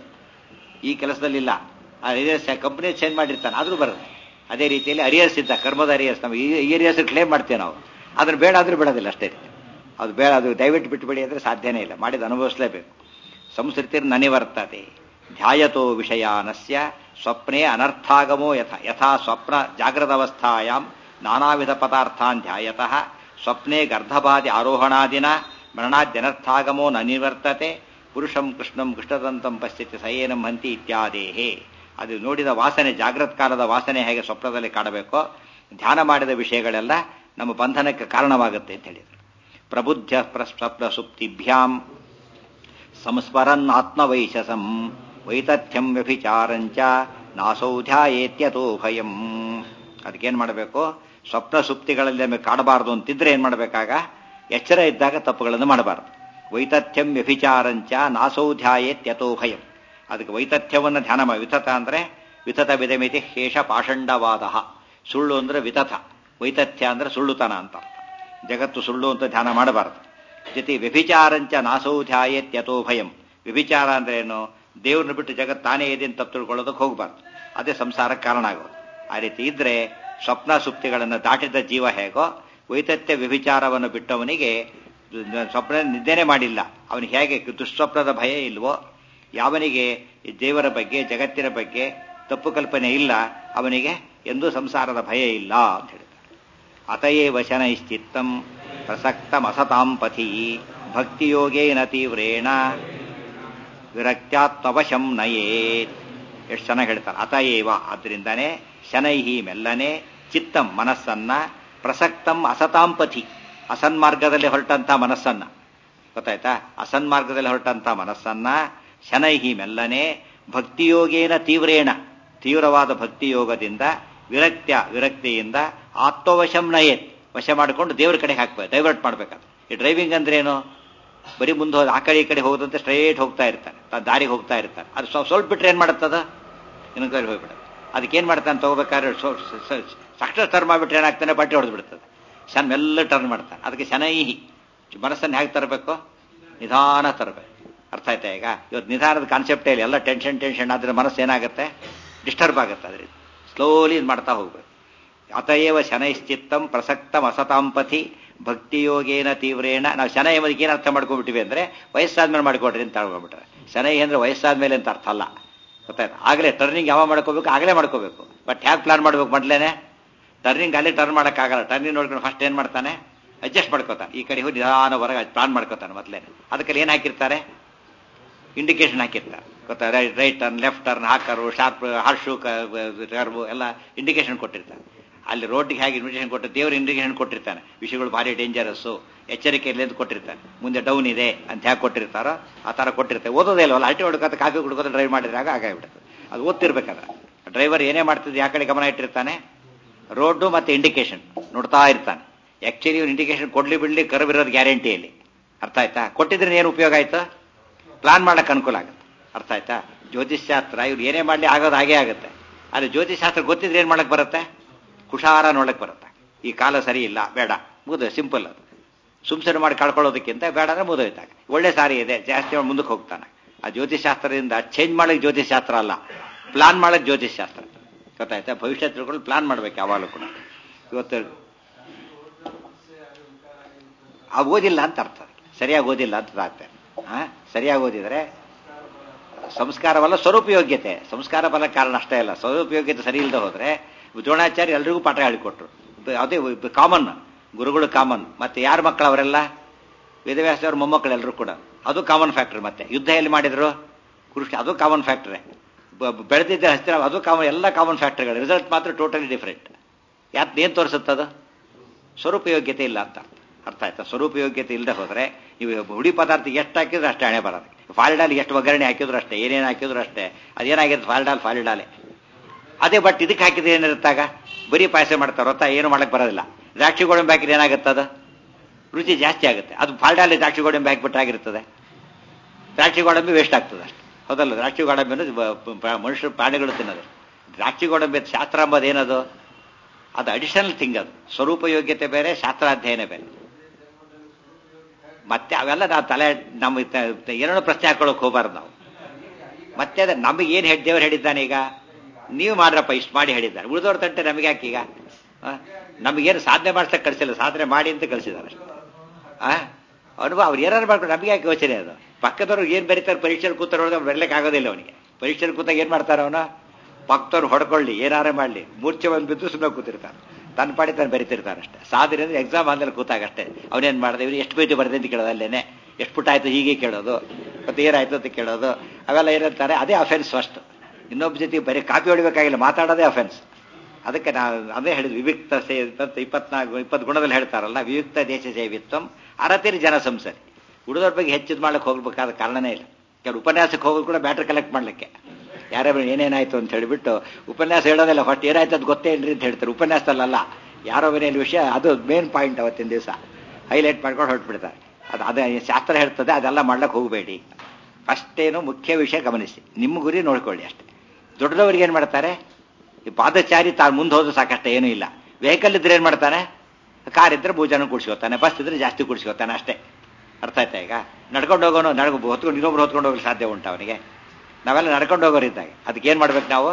S1: ಈ ಕೆಲಸದಲ್ಲಿಲ್ಲ ಆ ಅರಿಯರ್ಸ್ ಕಂಪ್ನಿ ಚೇಂಜ್ ಮಾಡಿರ್ತಾನೆ ಆದರೂ ಬರುತ್ತೆ ಅದೇ ರೀತಿಯಲ್ಲಿ ಅರಿಯರ್ಸ್ ಇದ್ದ ಕರ್ಮದ ಅರಿಯರ್ಸ್ ನಾವು ಈ ಅರಿಯರ್ಸ್ ಕ್ಲೇಮ್ ಮಾಡ್ತೇವೆ ನಾವು ಅದನ್ನು ಬೇಡ ಆದರೂ ಬಿಡೋದಿಲ್ಲ ಅಷ್ಟೇ ಅದು ಬೇಡ ಅದು ದಯವಿಟ್ಟು ಬಿಟ್ಟುಬಿಡಿ ಅಂದರೆ ಸಾಧ್ಯನೇ ಇಲ್ಲ ಮಾಡಿದ ಅನುಭವಿಸಲೇಬೇಕು ಸಂಸ್ಕೃತಿರ್ ನನಿವರ್ತತೆ ಧ್ಯಾಯತೋ ವಿಷಯಾನಸ್ಯ ಸ್ವಪ್ನೆ ಅನರ್ಥಾಗಮೋ ಯಥ ಯಥಾ ಸ್ವಪ್ನ ಜಾಗೃತಾವಸ್ಥಾಯಾಂ ನಾನಾವಿಧ ಪದಾರ್ಥಾನ್ ಧ್ಯಾಯತಃ ಸ್ವಪ್ನೆ ಗರ್ಧಪಾದಿ ಆರೋಹಣಾದಿನ ಮರಣಾದ್ಯನರ್ಥಾಗಮೋ ನ ನಿವರ್ತತೆ ಪುರುಷಂ ಕೃಷ್ಣಂ ಕೃಷ್ಣದಂತಂ ಪಶ್ಯತಿ ಸಯೇನಂ ಹಂತಿ ಇತ್ಯಾದೇಹೇ ಅದು ನೋಡಿದ ವಾಸನೆ ಜಾಗೃತ್ ಕಾಲದ ವಾಸನೆ ಹೇಗೆ ಸ್ವಪ್ನದಲ್ಲಿ ಕಾಡಬೇಕೋ ಧ್ಯಾನ ಮಾಡಿದ ವಿಷಯಗಳೆಲ್ಲ ನಮ್ಮ ಬಂಧನಕ್ಕೆ ಕಾರಣವಾಗುತ್ತೆ ಅಂತ ಹೇಳಿದರು ಪ್ರಬುದ್ಧ ಸ್ವಪ್ನ ಸುಪ್ತಿಭ್ಯಾಂ ಸಂಸ್ಮರನ್ ಆತ್ಮವೈಶಸಂ ವೈತಥ್ಯಂ ವ್ಯಭಿಚಾರಂಚ ನಾಸೌಧ್ಯಾಯೇತ್ಯತೋ ಭಯಂ ಅದಕ್ಕೇನು ಮಾಡಬೇಕು ಸ್ವಪ್ನ ಸುಪ್ತಿಗಳಲ್ಲಿ ನಮಗೆ ಕಾಡಬಾರದು ಅಂತಿದ್ರೆ ಏನು ಮಾಡಬೇಕಾಗ ಎಚ್ಚರ ಇದ್ದಾಗ ತಪ್ಪುಗಳನ್ನು ಮಾಡಬಾರದು ವೈತಥ್ಯಂ ವ್ಯಭಿಚಾರಂಚ ನಾಸೌಧ್ಯಾಯೇತ್ಯತೋ ಭಯಂ ಅದಕ್ಕೆ ವೈತಥ್ಯವನ್ನು ಧ್ಯಾನ ಮಾಡಿ ವಿತತ ಅಂದರೆ ವಿತತ ವಿಧಮಿತಿ ಶೇಷ ಪಾಷಂಡವಾದ ಸುಳ್ಳು ಅಂದರೆ ವಿತಥ ವೈತಥ್ಯ ಅಂದರೆ ಸುಳ್ಳುತನ ಅಂತ ಅರ್ಥ ಜಗತ್ತು ಸುಳ್ಳು ಅಂತ ಧ್ಯಾನ ಮಾಡಬಾರದು ಜೊತೆ ವ್ಯಭಿಚಾರಂಚ ನಾಸೌಧ್ಯಾಯೇತ್ಯತೋ ಭಯಂ ವ್ಯಭಿಚಾರ ಅಂದ್ರೆ ಏನು ದೇವ್ರನ್ನ ಬಿಟ್ಟು ಜಗತ್ತು ತಾನೇ ಇದೆ ಅಂತ ತಪ್ಪು ತಿಳ್ಕೊಳ್ಳೋದಕ್ಕೆ ಹೋಗಬಾರ್ದು ಅದೇ ಸಂಸಾರಕ್ಕೆ ಕಾರಣ ಆಗೋದು ಆ ರೀತಿ ಇದ್ರೆ ಸ್ವಪ್ನ ಸುಪ್ತಿಗಳನ್ನು ದಾಟಿದ ಜೀವ ಹೇಗೋ ವೈತಥ್ಯ ವ್ಯಭಿಚಾರವನ್ನು ಬಿಟ್ಟವನಿಗೆ ಸ್ವಪ್ನ ನಿದ್ದೆನೆ ಮಾಡಿಲ್ಲ ಅವನಿಗೆ ಹೇಗೆ ದುಸ್ವಪ್ನದ ಭಯ ಇಲ್ವೋ ಯಾವನಿಗೆ ದೇವರ ಬಗ್ಗೆ ಜಗತ್ತಿನ ಬಗ್ಗೆ ತಪ್ಪು ಕಲ್ಪನೆ ಇಲ್ಲ ಅವನಿಗೆ ಎಂದೂ ಸಂಸಾರದ ಭಯ ಇಲ್ಲ ಅಂತ ಹೇಳ್ತಾರೆ ಅತಯೇ ವಶನೈಶ್ಚಿತ್ತಂ ಪ್ರಸಕ್ತಮಸತಾಂ ಪಥಿ ಭಕ್ತಿಯೋಗೇನ ತೀವ್ರೇಣ ವಿರಕ್ತ್ಯಾತ್ಮವಶಂ ನಯೇತ್ ಎಷ್ಟು ಚೆನ್ನಾಗಿ ಹೇಳ್ತಾರೆ ಅತಯೇವ ಆದ್ರಿಂದಾನೇ ಶನೈಹಿ ಮೆಲ್ಲನೆ ಚಿತ್ತಂ ಮನಸ್ಸನ್ನ ಪ್ರಸಕ್ತಂ ಅಸತಾಂ ಪಥಿ ಅಸನ್ಮಾರ್ಗದಲ್ಲಿ ಹೊರಟಂತ ಮನಸ್ಸನ್ನ ಗೊತ್ತಾಯ್ತಾ ಅಸನ್ಮಾರ್ಗದಲ್ಲಿ ಹೊರಟಂತ ಮನಸ್ಸನ್ನ ಶನೈಹಿ ಮೆಲ್ಲನೆ ಭಕ್ತಿಯೋಗೇನ ತೀವ್ರೇಣ ತೀವ್ರವಾದ ಭಕ್ತಿಯೋಗದಿಂದ ವಿರಕ್ತ್ಯ ವಿರಕ್ತಿಯಿಂದ ಆತ್ಮವಶಂ ನಯೇತ್ ವಶ ಮಾಡಿಕೊಂಡು ದೇವ್ರ ಕಡೆಗೆ ಹಾಕ್ಬೇಕು ಡೈವರ್ಟ್ ಮಾಡ್ಬೇಕಾದ್ರೆ ಈ ಡ್ರೈವಿಂಗ್ ಅಂದ್ರೆ ಏನು ಬರೀ ಮುಂದೆ ಹೋದ ಆ ಕಡೆ ಈ ಕಡೆ ಹೋದಂತೆ ಸ್ಟ್ರೈಟ್ ಹೋಗ್ತಾ ಇರ್ತಾನೆ ತಾನು ದಾರಿಗೆ ಹೋಗ್ತಾ ಇರ್ತಾನೆ ಅದು ಸ್ವಲ್ಪ ಸ್ವಲ್ಪ ಬಿಟ್ರೆ ಏನು ಮಾಡುತ್ತದ ಇನ್ನೊಂದು ಕಡೆ ಹೋಗ್ಬಿಡುತ್ತೆ ಅದಕ್ಕೆ ಏನು ಮಾಡ್ತಾನೆ ತಗೋಬೇಕಾದ್ರೆ ಸಕ್ಸಸ್ ಟರ್ನ್ ಮಾಡಿಬಿಟ್ರೆ ಏನಾಗ್ತಾನೆ ಬಟ್ಟೆ ಹೊಡೆದು ಬಿಡ್ತದೆ ಶನ್ ಮೆಲ್ಲ ಟರ್ನ್ ಮಾಡ್ತಾನೆ ಅದಕ್ಕೆ ಶನೈಹಿ ಮನಸ್ಸನ್ನು ಹೇಗೆ ತರಬೇಕು ನಿಧಾನ ತರಬೇಕು ಅರ್ಥ ಆಯ್ತಾ ಈಗ ಇವತ್ತು ನಿಧಾನದ ಕಾನ್ಸೆಪ್ಟೇ ಇಲ್ಲ ಎಲ್ಲ ಟೆನ್ಷನ್ ಟೆನ್ಷನ್ ಆದರೆ ಮನಸ್ಸು ಏನಾಗುತ್ತೆ ಡಿಸ್ಟರ್ಬ್ ಆಗುತ್ತೆ ಅದರಿಂದ ಸ್ಲೋಲಿ ಇದು ಮಾಡ್ತಾ ಹೋಗ್ಬೇಕು ಅತಯವ ಶನೈಶ್ಚಿತ್ತಂ ಪ್ರಸಕ್ತಂ ಅಸತಾಂಪಥಿ ಭಕ್ತಿಯೋಗೇನ ತೀವ್ರೇಣ ನಾವು ಶನೈ ಎಂಬುದಕ್ಕೆ ಏನು ಅರ್ಥ ಮಾಡ್ಕೊಂಡ್ಬಿಟ್ಟಿವಿ ಅಂದ್ರೆ ವಯಸ್ಸಾದ್ಮೇಲೆ ಮಾಡ್ಕೊಡ್ರಿ ಅಂತ ಹೇಳ್ಕೊಂಡ್ಬಿಟ್ರೆ ಶನೈ ಅಂದ್ರೆ ವಯಸ್ಸಾದ್ಮೇಲೆ ಅಂತ ಅರ್ಥ ಅಲ್ಲ ಗೊತ್ತಾಯ್ತು ಆಗಲೇ ಟರ್ನಿಂಗ್ ಯಾವಾಗ ಮಾಡ್ಕೋಬೇಕು ಆಗಲೇ ಮಾಡ್ಕೋಬೇಕು ಬಟ್ ಹ್ಯಾಕ್ ಪ್ಲಾನ್ ಮಾಡ್ಬೇಕು ಮೊದಲೇನೆ ಟರ್ನಿಂಗ್ ಅಲ್ಲೇ ಟರ್ನ್ ಮಾಡೋಕ್ಕಾಗಲ್ಲ ಟರ್ನಿಂಗ್ ನೋಡ್ಕೊಂಡು ಫಸ್ಟ್ ಏನು ಮಾಡ್ತಾನೆ ಅಡ್ಜಸ್ಟ್ ಮಾಡ್ಕೋತಾನೆ ಈ ಕಡೆ ಹೋಗಿ ನಿಧಾನ ಹೊರಗೆ ಪ್ಲಾನ್ ಮಾಡ್ಕೋತಾನೆ ಮೊದಲೇನೆ ಅದಕ್ಕೆ ಏನು ಹಾಕಿರ್ತಾರೆ ಇಂಡಿಕೇಶನ್ ಹಾಕಿರ್ತಾರೆ ಗೊತ್ತಾ right right turn left turn ಹಾಕರು ಶಾರ್ಪ್ ಹಾರ್ಶು ಕರ್ವು ಎಲ್ಲ ಇಂಡಿಕೇಶನ್ ಕೊಟ್ಟಿರ್ತಾರೆ ಅಲ್ಲಿ ರೋಡ್ಗೆ ಹೇಗೆ ಇಂಡಿಕೇಶನ್ ಕೊಟ್ಟು ದೇವ್ರ ಇಂಡಿಕೇಶನ್ ಕೊಟ್ಟಿರ್ತಾನೆ ವಿಷಯಗಳು ಭಾರಿ ಡೇಂಜರಸ್ಸು ಎಚ್ಚರಿಕೆಯಲ್ಲಿ ಅಂತ ಕೊಟ್ಟಿರ್ತಾನೆ ಮುಂದೆ ಡೌನ್ ಇದೆ ಅಂತ ಹೇಗೆ ಕೊಟ್ಟಿರ್ತಾರೋ ಆ ಥರ ಕೊಟ್ಟಿರ್ತಾರೆ ಓದೋದೇ ಇಲ್ವಲ್ಲ ಅಲ್ಟಿ ಹೊಡ್ಕೋತ ಕಾಫಿ ಕುಡ್ಕೋತ ಡ್ರೈವ್ ಮಾಡಿದ್ರೆ ಆಗ ಆಗಾಗ್ಬಿಡುತ್ತೆ ಅದು ಓದ್ತಿರ್ಬೇಕಾದ್ರೆ ಡ್ರೈವರ್ ಏನೇ ಮಾಡ್ತಿದ್ದು ಯಾವ ಕಡೆ ಗಮನ ಇಟ್ಟಿರ್ತಾನೆ ರೋಡು ಮತ್ತೆ ಇಂಡಿಕೇಶನ್ ನೋಡ್ತಾ ಇರ್ತಾನೆ ಆಕ್ಚುಲಿ ಇವ್ನು ಇಂಡಿಕೇಶನ್ ಕೊಡ್ಲಿ ಬಿಡ್ಲಿ ಕರ್ವ್ ಇರೋದು ಗ್ಯಾರಂಟಿಯಲ್ಲಿ ಅರ್ಥ ಆಯ್ತಾ ಕೊಟ್ಟಿದ್ರೆ ಏನು ಉಪಯೋಗ ಆಯ್ತು ಪ್ಲಾನ್ ಮಾಡಕ್ಕೆ ಅನುಕೂಲ ಆಗುತ್ತೆ ಅರ್ಥ ಆಯ್ತಾ ಜ್ಯೋತಿಷ್ಶಾಸ್ತ್ರ ಇವ್ರು ಏನೇ ಮಾಡಲಿ ಆಗೋದು ಹಾಗೇ ಆಗುತ್ತೆ ಆದರೆ ಜ್ಯೋತಿಷ್ಶಾಸ್ತ್ರ ಗೊತ್ತಿದ್ರೆ ಏನು ಮಾಡಕ್ಕೆ ಬರುತ್ತೆ ಕುಶಾರ ನೋಡಕ್ಕೆ ಬರುತ್ತೆ ಈ ಕಾಲ ಸರಿ ಇಲ್ಲ ಬೇಡ ಮುಗಿದು ಸಿಂಪಲ್ ಅದು ಸುಮ್ಸನೆ ಮಾಡಿ ಕಳ್ಕೊಳ್ಳೋದಕ್ಕಿಂತ ಬೇಡ ಅಂದ್ರೆ ಮುಗಿದೋಯ್ತಾಗ ಒಳ್ಳೆ ಸಾರಿ ಇದೆ ಜಾಸ್ತಿ ಮುಂದಕ್ಕೆ ಹೋಗ್ತಾನೆ ಆ ಜ್ಯೋತಿಷಾಸ್ತ್ರದಿಂದ ಚೇಂಜ್ ಮಾಡಕ್ಕೆ ಜ್ಯೋತಿಷಾಸ್ತ್ರ ಅಲ್ಲ ಪ್ಲಾನ್ ಮಾಡಕ್ಕೆ ಜ್ಯೋತಿಷಾಸ್ತ್ರ ಗೊತ್ತಾಯ್ತಾ ಭವಿಷ್ಯ ತಿಳ್ಕೊಂಡು ಪ್ಲಾನ್ ಮಾಡ್ಬೇಕು ಯಾವಾಗಲೂ ಕೂಡ ಇವತ್ತು ಆ ಓದಿಲ್ಲ ಅಂತ ಅರ್ಥ ಸರಿಯಾಗಿ ಓದಿಲ್ಲ ಅಂತ ಆಗ್ತದೆ ಹಾ ಸರಿಯಾಗಿ ಓದಿದ್ರೆ ಸಂಸ್ಕಾರವಲ್ಲ ಸ್ವರೂಪಯೋಗ್ಯತೆ ಸಂಸ್ಕಾರ ಬಲ ಕಾರಣ ಅಷ್ಟೇ ಅಲ್ಲ ಸ್ವರೂಪಯೋಗ್ಯತೆ ಸರಿ ಇಲ್ಲದೆ ಹೋದ್ರೆ ದ್ರೋಣಾಚಾರ್ಯ ಎಲ್ರಿಗೂ ಪಾಠ ಹೇಳಿಕೊಟ್ರು ಅದೇ ಕಾಮನ್ ಗುರುಗಳು ಕಾಮನ್ ಮತ್ತೆ ಯಾರ ಮಕ್ಕಳು ಅವರೆಲ್ಲ ವೇದವ್ಯಾಸವ್ರ ಮೊಮ್ಮಕ್ಕಳೆಲ್ಲರೂ ಕೂಡ ಅದು ಕಾಮನ್ ಫ್ಯಾಕ್ಟರ್ ಮತ್ತೆ ಯುದ್ಧ ಎಲ್ಲಿ ಮಾಡಿದ್ರು ಕೃಷ್ಣ ಅದು ಕಾಮನ್ ಫ್ಯಾಕ್ಟ್ರೆ ಬೆಳೆದಿದ್ದ ಹಸ್ತಿನ ಅದು ಕಾಮನ್ ಎಲ್ಲ ಕಾಮನ್ ಫ್ಯಾಕ್ಟರ್ಗಳು ರಿಸಲ್ಟ್ ಮಾತ್ರ ಟೋಟಲಿ ಡಿಫ್ರೆಂಟ್ ಯಾಕೆ ಏನು ತೋರಿಸುತ್ತದು ಸ್ವರೂಪಯೋಗ್ಯತೆ ಇಲ್ಲ ಅಂತ ಅರ್ಥ ಆಯ್ತಾ ಸ್ವರೂಪಯೋಗ್ಯತೆ ಇಲ್ಲದೆ ಹೋದ್ರೆ ನೀವು ಹುಡಿ ಪದಾರ್ಥ ಎಷ್ಟು ಹಾಕಿದ್ರು ಅಷ್ಟೇ ಹಣೆ ಬರೋದು ಫಾಲ್ಡಾಲ್ ಎಷ್ಟು ಒಗ್ಗರಣೆ ಹಾಕಿದ್ರು ಅಷ್ಟೇ ಏನೇನು ಹಾಕಿದ್ರು ಅಷ್ಟೇ ಅದೇನಾಗಿರುತ್ತೆ ಫಾಲ್ಡಾಲ್ ಫಾಲ್ಡಾಲೆ ಅದೇ ಬಟ್ ಇದಕ್ಕೆ ಹಾಕಿದ್ರೆ ಏನಿರುತ್ತಾಗ ಬರೀ ಪಾಯಸ ಮಾಡ್ತಾರೆ ಗೊತ್ತಾ ಏನು ಮಾಡಕ್ ಬರೋದಿಲ್ಲ ದ್ರಾಕ್ಷಿ ಗೋಡಂಬಿ ಹಾಕಿದ್ರೆ ಏನಾಗುತ್ತೆ ಅದು ರುಚಿ ಜಾಸ್ತಿ ಆಗುತ್ತೆ ಅದು ಫಾಲ್ಡಾಲಿ ದ್ರಾಕ್ಷಿ ಗೋಡಂಬಿ ಹಾಕಿಬಿಟ್ಟಾಗಿರ್ತದೆ ದ್ರಾಕ್ಷಿ ಗೋಡಂಬಿ ವೇಸ್ಟ್ ಆಗ್ತದೆ ಅಷ್ಟು ಹೌದಲ್ಲ ದ್ರಾಕ್ಷಿ ಗೋಡಂಬಿ ಅನ್ನೋದು ಮನುಷ್ಯರು ಪ್ರಾಣಿಗಳು ತಿನ್ನೋದು ದ್ರಾಕ್ಷಿ ಗೋಡಂಬಿ ಶಾಸ್ತ್ರ ಅಂಬೋದು ಏನದು ಅದು ಅಡಿಷನಲ್ ಥಿಂಗ್ ಅದು ಸ್ವರೂಪ ಯೋಗ್ಯತೆ ಬೇರೆ ಶಾಸ್ತ್ರಾಧ್ಯಯನ ಬೇರೆ ಮತ್ತೆ ಅವೆಲ್ಲ ನಾವು ತಲೆ ನಮ್ಮ ಏನೋ ಪ್ರಶ್ನೆ ಹಾಕೊಳ್ಳೋಕೆ ಹೋಗಬಾರ್ದು ನಾವು ಮತ್ತೆ ಅದ ನಮಗೆ ಏನು ಹೇಳಿ ದೇವರು ಹೇಳಿದ್ದಾನೆ ಈಗ ನೀವು ಮಾಡ್ರಪ್ಪ ಇಷ್ಟು ಮಾಡಿ ಹೇಳಿದ್ದಾರೆ ಉಳಿದವ್ರ ತಟ್ಟೆ ನಮಗೆ ಯಾಕೆ ಈಗ ನಮಗೇನು ಸಾಧನೆ ಮಾಡ್ಸಕ್ಕೆ ಕಳಿಸಿಲ್ಲ ಸಾಧನೆ ಮಾಡಿ ಅಂತ ಕಳಿಸಿದ್ದಾರೆ ಆ ಅನುಭವ ಅವ್ರು ಏನಾರು ಮಾಡ್ಕೊಂಡು ನಮಗೆ ಯಾಕೆ ಯೋಚನೆ ಅದು ಪಕ್ಕದವ್ರು ಏನು ಬರೀತಾರೆ ಪರೀಕ್ಷೆಯಲ್ಲಿ ಕೂತಾರೆ ಅವ್ರು ಬರಲಿಕ್ಕೆ ಆಗೋದಿಲ್ಲ ಅವನಿಗೆ ಪರೀಕ್ಷೆಯಲ್ಲಿ ಕೂತಾಗ ಏನು ಮಾಡ್ತಾರೆ ಅವನು ಪಕ್ಕದವ್ರು ಹೊಡ್ಕೊಳ್ಳಿ ಏನಾರೇ ಮಾಡಲಿ ಮೂರ್ಛೆ ಬಂದು ಬಿದ್ದು ಸುಮ್ಮನೆ ಕೂತಿರ್ತಾನೆ ತನ್ನ ಪಾಡಿ ತಾನು ಬರಿತಿರ್ತಾನೆ ಅಷ್ಟೇ ಸಾಧನೆ ಅಂದ್ರೆ ಎಕ್ಸಾಮ್ ಆದ್ಮೇಲೆ ಕೂತಾಗ ಅಷ್ಟೇ ಅವನೇನು ಮಾಡಿದೆ ಇವ್ರು ಎಷ್ಟು ಪೇಜ್ ಬರೆದೆ ಅಂತ ಕೇಳೋದು ಅಲ್ಲೇನೆ ಎಷ್ಟು ಪುಟ ಆಯ್ತು ಹೀಗೆ ಕೇಳೋದು ಮತ್ತೆ ಏನಾಯ್ತು ಅಂತ ಕೇಳೋದು ಅವೆಲ್ಲ ಏನಂತಾರೆ ಅದೇ ಅಫೆನ್ಸ್ ಫಸ್ಟ್ ಇನ್ನೊಬ್ಬ ಜೊತೆಗೆ ಬರೀ ಕಾಪಿ ಹೊಡಿಬೇಕಾಗಿಲ್ಲ ಮಾತಾಡೋದೇ ಅಫೆನ್ಸ್ ಅದಕ್ಕೆ ನಾವು ಅದೇ ಹೇಳಿದ್ವಿ ವಿವಿಕ್ತ ಸೇ ಇಪ್ಪತ್ನಾಲ್ಕು ಇಪ್ಪತ್ತು ಗುಣದಲ್ಲಿ ಹೇಳ್ತಾರಲ್ಲ ವಿವಿಕ್ತ ದೇಶ ಸೇವಿತ್ವಂ ಅರತಿರಿ ಜನ ಸಂಸರಿ ಹುಡುಗರ ಬಗ್ಗೆ ಹೆಚ್ಚಿದ್ ಮಾಡ್ಲಿಕ್ಕೆ ಹೋಗ್ಬೇಕಾದ ಕಾರಣನೇ ಇಲ್ಲ ಕೆಲವು ಉಪನ್ಯಾಸಕ್ಕೆ ಹೋಗೋದು ಕೂಡ ಬ್ಯಾಟ್ರಿ ಕಲೆಕ್ಟ್ ಮಾಡ್ಲಿಕ್ಕೆ ಯಾರ್ಯಾರು ಏನೇನಾಯ್ತು ಅಂತ ಹೇಳಿಬಿಟ್ಟು ಉಪನ್ಯಾಸ ಹೇಳೋದಿಲ್ಲ ಫಸ್ಟ್ ಏನಾಯ್ತು ಅದು ಗೊತ್ತೇ ಇಲ್ರಿ ಅಂತ ಹೇಳ್ತಾರೆ ಉಪನ್ಯಾಸದಲ್ಲ ಯಾರೋ ಮನೆಯಲ್ಲಿ ವಿಷಯ ಅದು ಮೇನ್ ಪಾಯಿಂಟ್ ಅವತ್ತಿನ ದಿವಸ ಹೈಲೈಟ್ ಮಾಡ್ಕೊಂಡು ಹೊರಟ್ಬಿಡ್ತಾರೆ ಅದು ಅದೇ ಶಾಸ್ತ್ರ ಹೇಳ್ತದೆ ಅದೆಲ್ಲ ಮಾಡ್ಲಿಕ್ಕೆ ಹೋಗಬೇಡಿ ಫಸ್ಟ್ ಏನು ಮುಖ್ಯ ವಿಷಯ ಗಮನಿಸಿ ನಿಮ್ಮ ಗುರಿ ನೋಡ್ಕೊಳ್ಳಿ ಅಷ್ಟೇ ದೊಡ್ಡದವ್ರಿಗೆ ಏನು ಮಾಡ್ತಾರೆ ಈ ಪಾದಚಾರಿ ತಾನು ಮುಂದೆ ಹೋದ್ರೆ ಸಾಕಷ್ಟೇ ಏನೂ ಇಲ್ಲ ವೆಹಿಕಲ್ ಇದ್ರೆ ಏನು ಮಾಡ್ತಾನೆ ಕಾರ್ ಇದ್ರೆ ಮೂರು ಜನ ಕೂಡಿಸ್ಕೋತಾನೆ ಬಸ್ ಇದ್ರೆ ಜಾಸ್ತಿ ಕೂಡಿಸ್ಕೋತಾನೆ ಅಷ್ಟೇ ಅರ್ಥ ಆಯ್ತಾ ಈಗ ನಡ್ಕೊಂಡು ಹೋಗೋನು ನಡ್ಕೊ ಹೊತ್ಕೊಂಡು ಇನ್ನೊಬ್ರು ಹೊತ್ಕೊಂಡು ಹೋಗಲು ಸಾಧ್ಯ ಉಂಟು ಅವನಿಗೆ ನಾವೆಲ್ಲ ನಡ್ಕೊಂಡು ಹೋಗೋರಿದ್ದಾಗ ಅದಕ್ಕೆ ಏನು ಮಾಡ್ಬೇಕು ನಾವು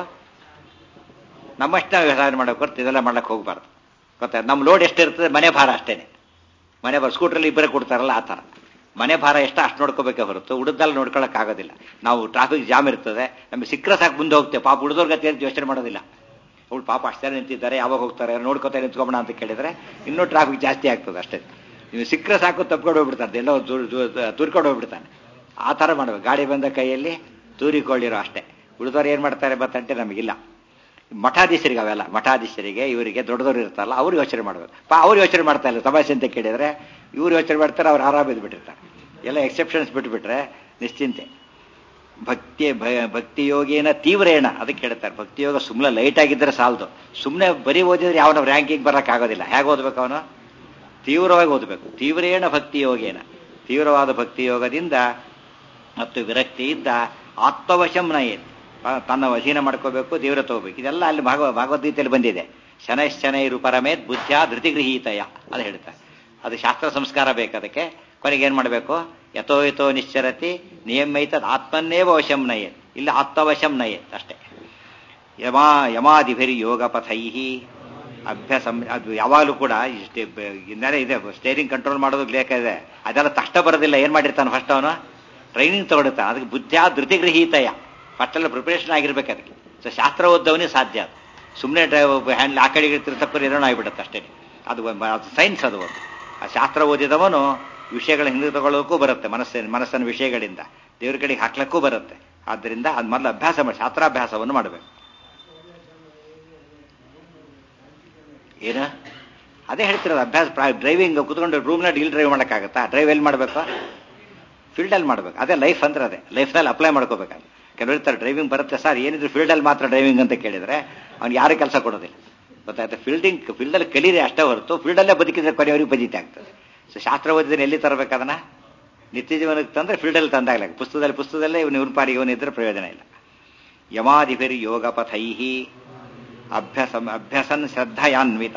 S1: ನಮ್ಮಷ್ಟು ನಾವು ವ್ಯವಸಾಯ ಮಾಡೋಕೆ ಹೊರ್ತು ಇದೆಲ್ಲ ಮಾಡ್ಲಿಕ್ಕೆ ಹೋಗ್ಬಾರ್ದು ಗೊತ್ತಾ ನಮ್ಮ ಲೋಡ್ ಎಷ್ಟಿರ್ತದೆ ಮನೆ ಭಾರ ಅಷ್ಟೇನೆ ಮನೆ ಭಾರ ಸ್ಕೂಟ್ರಲ್ಲಿ ಇಬ್ಬರೇ ಕೊಡ್ತಾರಲ್ಲ ಆ ಥರ ಮನೆ ಭಾರ ಎಷ್ಟು ಅಷ್ಟು ನೋಡ್ಕೋಬೇಕೆ ಹೊರತು ಉಳಿದಲ್ಲ ನೋಡ್ಕೊಳಕ್ ಆಗೋದಿಲ್ಲ ನಾವು ಟ್ರಾಫಿಕ್ ಜಾಮ್ ಇರ್ತದೆ ನಮಗೆ ಸಿಕ್ಕರೆ ಸಾಕು ಮುಂದೆ ಹೋಗ್ತೇವೆ ಪಾಪ ಉಳಿದವ್ರ ಗತಿ ಅಂತ ಯೋಚನೆ ಮಾಡೋದಿಲ್ಲ ಅವಳು ಪಾಪ ಅಷ್ಟೇ ನಿಂತಿದ್ದಾರೆ ಯಾವಾಗ ಹೋಗ್ತಾರೆ ನೋಡ್ಕೋತಾ ನಿಂತ್ಕೊಂಬೋಣ ಅಂತ ಕೇಳಿದ್ರೆ ಇನ್ನೂ ಟ್ರಾಫಿಕ್ ಜಾಸ್ತಿ ಆಗ್ತದೆ ಅಷ್ಟೇ ನೀವು ಸಿಕ್ಕರೆ ಸಾಕು ತಪ್ಕೊಂಡು ಹೋಗ್ಬಿಡ್ತಾರೆ ಎಲ್ಲೋ ತೂರ್ಕೊಂಡು ಹೋಗ್ಬಿಡ್ತಾನೆ ಆ ಥರ ಮಾಡ್ಬೇಕು ಗಾಡಿ ಬಂದ ಕೈಯಲ್ಲಿ ತೂರಿಕೊಳ್ಳಿರೋ ಅಷ್ಟೇ ಉಳಿದವ್ರು ಏನು ಮಾಡ್ತಾರೆ ಬತ್ತಂటే ನಮಗಿಲ್ಲ ಮಠಾಧೀಶರಿಗೆ ಅವೆಲ್ಲ ಮಠಾಧೀಶರಿಗೆ ಇವರಿಗೆ ದೊಡ್ಡದವ್ರು ಇರ್ತಾರಲ್ಲ ಅವ್ರು ಯೋಚನೆ ಮಾಡಬೇಕು ಪಾ ಅವ್ರು ಯೋಚನೆ ಮಾಡ್ತಾ ಇಲ್ಲ ಸಮಸ್ಯೆ ಅಂತ ಕೇಳಿದ್ರೆ ಇವ್ರು ಯೋಚನೆ ಮಾಡ್ತಾರೆ ಅವ್ರು ಆರಾಮ ಬಿಟ್ಬಿಟ್ಟಿರ್ತಾರೆ ಎಲ್ಲ ಎಕ್ಸೆಪ್ಷನ್ಸ್ ಬಿಟ್ಬಿಟ್ರೆ ನಿಶ್ಚಿಂತೆ ಭಕ್ತಿ ಭ- ಭಕ್ತಿಯೋಗೇನ ತೀವ್ರೇಣ ಅದಕ್ಕೆ ಹೇಳ್ತಾರೆ ಭಕ್ತಿಯೋಗ ಸುಮ್ಮನೆ ಲೈಟ್ ಆಗಿದ್ದರೆ ಸಾಲದು ಸುಮ್ಮನೆ ಬರೀ ಓದಿದ್ರೆ ಯಾವನ ರ್ಯಾಂಕಿಂಗ್ ಬರೋಕ್ಕಾಗೋದಿಲ್ಲ ಹೇಗೆ ಓದ್ಬೇಕು ಅವನು ತೀವ್ರವಾಗಿ ಓದಬೇಕು ತೀವ್ರೇಣ ಭಕ್ತಿಯೋಗೇನ ತೀವ್ರವಾದ ಭಕ್ತಿಯೋಗದಿಂದ ಮತ್ತು ವಿರಕ್ತಿಯಿಂದ ಆತ್ಮವಶಂ ನಯೇತ್ ಆ, ತನ್ನ ವಶೀನ ಮಾಡ್ಕೋಬೇಕು ತೀವ್ರ ತಗೋಬೇಕು ಇದೆಲ್ಲ ಅಲ್ಲಿ ಭಾಗವ ಭಗವದ್ಗೀತೆಯಲ್ಲಿ ಬಂದಿದೆ ಶನೈಶ್ಚನೈರು ಪರಮೇತ್ ಬುದ್ಧ್ಯ ಧೃತಿಗೃಹೀತಯ ಅದು ಹೇಳ್ತಾರೆ ಅದು ಶಾಸ್ತ್ರ ಸಂಸ್ಕಾರ ಬೇಕು ಅದಕ್ಕೆ ಕೊನೆಗೆ ಏನು ಮಾಡಬೇಕು ಯಥೋ ಯಥೋ ನಿಶ್ಚರತಿ ನಿಯಮೈತದ್ ಆತ್ಮನ್ನೇವ ವಶಂ ನಯೇತ್ ಇಲ್ಲಿ ಆತ್ಮವಶಂ ನಯೇತ್ ಅಷ್ಟೇ ಯಮಾ ಯಮಾದಿಭಿರ್ ಯೋಗ ಪಥೈ ಅಭ್ಯಾಸ ಅದು ಯಾವಾಗಲೂ ಕೂಡ ಇಷ್ಟೇ ಬ- ಇನ್ನೇನೆ ಇದೆ ಸ್ಟೇರಿಂಗ್ ಕಂಟ್ರೋಲ್ ಮಾಡೋದು ಲೇಖ ಇದೆ ಅದೆಲ್ಲ ತಷ್ಟ ಬರೋದಿಲ್ಲ ಏನು ಮಾಡಿರ್ತಾನೆ ಫಸ್ಟ್ ಅವನು ಟ್ರೈನಿಂಗ್ ತಗೊಳ್ತಾನೆ ಅದಕ್ಕೆ ಬುದ್ಧಿಯ ಧೃತಿಗೃಹೀತಯ ಫಸ್ಟ್ ಎಲ್ಲ ಪ್ರಿಪರೇಷನ್ ಆಗಿರ್ಬೇಕು ಅದಕ್ಕೆ ಸೊ ಶಾಸ್ತ್ರ ಓದ್ದವನೇ ಸಾಧ್ಯ ಅದು ಸುಮ್ಮನೆ ಡ್ರೈವ್ ಹ್ಯಾಂಡ್ ಆ ಕಡೆಗೆ ತಿರ್ತಕ್ಕರು ಏನೋ ಆಗಿಬಿಡುತ್ತೆ ಅಷ್ಟೇ ಅದು ಒಂದು- ಅದು ಸೈನ್ಸ್ ಅದು ಒಂದು ಆ ಶಾಸ್ತ್ರ ಓದಿದವನು ವಿಷಯಗಳ ಹಿಂದೆ ತಗೊಳ್ಳೋಕ್ಕೂ ಬರುತ್ತೆ ಮನಸ್ಸಿನ ಮನಸ್ಸಿನ ವಿಷಯಗಳಿಂದ ದೇವ್ರ ಕಡೆಗೆ ಹಾಕ್ಲಿಕ್ಕೂ ಬರುತ್ತೆ ಆದ್ದರಿಂದ ಅದು ಮೊದಲು ಅಭ್ಯಾಸ ಮಾಡಿ ಶಾಸ್ತ್ರಾಭ್ಯಾಸವನ್ನು ಮಾಡಬೇಕು ಏನ ಅದೇ ಹೇಳ್ತಿರೋದು ಅಭ್ಯಾಸ ಡ್ರೈವಿಂಗ್ ಕುತ್ಕೊಂಡು ರೂಮ್ನಲ್ಲಿ ಇಲ್ಲಿ ಡ್ರೈವ್ ಮಾಡೋಕ್ಕಾಗತ್ತಾ ಡ್ರೈವ್ ಎಲ್ಲಿ ಮಾಡಬೇಕು ಫೀಲ್ಡಲ್ಲಿ ಮಾಡಬೇಕು ಅದೇ ಲೈಫ್ ಅಂದ್ರೆ ಅದೇ ಲೈಫ್ನಲ್ಲಿ ಅಪ್ಲೈ ಮಾಡ್ಕೋಬೇಕಾದ್ರೆ ಕೆಲವರು ಇರ್ತಾರೆ ಡ್ರೈವಿಂಗ್ ಬರುತ್ತೆ ಸರ್ ಏನಿದ್ರು ಫೀಲ್ಡಲ್ಲಿ ಮಾತ್ರ ಡ್ರೈವಿಂಗ್ ಅಂತ ಕೇಳಿದ್ರೆ ಅವ್ನು ಯಾರು ಕೆಲಸ ಕೊಡೋದಿಲ್ಲ ಗೊತ್ತಾಯ್ತು ಫೀಲ್ಡಿಂಗ್ ಫೀಲ್ಡಲ್ಲಿ ಕಲೀರಿ ಅಷ್ಟೇ ಹೊರತು ಫೀಲ್ಡಲ್ಲೇ ಬದುಕಿದ್ರೆ ಕೊನೆಯವರಿಗೆ ಬದೀತೆ ಆಗ್ತದೆ ಸೊ ಶಾಸ್ತ್ರ ಓದಿದ್ರೆ ಎಲ್ಲಿ ತರಬೇಕು ಅದನ್ನ ನಿತ್ಯ ಜೀವನಕ್ಕೆ ತಂದ್ರೆ ಫೀಲ್ಡಲ್ಲಿ ತಂದಾಗಲ್ಲ ಪುಸ್ತಕದಲ್ಲಿ ಪುಸ್ತಕದಲ್ಲೇ ಇವನು ಇವನ ಪಾರಿಗೆ ಇವನಿದ್ರೆ ಪ್ರಯೋಜನ ಇಲ್ಲ ಯಮಾದಿಭಿರ್ ಯೋಗ ಪಥೈ ಅಭ್ಯಸ ಅಭ್ಯಸನ್ ಶ್ರದ್ಧಯಾನ್ವಿತ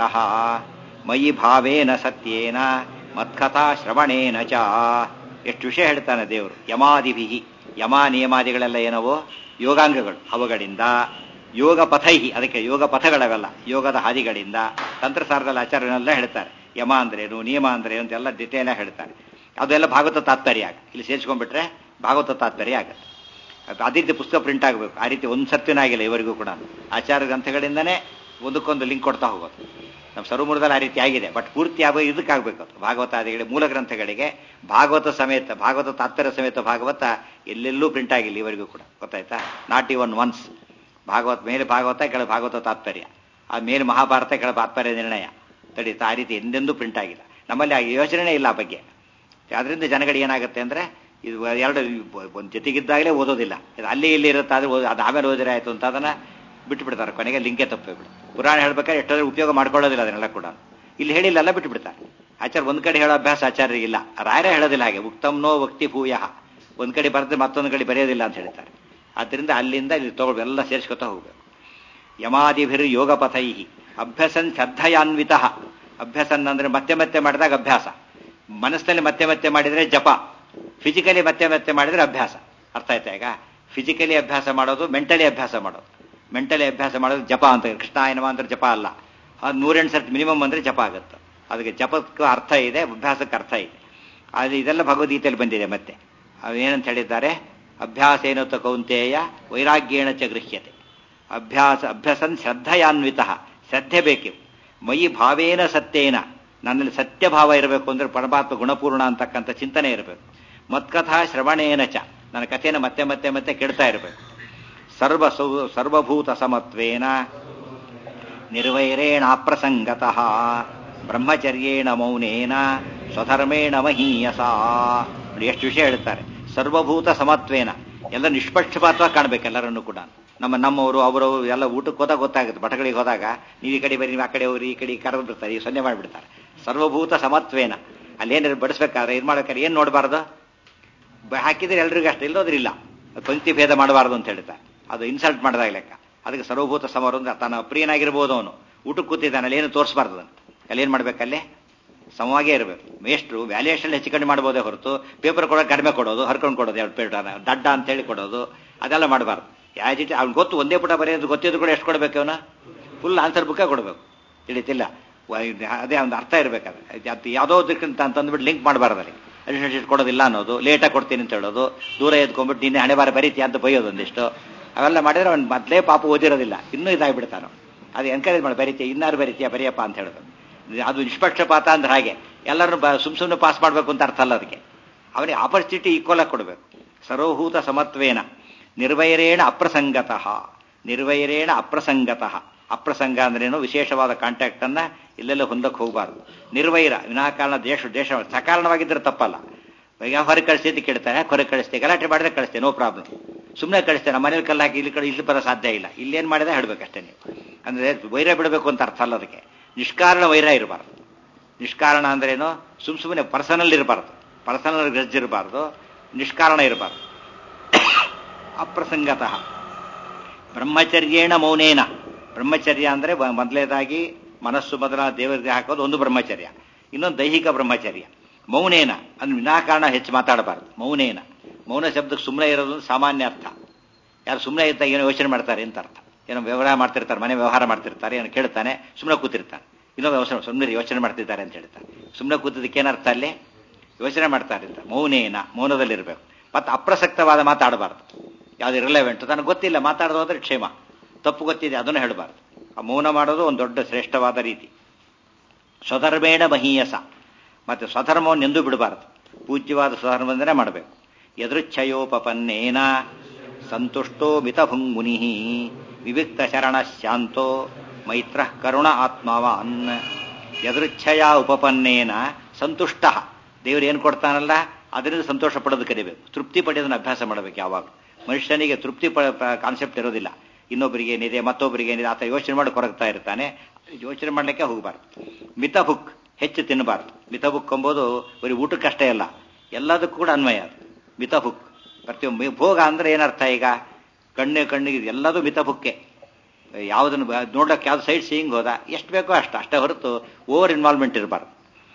S1: ಮಯಿ ಭಾವೇನ ಸತ್ಯೇನ ಮತ್ಕಥಾ ಶ್ರವಣೇನ ಚ ಎಷ್ಟು ವಿಷಯ ಹೇಳ್ತಾನೆ ದೇವರು ಯಮಾದಿಭಿ ಯಮ ನಿಯಮಾದಿಗಳೆಲ್ಲ ಏನವೋ ಯೋಗಾಂಗಗಳು ಅವುಗಳಿಂದ ಯೋಗ ಪಥೈ ಅದಕ್ಕೆ ಯೋಗ ಪಥಗಳವೆಲ್ಲ ಯೋಗದ ಹಾದಿಗಳಿಂದ ತಂತ್ರಸಾರದಲ್ಲಿ ಆಚಾರ್ಯನೆಲ್ಲ ಹೇಳ್ತಾರೆ ಯಮ ಅಂದ್ರೇನು ನಿಯಮ ಅಂದ್ರೇನು ಅಂತೆಲ್ಲ ಡಿಟೇಲ್ ಆಗಿ ಹೇಳ್ತಾರೆ ಅದೆಲ್ಲ ಭಾಗವತ ತಾತ್ಪರ್ಯ ಆಗ ಇಲ್ಲಿ ಸೇರಿಸ್ಕೊಂಡ್ಬಿಟ್ರೆ ಭಾಗವತ ತಾತ್ಪರ್ಯ ಆಗುತ್ತೆ ಅದು ಅದೇ ರೀತಿ ಪುಸ್ತಕ ಪ್ರಿಂಟ್ ಆಗಬೇಕು ಆ ರೀತಿ ಒಂದು ಸತ್ಯನೂ ಆಗಿಲ್ಲ ಇವರಿಗೂ ಕೂಡ ಆಚಾರ ಗ್ರಂಥಗಳಿಂದನೇ ಒಂದಕ್ಕೊಂದು ಲಿಂಕ್ ಕೊಡ್ತಾ ಹೋಗೋದು ನಮ್ಮ ಸರ್ವಮೂಲದಲ್ಲಿ ಆ ರೀತಿ ಆಗಿದೆ ಬಟ್ ಪೂರ್ತಿ ಆಗೋ ಇದಕ್ಕಾಗಬೇಕು ಅದು ಭಾಗವತಾದಿಗಳಿಗೆ ಮೂಲ ಗ್ರಂಥಗಳಿಗೆ ಭಾಗವತ ಸಮೇತ ಭಾಗವತ ತಾತ್ಪರ್ಯ ಸಮೇತ ಭಾಗವತ ಎಲ್ಲೆಲ್ಲೂ ಪ್ರಿಂಟ್ ಆಗಿಲ್ಲ ಇವರಿಗೂ ಕೂಡ ಗೊತ್ತಾಯ್ತಾ ನಾಟ್ ಇವನ್ ಒನ್ಸ್ ಭಾಗವತ ಮೇಲೆ ಭಾಗವತ ಕೆಳ ಭಾಗವತ ತಾತ್ಪರ್ಯ ಆ ಮೇಲೆ ಮಹಾಭಾರತ ಕೆಳ ತಾತ್ಪರ್ಯ ನಿರ್ಣಯ ತಡೀತಾ ಆ ರೀತಿ ಎಂದೆಂದೂ ಪ್ರಿಂಟ್ ಆಗಿಲ್ಲ ನಮ್ಮಲ್ಲಿ ಆ ಯೋಚನೆ ಇಲ್ಲ ಆ ಬಗ್ಗೆ ಅದರಿಂದ ಜನಗಳಿಗೆ ಏನಾಗುತ್ತೆ ಅಂದ್ರೆ ಇದು ಎರಡು ಒಂದು ಜೊತೆಗಿದ್ದಾಗಲೇ ಓದೋದಿಲ್ಲ ಇದು ಅಲ್ಲಿ ಇಲ್ಲಿ ಇರುತ್ತೆ ಆದ್ರೆ ಓದ್- ಅದು ಆಮೇಲೆ ಓದಿದ್ರೆ ಆಯ್ತು ಅಂತ ಅದನ್ನ ಬಿಟ್ಟು ಬಿಡ್ತಾರೆ ಕೊನೆಗೆ ಲಿಂಕೆ ತಪ್ಪಿಬಿಡು ಪುರಾಣ ಹೇಳ್ಬೇಕಾದ್ರೆ ಎಷ್ಟಾದ್ರೂ ಉಪಯೋಗ ಮಾಡ್ಕೊಳ್ಳೋದಿಲ್ಲ ಅದನ್ನೆಲ್ಲ ಕೂಡ ಇಲ್ಲಿ ಹೇಳಿಲ್ಲ ಎಲ್ಲ ಬಿಟ್ಟು ಬಿಡ್ತಾರೆ ಆಚಾರ ಒಂದ್ ಕಡೆ ಹೇಳೋ ಅಭ್ಯಾಸ ಆಚಾರ್ಯರಿಗಿಲ್ಲ ರಾಯರೇ ಹೇಳೋದಿಲ್ಲ ಹಾಗೆ ಉಕ್ತಮ್ನೋ ವಕ್ತಿ ಭೂಯ ಒಂದ್ ಕಡೆ ಬರೆದ್ರೆ ಮತ್ತೊಂದು ಕಡೆ ಬರೆಯೋದಿಲ್ಲ ಅಂತ ಹೇಳ್ತಾರೆ ಆದ್ದರಿಂದ ಅಲ್ಲಿಂದ ಇಲ್ಲಿ ತಗೊಳ್ಬೇಕು ಎಲ್ಲ ಸೇರಿಸ್ಕೊತಾ ಹೋಗ್ಬೇಕು ಯಮಾದಿಭಿರ್ ಯೋಗ ಪಥೈ ಅಭ್ಯಸನ್ ಶ್ರದ್ಧಯಾನ್ವಿತ ಅಭ್ಯಸನ್ ಅಂದ್ರೆ ಮತ್ತೆ ಮತ್ತೆ ಮಾಡಿದಾಗ ಅಭ್ಯಾಸ ಮನಸ್ಸಿನಲ್ಲಿ ಮತ್ತೆ ಮತ್ತೆ ಮಾಡಿದ್ರೆ ಜಪ ಫಿಸಿಕಲಿ ಮತ್ತೆ ಮತ್ತೆ ಮಾಡಿದ್ರೆ ಅಭ್ಯಾಸ ಅರ್ಥ ಆಯ್ತಾ ಈಗ ಫಿಸಿಕಲಿ ಅಭ್ಯಾಸ ಮಾಡೋದು ಮೆಂಟಲಿ ಅಭ್ಯಾಸ ಮಾಡೋದು ಮೆಂಟಲಿ ಅಭ್ಯಾಸ ಮಾಡೋದು ಜಪ ಅಂತ ಕೃಷ್ಣಾಯನಮ ಅಂದ್ರೆ ಜಪ ಅಲ್ಲ ಅದು ನೂರೆಂಟು ಸರ್ತಿ ಮಿನಿಮಮ್ ಅಂದ್ರೆ ಜಪ ಆಗುತ್ತೆ ಅದಕ್ಕೆ ಜಪಕ್ಕೂ ಅರ್ಥ ಇದೆ ಅಭ್ಯಾಸಕ್ಕೆ ಅರ್ಥ ಇದೆ ಅದು ಇದೆಲ್ಲ ಭಗವದ್ಗೀತೆಯಲ್ಲಿ ಬಂದಿದೆ ಮತ್ತೆ ಅವೇನಂತ ಹೇಳಿದ್ದಾರೆ ಅಭ್ಯಾಸೇನತ ಕೌಂತೆಯ ವೈರಾಗ್ಯೇಣ ಚ ಗೃಹ್ಯತೆ ಅಭ್ಯಾಸ ಅಭ್ಯಸನ್ ಶ್ರದ್ಧೆಯಾನ್ವಿತ ಶ್ರದ್ಧೆ ಬೇಕು ಮಯಿ ಭಾವೇನ ಸತ್ಯೇನ ನನ್ನಲ್ಲಿ ಸತ್ಯಭಾವ ಇರಬೇಕು ಅಂದ್ರೆ ಪರಮಾತ್ಮ ಗುಣಪೂರ್ಣ ಅಂತಕ್ಕಂಥ ಚಿಂತನೆ ಇರಬೇಕು ಮತ್ಕಥಾ ಶ್ರವಣೇನ ಚ ನನ್ನ ಕಥೆಯನ್ನು ಮತ್ತೆ ಮತ್ತೆ ಮತ್ತೆ ಕೆಡ್ತಾ ಇರಬೇಕು ಸರ್ವ ಸೌ- ಸರ್ವಭೂತ ಸಮತ್ವೇನ ನಿರ್ವೈರೇಣ ಅಪ್ರಸಂಗತಃ ಬ್ರಹ್ಮಚರ್ಯೇಣ ಮೌನೇನ ಸ್ವಧರ್ಮೇಣ ಮಹೀಯಸ ನೋಡಿ ಎಷ್ಟು ವಿಷಯ ಹೇಳ್ತಾರೆ ಸರ್ವಭೂತ ಸಮತ್ವೇನ ಎಲ್ಲ ನಿಷ್ಪಕ್ಷಪಾತವಾಗಿ ಕಾಣ್ಬೇಕು ಎಲ್ಲರನ್ನು ಕೂಡ ನಮ್ಮ ನಮ್ಮವರು ಅವರು ಎಲ್ಲ ಊಟಕ್ಕೆ ಹೋದಾಗ ಗೊತ್ತಾಗುತ್ತೆ ಮಠಗಳಿಗೆ ಹೋದಾಗ ನೀವು ಈ ಕಡೆ ಬರೀ ನೀವು ಆ ಕಡೆ ಹೋಗ್ರಿ ಈ ಕಡೆ ಕರೆದು ಬಿಡ್ತಾರೆ ಈ ಸೊನ್ನೆ ಮಾಡಿಬಿಡ್ತಾರೆ ಸರ್ವಭೂತ ಸಮತ್ವೇನ ಅಲ್ಲೇನಾದ್ರು ಬಡಿಸ್ಬೇಕಾದ್ರೆ ಏನು ಮಾಡ್ಬೇಕಾದ್ರೆ ಏನು ನೋಡಬಾರ್ದು ಬ- ಹಾಕಿದ್ರೆ ಎಲ್ರಿಗೂ ಅಷ್ಟೇ ಇಲ್ಲೋದ್ರೆ ಇಲ್ಲ ಪಂಕ್ತಿ ಭೇದ ಮಾಡಬಾರ್ದು ಅಂತ ಹೇಳ್ತಾರೆ ಅದು ಇನ್ಸಲ್ಟ್ ಮಾಡಿದಾಗ ಲೆಕ್ಕ ಅದಕ್ಕೆ ಸರ್ವಭೂತ ಸಮರು ಅಂದ್ರೆ ತನ್ನ ಪ್ರಿಯನಾಗಿರ್ಬೋದು ಅವನು ಊಟಕ್ಕೆ ಕೂತಿದ್ದಾನೆ ಅಲ್ಲಿ ಏನು ತೋರಿಸಬಾರ್ದು ಅಂತ ಅಲ್ಲಿ ಏನು ಮಾಡ್ಬೇಕಲ್ಲಿ ಸಮವಾಗೇ ಇರಬೇಕು ಮೇಷ್ಟ್ರು ವ್ಯಾಲ್ಯೂಯೇಷನ್ ಹೆಚ್ಚು ಕಡಿಮೆ ಮಾಡ್ಬೋದೇ ಹೊರತು ಪೇಪರ್ ಕೊಡೋಕೆ ಕಡಿಮೆ ಕೊಡೋದು ಹರ್ಕೊಂಡು ಕೊಡೋದು ಎರಡು ಪೇಟ ದಡ್ಡ ಅಂತ ಹೇಳಿ ಕೊಡೋದು ಅದೆಲ್ಲ ಮಾಡಬಾರ್ದು ಯಾಸ್ ಇಟ್ ಅವ್ನು ಗೊತ್ತು ಒಂದೇ ಪುಟ ಬರೆಯೋದು ಗೊತ್ತಿದ್ದು ಕೂಡ ಎಷ್ಟು ಕೊಡಬೇಕು ಅವನ ಫುಲ್ ಆನ್ಸರ್ ಬುಕ್ಕೇ ಕೊಡಬೇಕು ತಿಳಿತಿಲ್ಲ ವ- ಇದು ಅದೇ ಒಂದು ಅರ್ಥ ಇರಬೇಕಾದ್ರೆ ಅದು ಯಾವುದೋ ದಿಕ್ಕಂತ ಅಂತಂದ್ಬಿಟ್ಟು ಲಿಂಕ್ ಮಾಡಬಾರ್ದು ಅಲ್ಲಿ ಅಡಿಷನಲ್ ಶೀಟ್ ಕೊಡೋದಿಲ್ಲ ಅನ್ನೋದು ಲೇಟಾಗಿ ಕೊಡ್ತೀನಿ ಅಂತ ಹೇಳೋದು ದೂರ ಎದ್ಕೊಂಡ್ಬಿಟ್ಟು ನಿನ್ನೆ ಹಣೆ ಬಾರ ಬರೀತಿ ಅಂತ ಬೈಯೋದು ಒಂದಿಷ್ಟು ಅವೆಲ್ಲ ಮಾಡಿದ್ರೆ ಅವ್ನು ಮೊದಲೇ ಪಾಪ ಓದಿರೋದಿಲ್ಲ ಇನ್ನೂ ಇದಾಗ್ಬಿಡ್ತಾನೆ ಅವ್ನು. ಅದು ಎನ್ಕರೇಜ್ ಮಾಡಿ ಬರೀತೀಯ ಇನ್ನಾರು ಬರೀತೀಯ ಬರೆಯಪ್ಪ ಅಂತ ಹೇಳೋದು ಅದು ನಿಷ್ಪಕ್ಷಪಾತ ಅಂದ್ರೆ ಹಾಗೆ ಎಲ್ಲರನ್ನು ಬ ಸುಮ್ ಸುಮ್ಮನೆ ಪಾಸ್ ಮಾಡಬೇಕು ಅಂತ ಅರ್ಥ ಅಲ್ಲ ಅದಕ್ಕೆ ಅವನಿಗೆ ಆಪರ್ಚುನಿಟಿ ಈಕ್ವಲ್ ಆಗಿ ಕೊಡಬೇಕು ಸರ್ವಭೂತ ಸಮತ್ವೇನ ನಿರ್ವೈರೇಣ ಅಪ್ರಸಂಗತಃ ನಿರ್ವೈರೇಣ ಅಪ್ರಸಂಗತಃ ಅಪ್ರಸಂಗ ಅಂದ್ರೇನು ವಿಶೇಷವಾದ ಕಾಂಟ್ಯಾಕ್ಟ್ ಅನ್ನ ಇಲ್ಲೆಲ್ಲ ಹೊಂದಕ್ಕೆ ಹೋಗಬಾರ್ದು ನಿರ್ವೈರ ವಿನಾಕಾರಣ ದೇಶ ದೇಶ ಸಕಾರಣವಾಗಿದ್ದರೆ ತಪ್ಪಲ್ಲ ಈಗ ಹೊರಗೆ ಕಳಿಸ್ತಿ ಕೇಳ್ತಾರೆ ಹೊರಗೆ ಕಳಿಸ್ತೀವಿ ಗಲಾಟೆ ಮಾಡಿದ್ರೆ ಕಳಿಸ್ತೀವಿ ನೋ ಪ್ರಾಬ್ಲಮ್ ಸುಮ್ಮನೆ ಕಳಿಸ್ತೇನೆ ನಮ್ಮ ಮನೇಲಿ ಕಲ್ಲು ಹಾಕಿ ಇಲ್ಲಿ ಕಡೆ ಇಲ್ಲಿ ಬರೋ ಸಾಧ್ಯ ಇಲ್ಲ ಇಲ್ಲೇನು ಮಾಡಿದೆ ಹೇಳ್ಬೇಕಷ್ಟೇ ನೀವು ಅಂದರೆ ವೈರ ಬಿಡಬೇಕು ಅಂತ ಅರ್ಥ ಅಲ್ಲ ಅದಕ್ಕೆ ನಿಷ್ಕಾರಣ ವೈರ ಇರಬಾರ್ದು ನಿಷ್ಕಾರಣ ಅಂದ್ರೇನು ಸುಮ್ ಸುಮ್ಮನೆ ಪರ್ಸನಲ್ ಇರಬಾರ್ದು ಪರ್ಸನಲ್ ಗ್ರಜ್ ಇರಬಾರ್ದು ನಿಷ್ಕಾರಣ ಇರಬಾರ್ದು ಅಪ್ರಸಂಗತಃ ಬ್ರಹ್ಮಚರ್ಯೇಣ ಮೌನೇನ ಬ್ರಹ್ಮಚರ್ಯ ಅಂದರೆ ಮೊದಲೇದಾಗಿ ಮನಸ್ಸು ಮೊದಲ ದೇವರಿಗೆ ಹಾಕೋದು ಒಂದು ಬ್ರಹ್ಮಚರ್ಯ ಇನ್ನೊಂದು ದೈಹಿಕ ಬ್ರಹ್ಮಚರ್ಯ ಮೌನೇನ ಅಂದ್ರೆ ವಿನಾಕಾರಣ ಹೆಚ್ಚು ಮಾತಾಡಬಾರ್ದು ಮೌನೇನ ಮೌನ ಶಬ್ದಕ್ಕೆ ಸುಮ್ಮನೆ ಇರೋದು ಸಾಮಾನ್ಯ ಅರ್ಥ ಯಾರು ಸುಮ್ಮನೆ ಇದ್ದಾಗ ಏನೋ ಯೋಚನೆ ಮಾಡ್ತಾರೆ ಅಂತ ಅರ್ಥ ಏನೋ ವ್ಯವಹಾರ ಮಾಡ್ತಿರ್ತಾರೆ ಮನೆ ವ್ಯವಹಾರ ಮಾಡ್ತಿರ್ತಾರೆ ಏನೋ ಕೇಳ್ತಾನೆ ಸುಮ್ಮನೆ ಕೂತಿರ್ತಾನೆ ಇನ್ನೊಂದು ಯೋಚನೆ ಸುಮ್ಮನೆ ಯೋಚನೆ ಮಾಡ್ತಿದ್ದಾರೆ ಅಂತ ಹೇಳ್ತಾರೆ ಸುಮ್ಮನೆ ಕೂತಿದ್ದಕ್ಕೆ ಏನರ್ಥ ಅಲ್ಲಿ ಯೋಚನೆ ಮಾಡ್ತಾ ಇರ್ತಾರೆ ಮೌನೇನ ಮೌನದಲ್ಲಿರಬೇಕು ಮತ್ತು ಅಪ್ರಸಕ್ತವಾದ ಮಾತಾಡಬಾರ್ದು ಯಾವುದು ರಿಲೆವೆಂಟ್ ನನಗೆ ಗೊತ್ತಿಲ್ಲ ಮಾತಾಡೋದು ಅಂದ್ರೆ ಕ್ಷೇಮ ತಪ್ಪು ಗೊತ್ತಿದೆ ಅದನ್ನು ಹೇಳಬಾರ್ದು ಆ ಮೌನ ಮಾಡೋದು ಒಂದು ದೊಡ್ಡ ಶ್ರೇಷ್ಠವಾದ ರೀತಿ ಸ್ವಧರ್ಮೇಣ ಮಹೀಯಸ ಮತ್ತು ಸ್ವಧರ್ಮವನ್ನು ಎಂದೂ ಬಿಡಬಾರದು ಪೂಜ್ಯವಾದ ಸ್ವಧರ್ಮದಿಂದಲೇ ಮಾಡಬೇಕು ಯದೃಚ್ಛಯೋಪಪನ್ನೇನ ಸಂತುಷ್ಟೋ ಮಿತಭುಂಗುನಿ ವಿವಿಕ್ತ ಶರಣ ಶಾಂತೋ ಮೈತ್ರ ಕರುಣ ಆತ್ಮವಾನ್ ಯದೃಚ್ಛಯ ಉಪಪನ್ನೇನ ಸಂತುಷ್ಟ ದೇವರು ಏನು ಕೊಡ್ತಾನಲ್ಲ ಅದರಿಂದ ಸಂತೋಷ ಪಡೋದು ಕಲಿಬೇಕು ತೃಪ್ತಿ ಪಡೆಯೋದನ್ನ ಅಭ್ಯಾಸ ಮಾಡಬೇಕು ಯಾವಾಗ ಮನುಷ್ಯನಿಗೆ ತೃಪ್ತಿ ಪ ಕಾನ್ಸೆಪ್ಟ್ ಇರೋದಿಲ್ಲ ಇನ್ನೊಬ್ಬರಿಗೆ ಏನಿದೆ ಮತ್ತೊಬ್ಬರಿಗೆ ಏನಿದೆ ಆತ ಯೋಚನೆ ಮಾಡಿ ಕೊರಗ್ತಾ ಇರ್ತಾನೆ ಯೋಚನೆ ಮಾಡಲಿಕ್ಕೆ ಹೋಗಬಾರ್ದು ಮಿತಭುಕ್ ಹೆಚ್ಚು ತಿನ್ನಬಾರ್ದು ಮಿತಭುಕ್ ಎಂಬುದು ಬರೀ ಊಟಕ್ಕಷ್ಟೇ ಅಲ್ಲ ಎಲ್ಲದಕ್ಕೂ ಕೂಡ ಅನ್ವಯ ಅದು ಮಿತಭುಕ್ ಪ್ರತಿಯೊಬ್ಬ ಭೋಗ ಅಂದ್ರೆ ಏನರ್ಥ ಈಗ ಕಣ್ಣು ಕಣ್ಣಿಗೆ ಎಲ್ಲದೂ ಮಿತಭುಕ್ಕೆ ಯಾವುದನ್ನು ನೋಡಕ್ಕೆ ಯಾವ್ದು ಸೈಡ್ ಸೀಯಿಂಗ್ ಹೋದ ಎಷ್ಟು ಬೇಕೋ ಅಷ್ಟು ಅಷ್ಟೇ ಹೊರತು ಓವರ್ ಇನ್ವಾಲ್ವ್ಮೆಂಟ್ ಇರಬಾರ್ದು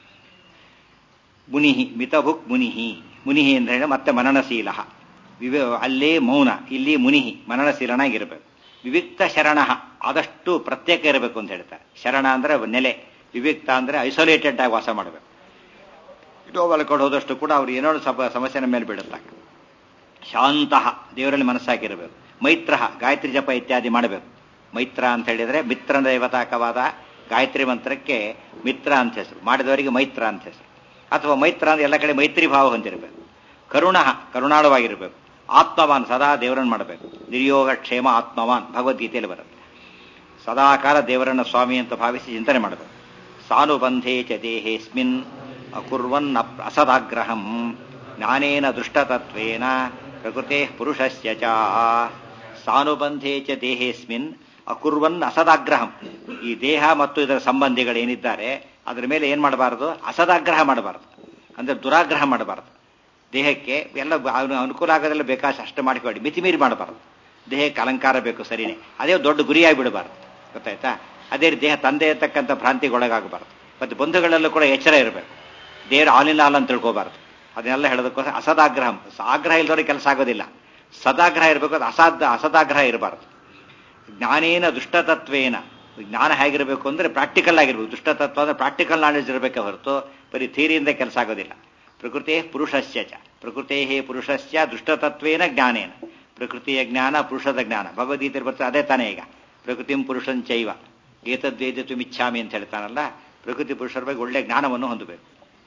S1: ಮುನಿಹಿ ಮಿತಭುಕ್ ಮುನಿಹಿ ಮುನಿಹಿ ಅಂತ ಹೇಳಿದ್ರೆ ಮತ್ತೆ ಮನನಶೀಲ ವಿವೇ ಅಲ್ಲೇ ಮೌನ ಇಲ್ಲಿ ಮುನಿಹಿ ಮನನಶೀಲನಾಗಿರಬೇಕು ವಿವಿಕ್ತ ಶರಣ ಆದಷ್ಟು ಪ್ರತ್ಯೇಕ ಇರಬೇಕು ಅಂತ ಹೇಳ್ತಾರೆ ಶರಣ ಅಂದ್ರೆ ನೆಲೆ ವಿವಿಕ್ತ ಅಂದ್ರೆ ಐಸೋಲೇಟೆಡ್ ಆಗಿ ವಾಸ ಮಾಡಬೇಕು ಇಡೋ ಒಳಗಡೆ ಹೋದಷ್ಟು ಕೂಡ ಅವ್ರು ಏನೋ ಸಮಸ್ಯೆನ ಮೇಲೆ ಬಿಡುತ್ತಾಗ ಶಾಂತ ದೇವರಲ್ಲಿ ಮನಸ್ಸಾಗಿರಬೇಕು ಮೈತ್ರ ಗಾಯತ್ರಿ ಜಪ ಇತ್ಯಾದಿ ಮಾಡಬೇಕು ಮೈತ್ರ ಅಂತ ಹೇಳಿದ್ರೆ ಮಿತ್ರ ದೇವತಾಕವಾದ ಗಾಯತ್ರಿ ಮಂತ್ರಕ್ಕೆ ಮಿತ್ರ ಅಂತ ಹೆಸರು ಮಾಡಿದವರಿಗೆ ಮೈತ್ರ ಅಂತ ಹೆಸರು ಅಥವಾ ಮೈತ್ರ ಅಂದ್ರೆ ಎಲ್ಲ ಕಡೆ ಮೈತ್ರಿ ಭಾವ ಹೊಂದಿರಬೇಕು ಕರುಣ ಕರುಣಾಳವಾಗಿರಬೇಕು ಆತ್ಮವಾನ್ ಸದಾ ದೇವರನ್ನು ಮಾಡಬೇಕು ನಿರ್ಯೋಗ ಕ್ಷೇಮ ಆತ್ಮವಾನ್ ಭಗವದ್ಗೀತೆಯಲ್ಲಿ ಬರುತ್ತೆ ಸದಾಕಾಲ ದೇವರನ್ನ ಸ್ವಾಮಿ ಅಂತ ಭಾವಿಸಿ ಚಿಂತನೆ ಮಾಡಬೇಕು ಸಾನುಬಂಧೇ ಚ ದೇಹೇಸ್ಮಿನ್ ಅಕುರ್ವನ್ ಅಸದಾಗ್ರಹಂ ಜ್ಞಾನೇನ ದೃಷ್ಟತತ್ವೇನ ಪ್ರಕೃತೆ ಪುರುಷಸ್ಯ ಚ ಸಾನುಬಂಧೇ ಚ ದೇಹೇಸ್ಮಿನ್ ಅಕುರ್ವನ್ ಅಸದಾಗ್ರಹಂ ಈ ದೇಹ ಮತ್ತು ಇದರ ಸಂಬಂಧಿಗಳೇನಿದ್ದಾರೆ ಅದರ ಮೇಲೆ ಏನ್ ಮಾಡಬಾರದು ಅಸದಾಗ್ರಹ ಮಾಡಬಾರದು ಅಂದ್ರೆ ದುರಾಗ್ರಹ ಮಾಡಬಾರದು ದೇಹಕ್ಕೆ ಎಲ್ಲ ಅನುಕೂಲ ಆಗೋದೆಲ್ಲ ಬೇಕಾದಷ್ಟು ಅಷ್ಟು ಮಾಡಿಕೊಡಿ ಮಿತಿಮೀರಿ ಮಾಡಬಾರದು ದೇಹಕ್ಕೆ ಅಲಂಕಾರ ಬೇಕು ಸರಿನೇ ಅದೇ ದೊಡ್ಡ ಗುರಿಯಾಗಿ ಬಿಡಬಾರದು ಗೊತ್ತಾಯ್ತಾ ಅದೇ ದೇಹ ತಂದೆ ಇರ್ತಕ್ಕಂಥ ಭ್ರಾಂತಿಗೊಳಗಾಗಬಾರದು ಮತ್ತು ಬಂಧುಗಳಲ್ಲೂ ಕೂಡ ಎಚ್ಚರ ಇರಬೇಕು ದೇವರು ಆಲಿನ ಹಾಲ್ ಅಂತ ತಿಳ್ಕೋಬಾರದು ಅದನ್ನೆಲ್ಲ ಹೇಳೋದಕ್ಕೋಸ್ಕರ ಅಸದಾಗ್ರಹ ಆಗ್ರಹ ಇಲ್ಲದವ್ರಿಗೆ ಕೆಲಸ ಆಗೋದಿಲ್ಲ ಸದಾಗ್ರಹ ಇರಬೇಕು ಅದು ಅಸಾಧ್ಯ ಅಸದಾಗ್ರಹ ಇರಬಾರದು ಜ್ಞಾನೇನ ದುಷ್ಟತತ್ವೇನ ಜ್ಞಾನ ಹೇಗಿರಬೇಕು ಅಂದ್ರೆ ಪ್ರಾಕ್ಟಿಕಲ್ ಆಗಿರ್ಬೇಕು ದುಷ್ಟತತ್ವ ಅಂದ್ರೆ ಪ್ರಾಕ್ಟಿಕಲ್ ನಾಲೆಜ್ ಇರಬೇಕೆ ಹೊರತು ಬರೀ ಥಿಯರಿಯಿಂದ ಕೆಲಸ ಆಗೋದಿಲ್ಲ ಪ್ರಕೃತಿ ಪುರುಷಸ್ಯ ಚ ಪ್ರಕೃತೇ ಪುರುಷಸ್ಯ ದುಷ್ಟತತ್ವೇನ ಜ್ಞಾನೇನ ಪ್ರಕೃತಿಯ ಜ್ಞಾನ ಪುರುಷದ ಜ್ಞಾನ ಭಗವದ್ಗೀತೆ ಬರ್ತದೆ ಅದೇ ತಾನೇ ಈಗ ಪ್ರಕೃತಿಂ ಪುರುಷಂಚೈವ ಏತದ್ವೇದಿತು ಮಿಚ್ಛಾಮಿ ಅಂತ ಹೇಳ್ತಾನಲ್ಲ ಪ್ರಕೃತಿ ಪುರುಷರ ಬಗ್ಗೆ ಒಳ್ಳೆ ಜ್ಞಾನವನ್ನು ಹೊಂದಬೇಕು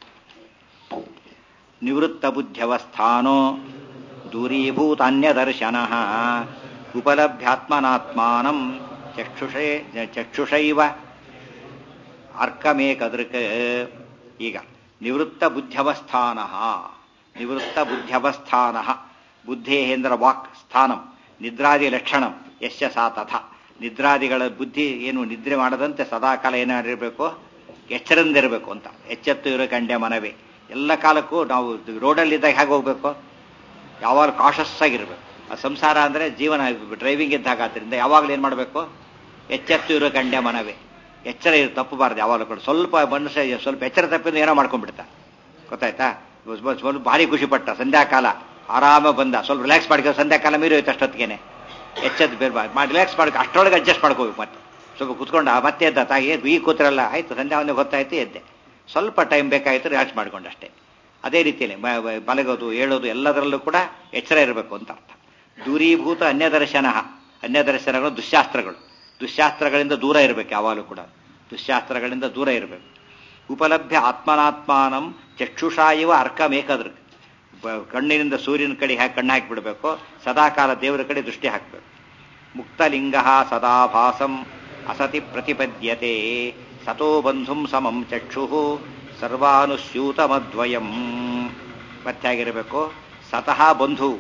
S1: ನಿವೃತ್ತ ಬುದ್ಧ್ಯವಸ್ಥಾನೋ ದೂರೀಭೂತಾನ್ಯದರ್ಶನ ಉಪಲಭ್ಯಾತ್ಮನಾತ್ಮಾನಂ ಚಕ್ಷುಷೇ ಚಕ್ಷುಷೈವ ಅರ್ಕಮೇಕದೃಕ್ ಈಗ ನಿವೃತ್ತ ಬುದ್ಧ್ಯವಸ್ಥಾನ ನಿವೃತ್ತ ಬುದ್ಧ್ಯವಸ್ಥಾನ ಬುದ್ಧೇ ಎಂದ್ರ ವಾಕ್ ಸ್ಥಾನಂ ನಿದ್ರಾದಿ ಲಕ್ಷಣಂ ಯಶ ಸಾ ತಥ ನಿದ್ರಾದಿಗಳ ಬುದ್ಧಿ ಏನು ನಿದ್ರೆ ಮಾಡದಂತೆ ಸದಾಕಾಲ ಏನಾಗಿರಬೇಕು ಎಚ್ಚರದಿಂದಿರಬೇಕು ಅಂತ ಎಚ್ಚೆತ್ತು ಇರೋ ಕಂಡ್ಯ ಮನವೇ ಎಲ್ಲ ಕಾಲಕ್ಕೂ ನಾವು ರೋಡಲ್ಲಿದ್ದಾಗ ಹೇಗೆ ಹೋಗ್ಬೇಕು ಯಾವಾಗ ಕಾಷಸ್ ಆಗಿರ್ಬೇಕು ಆ ಸಂಸಾರ ಅಂದರೆ ಜೀವನ ಡ್ರೈವಿಂಗ್ ಇದ್ದಾಗ ಆದ್ದರಿಂದ ಯಾವಾಗಲೂ ಏನು ಮಾಡಬೇಕು ಎಚ್ಚೆತ್ತು ಇರೋ ಕಂಡ್ಯ ಮನವೇ ಎಚ್ಚರ ಇರು ತಪ್ಪಬಾರ್ದು ಯಾವಾಗಲೂ ಕೂಡ ಸ್ವಲ್ಪ ಮನುಷ್ಯ ಸ್ವಲ್ಪ ಎಚ್ಚರ ತಪ್ಪಿದ್ದು ಏನೋ ಮಾಡ್ಕೊಂಡ್ಬಿಡ್ತಾ ಗೊತ್ತಾಯ್ತಾ ಸ್ವಲ್ಪ ಭಾರಿ ಖುಷಿ ಪಟ್ಟ ಸಂಧ್ಯಾಕಾಲ ಆರಾಮ ಬಂದ ಸ್ವಲ್ಪ ರಿಲ್ಯಾಕ್ಸ್ ಮಾಡ್ಕೋ ಸಂಧ್ಯಾಕಾಲ ಮೀರಿ ಹೋಯ್ತು ಅಷ್ಟೊತ್ತಿಗೆ ಎಚ್ಚೆತ್ತು ಬೇರೆ ಮಾಡಿ ರಿಲ್ಯಾಕ್ಸ್ ಮಾಡ್ಕೊ ಅಷ್ಟರೊಳಗೆ ಅಡ್ಜಸ್ಟ್ ಮಾಡ್ಕೋಬೇಕು ಮತ್ತೆ ಸ್ವಲ್ಪ ಕುತ್ಕೊಂಡ ಮತ್ತೆ ಎದ್ದ ತಾಯಿ ಈ ಕೂತ್ರಲ್ಲ ಆಯ್ತು ಸಂಧ್ಯಾ ಒಂದು ಗೊತ್ತಾಯ್ತು ಎದ್ದೆ ಸ್ವಲ್ಪ ಟೈಮ್ ಬೇಕಾಯಿತು ರಿಲ್ಯಾಕ್ಸ್ ಮಾಡ್ಕೊಂಡು ಅಷ್ಟೇ ಅದೇ ರೀತಿಯಲ್ಲಿ ಮಲಗೋದು ಹೇಳೋದು ಎಲ್ಲದರಲ್ಲೂ ಕೂಡ ಎಚ್ಚರ ಇರಬೇಕು ಅಂತ ಅರ್ಥ ದೂರೀಭೂತ ಅನ್ಯದರ್ಶನ ಅನ್ಯದರ್ಶನಗಳು ದುಶ್ಶಾಸ್ತ್ರಗಳು ದುಶ್ಶಾಸ್ತ್ರಗಳಿಂದ ದೂರ ಇರಬೇಕು ಯಾವಾಗಲೂ ಕೂಡ ದುಶ್ಶಾಸ್ತ್ರಗಳಿಂದ ದೂರ ಇರಬೇಕು ಉಪಲಭ್ಯ ಆತ್ಮನಾತ್ಮಾನಂ ಚಕ್ಷುಷಾ ಇವ ಅರ್ಕಮೇಕದೃಕ್ ಕಣ್ಣಿನಿಂದ ಸೂರ್ಯನ ಕಡೆ ಹಾಕಿ ಕಣ್ಣು ಹಾಕಿಬಿಡಬೇಕು ಸದಾಕಾಲ ದೇವರ ಕಡೆ ದೃಷ್ಟಿ ಹಾಕಬೇಕು ಮುಕ್ತಲಿಂಗ ಸದಾಭಾಸಂ ಅಸತಿ ಪ್ರತಿಪದ್ಯತೆ ಸತೋ ಬಂಧುಂ ಸಮಂ ಚಕ್ಷು ಸರ್ವಾನುಸ್ಯೂತಮದ್ವಯಂ ಮತ್ತಾಗಿರಬೇಕು ಸತಃ ಬಂಧು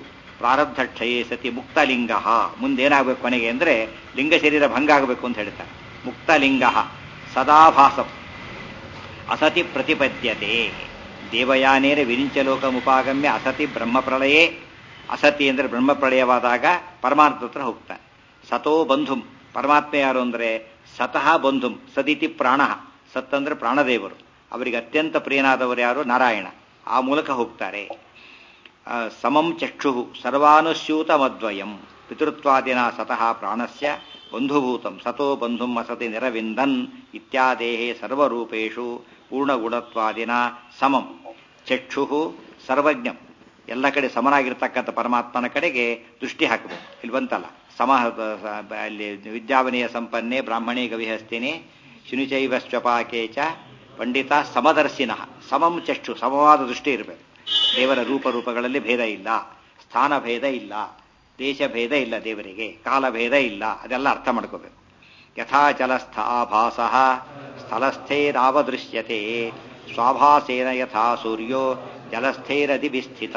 S1: ಪ್ರಾರಬ್ಧ ಕ್ಷಯೇ ಸತಿ ಮುಕ್ತಲಿಂಗ ಮುಂದೇನಾಗಬೇಕು ಕೊನೆಗೆ ಅಂದರೆ ಲಿಂಗ ಶರೀರ ಭಂಗ ಆಗಬೇಕು ಅಂತ ಹೇಳ್ತಾರೆ ಮುಕ್ತಲಿಂಗ ಸದಾಭಾಸಂ ಅಸತಿ ಪ್ರತಿಪದ್ಯತೆ ದೇವಯಾನೇನ ವಿರಿಂಚಲೋಕ ಮುಪಾಗಮ್ಯ ಅಸತಿ ಬ್ರಹ್ಮಪ್ರಳಯೇ ಅಸತಿ ಅಂದರೆ ಬ್ರಹ್ಮಪ್ರಳಯವಾದಾಗ ಪರಮಾತ್ಮ ಹತ್ರ ಹೋಗ್ತಾನೆ ಸತೋ ಬಂಧುಂ ಪರಮಾತ್ಮ ಯಾರು ಅಂದರೆ ಸತಃ ಬಂಧುಂ ಸದಿತಿ ಪ್ರಾಣ ಸತ್ ಅಂದರೆ ಪ್ರಾಣದೇವರು ಅವರಿಗೆ ಅತ್ಯಂತ ಪ್ರಿಯನಾದವರು ಯಾರು ನಾರಾಯಣ ಆ ಮೂಲಕ ಹೋಗ್ತಾರೆ ಆ, ಸಮಂ ಚಕ್ಷು ಸರ್ವಾನುಸ್ಯೂತಮದ್ವಯಂ ಪಿತೃತ್ವಾದಿನ ಸತಃ ಪ್ರಾಣಸ್ಯ ಬಂಧುಭೂತಂ ಸತೋ ಬಂಧುಂ ಅಸತಿ ನಿರವಿಂದನ್ ಇತ್ಯಾದೇಹೇ ಸರ್ವರೂಪೇಷು ಪೂರ್ಣಗುಣತ್ವಾದಿನ ಸಮಂ ಚಕ್ಷು ಸರ್ವಜ್ಞಂ ಎಲ್ಲ ಕಡೆ ಸಮನಾಗಿರ್ತಕ್ಕಂಥ ಪರಮಾತ್ಮನ ಕಡೆಗೆ ದೃಷ್ಟಿ ಹಾಕಬೇಕು ಇಲ್ಲಿ ಬಂತಲ್ಲ ಸಮ ಅಲ್ಲಿ ವಿದ್ಯಾವನೆಯ ಸಂಪನ್ನೆ ಬ್ರಾಹ್ಮಣೇ ಗವಿಹಸ್ತಿನಿ ಶುನಿಚೈವ ಸ್ವಪಾಕೆ ಚ ಪಂಡಿತ ಸಮದರ್ಶಿನಃ ಸಮಂ ಚಕ್ಷು ಸಮವಾದ ದೃಷ್ಟಿ ಇರಬೇಕು ದೇವರ ರೂಪ ರೂಪಗಳಲ್ಲಿ ಭೇದ ಇಲ್ಲ ಸ್ಥಾನ ಭೇದ ಇಲ್ಲ ದೇಶ ಭೇದ ಇಲ್ಲ ದೇವರಿಗೆ ಕಾಲ ಭೇದ ಇಲ್ಲ ಅದೆಲ್ಲ ಅರ್ಥ ಮಾಡ್ಕೋಬೇಕು ಯಥಾ ಜಲಸ್ಥ ಆಭಾಸ ಸ್ಥಳಸ್ಥೇರಾವದೃಶ್ಯತೆ ಸ್ವಾಭಾಸೇನ ಯಥಾ ಸೂರ್ಯೋ ಜಲಸ್ಥೈರದಿಭಿಸ್ಥಿತ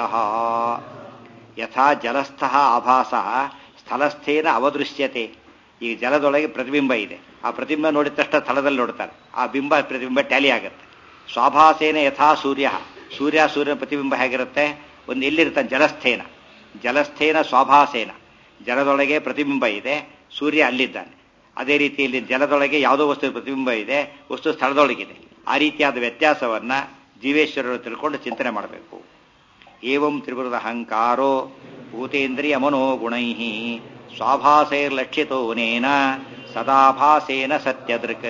S1: ಯಥಾ ಜಲಸ್ಥ ಆಭಾಸ ಸ್ಥಳಸ್ಥೇನ ಅವದೃಶ್ಯತೆ ಈ ಜಲದೊಳಗೆ ಪ್ರತಿಬಿಂಬ ಇದೆ ಆ ಪ್ರತಿಬಿಂಬ ನೋಡಿದ ತಕ್ಷಣ ಸ್ಥಳದಲ್ಲಿ ನೋಡ್ತಾರೆ ಆ ಬಿಂಬ ಪ್ರತಿಬಿಂಬ ಟ್ಯಾಲಿ ಆಗುತ್ತೆ ಸ್ವಾಭಾಸೇನ ಯಥಾ ಸೂರ್ಯ ಸೂರ್ಯ ಸೂರ್ಯನ ಪ್ರತಿಬಿಂಬ ಹೇಗಿರುತ್ತೆ ಒಂದು ಎಲ್ಲಿರ್ತಾನೆ ಜಲಸ್ಥೇನ ಜಲಸ್ಥೇನ ಸ್ವಾಭಾಸೇನ ಜಲದೊಳಗೆ ಪ್ರತಿಬಿಂಬ ಇದೆ ಸೂರ್ಯ ಅಲ್ಲಿದ್ದಾನೆ ಅದೇ ರೀತಿಯಲ್ಲಿ ಜಲದೊಳಗೆ ಯಾವುದೋ ವಸ್ತು ಪ್ರತಿಬಿಂಬ ಇದೆ ವಸ್ತು ಸ್ಥಳದೊಳಗಿದೆ ಆ ರೀತಿಯಾದ ವ್ಯತ್ಯಾಸವನ್ನ ಜೀವೇಶ್ವರರು ತಿಳ್ಕೊಂಡು ಚಿಂತನೆ ಮಾಡಬೇಕು ಏವಂ ತ್ರಿವೃತ ಅಹಂಕಾರೋ ಭೂತೇಂದ್ರಿಯ ಮನೋಗುಣೈ ಸ್ವಾಭಾಸೈರ್ಲಕ್ಷಿತೋನೇನ ಸದಾಭಾಸೇನ ಸತ್ಯದೃಕ್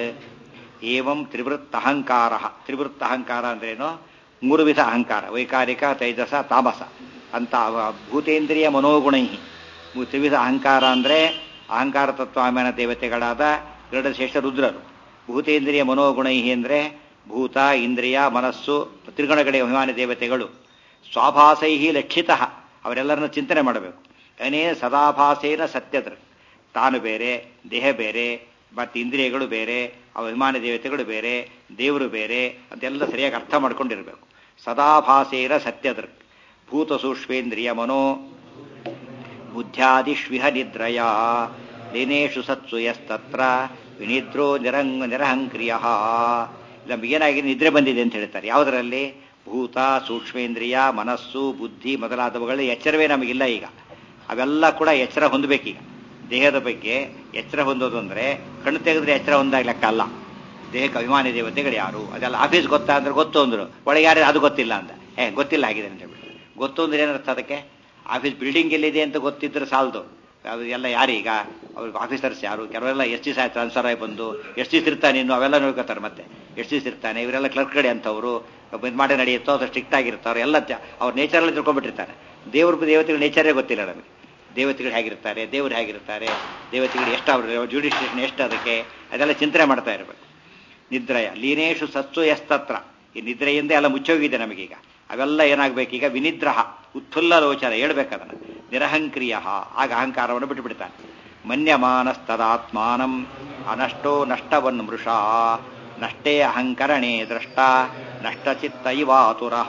S1: ಏವಂ ತ್ರಿವೃತ್ತ ಅಹಂಕಾರ ತ್ರಿವೃತ್ತ ಅಹಂಕಾರ ಅಂದ್ರೇನು ಮೂರು ವಿಧ ಅಹಂಕಾರ ವೈಕಾರಿಕ ತೈಜಸ ತಾಮಸ ಅಂತ ಅವ ಭೂತೇಂದ್ರಿಯ ಮನೋಗುಣೈ ತ್ರಿವಿಧ ಅಹಂಕಾರ ಅಂದ್ರೆ ಅಹಂಕಾರ ತತ್ವಾಮ್ಯಾನ ದೇವತೆಗಳಾದ ಗರುಡಶೇಷ ರುದ್ರರು ಭೂತೇಂದ್ರಿಯ ಮನೋಗುಣೈ ಅಂದ್ರೆ ಭೂತ ಇಂದ್ರಿಯ ಮನಸ್ಸು ತ್ರಿಗುಣಗಳೇ ಅಭಿಮಾನಿ ದೇವತೆಗಳು ಸ್ವಾಭಾಸೈ ಲಕ್ಷಿತ ಅವರೆಲ್ಲರನ್ನು ಚಿಂತನೆ ಮಾಡಬೇಕು ಅನೇ ಸದಾಭಾಸೇನ ಸತ್ಯದ್ರ ತಾನು ಬೇರೆ ದೇಹ ಬೇರೆ ಮತ್ತು ಇಂದ್ರಿಯಗಳು ಬೇರೆ ಅಭಿಮಾನಿ ದೇವತೆಗಳು ಬೇರೆ ದೇವರು ಬೇರೆ ಅಂತೆಲ್ಲ ಸರಿಯಾಗಿ ಅರ್ಥ ಮಾಡ್ಕೊಂಡಿರಬೇಕು ಸದಾಭಾಸೇನ ಸತ್ಯದ್ರ ಭೂತ ಸೂಕ್ಷ್ಮೇಂದ್ರಿಯ ಮನೋ ಬುದ್ಧ್ಯಾದಿಷ್ವಿಹ ನಿದ್ರಯ ಲೀನೇಶು ಸತ್ಸು ಯಸ್ತತ್ರ ವಿನಿದ್ರೋ ನಿರಂಗ್ ನಿರಹಂಕ್ರಿಯ ನಮಗೇನಾಗಿದೆ ನಿದ್ರೆ ಬಂದಿದೆ ಅಂತ ಹೇಳ್ತಾರೆ ಯಾವುದರಲ್ಲಿ ಭೂತ ಸೂಕ್ಷ್ಮೇಂದ್ರಿಯ ಮನಸ್ಸು ಬುದ್ಧಿ ಮೊದಲಾದವುಗಳ ಎಚ್ಚರವೇ ನಮಗಿಲ್ಲ ಈಗ ಅವೆಲ್ಲ ಕೂಡ ಎಚ್ಚರ ಹೊಂದಬೇಕೀಗ ದೇಹದ ಬಗ್ಗೆ ಎಚ್ಚರ ಹೊಂದೋದು ಅಂದ್ರೆ ಕಣ್ಣು ತೆಗೆದ್ರೆ ಎಚ್ಚರ ಹೊಂದಾಗ ಲೆಕ್ಕ ಅಲ್ಲ ದೇಹಕ್ಕೆ ಅಭಿಮಾನಿ ದೇವತೆಗಳು ಯಾರು ಅದೆಲ್ಲ ಆಫೀಸ್ ಗೊತ್ತಾ ಅಂದ್ರೆ ಗೊತ್ತು ಅಂದ್ರು ಒಳಗೆ ಯಾರು ಅದು ಗೊತ್ತಿಲ್ಲ ಅಂತ ಏ ಗೊತ್ತಿಲ್ಲ ಆಗಿದೆ ಅಂತ ಹೇಳ್ಬಿಟ್ಟು ಗೊತ್ತು ಅಂದ್ರೆ ಏನರ್ಥ ಅದಕ್ಕೆ ಆಫೀಸ್ ಬಿಲ್ಡಿಂಗ್ ಎಲ್ಲಿದೆ ಅಂತ ಗೊತ್ತಿದ್ರೆ ಸಾಲದು ಅದು ಎಲ್ಲ ಯಾರೀಗ ಅವ್ರ ಆಫೀಸರ್ಸ್ ಯಾರು ಕೆಲವೆಲ್ಲ ಎಷ್ಟು ದಿವಸ ಟ್ರಾನ್ಸ್ಫರ್ ಆಗಿ ಬಂದು ಎಷ್ಟು ದಿವಸ ಇರ್ತಾನೆ ಇನ್ನು ಅವೆಲ್ಲ ನೋಡ್ಕೋತಾರೆ ಮತ್ತೆ ಎಷ್ಟು ದಿವಸ ಇರ್ತಾನೆ ಇವರೆಲ್ಲ ಕ್ಲರ್ಕ್ ಕಡೆ ಅಂತವರು ಇದು ಮಾಡಿ ನಡೆಯುತ್ತೋ ಅದು ಸ್ಟ್ರಿಕ್ಟ್ ಆಗಿರ್ತಾರೋ ಎಲ್ಲ ತ- ಅವ್ರ ನೇಚರಲ್ಲಿ ತಿಳ್ಕೊಂಡ್ಬಿಟ್ಟಿರ್ತಾರೆ ದೇವ್ರ ದೇವತೆಗಳ ನೇಚರೇ ಗೊತ್ತಿಲ್ಲ ನಮಗೆ ದೇವತೆಗಳು ಹೇಗಿರ್ತಾರೆ ದೇವರು ಹೇಗಿರ್ತಾರೆ ದೇವತೆಗಳು ಎಷ್ಟು ಅವ್ರ ಜುಡಿಸ್ಟ್ರೇಷನ್ ಎಷ್ಟು ಅದಕ್ಕೆ ಅದೆಲ್ಲ ಚಿಂತನೆ ಮಾಡ್ತಾ ಇರಬೇಕು ನಿದ್ರಯ ಲೀನೇಶು ಸತ್ಸು ಎಸ್ತತ್ರ ಈ ನಿದ್ರೆಯಿಂದ ಎಲ್ಲ ಮುಚ್ಚೋಗಿದೆ ನಮಗೀಗ ಅವೆಲ್ಲ ಏನಾಗಬೇಕೀಗ ವಿನಿದ್ರಹ ಉತ್ಫುಲ್ಲ ಲೋಚನ ಹೇಳ್ಬೇಕದನ್ನ ನಿರಹಂಕ್ರಿಯ ಆಗ ಅಹಂಕಾರವನ್ನು ಬಿಟ್ಟುಬಿಡ್ತಾನೆ ಮನ್ಯಮಾನಸ್ತದಾತ್ಮಾನಂ ಅನಷ್ಟೋ ನಷ್ಟವನ್ ಮೃಷಾ ನಷ್ಟೇ ಅಹಂಕರಣೆ ದ್ರಷ್ಟ ನಷ್ಟಚಿತ್ತ ಇವಾತುರಃ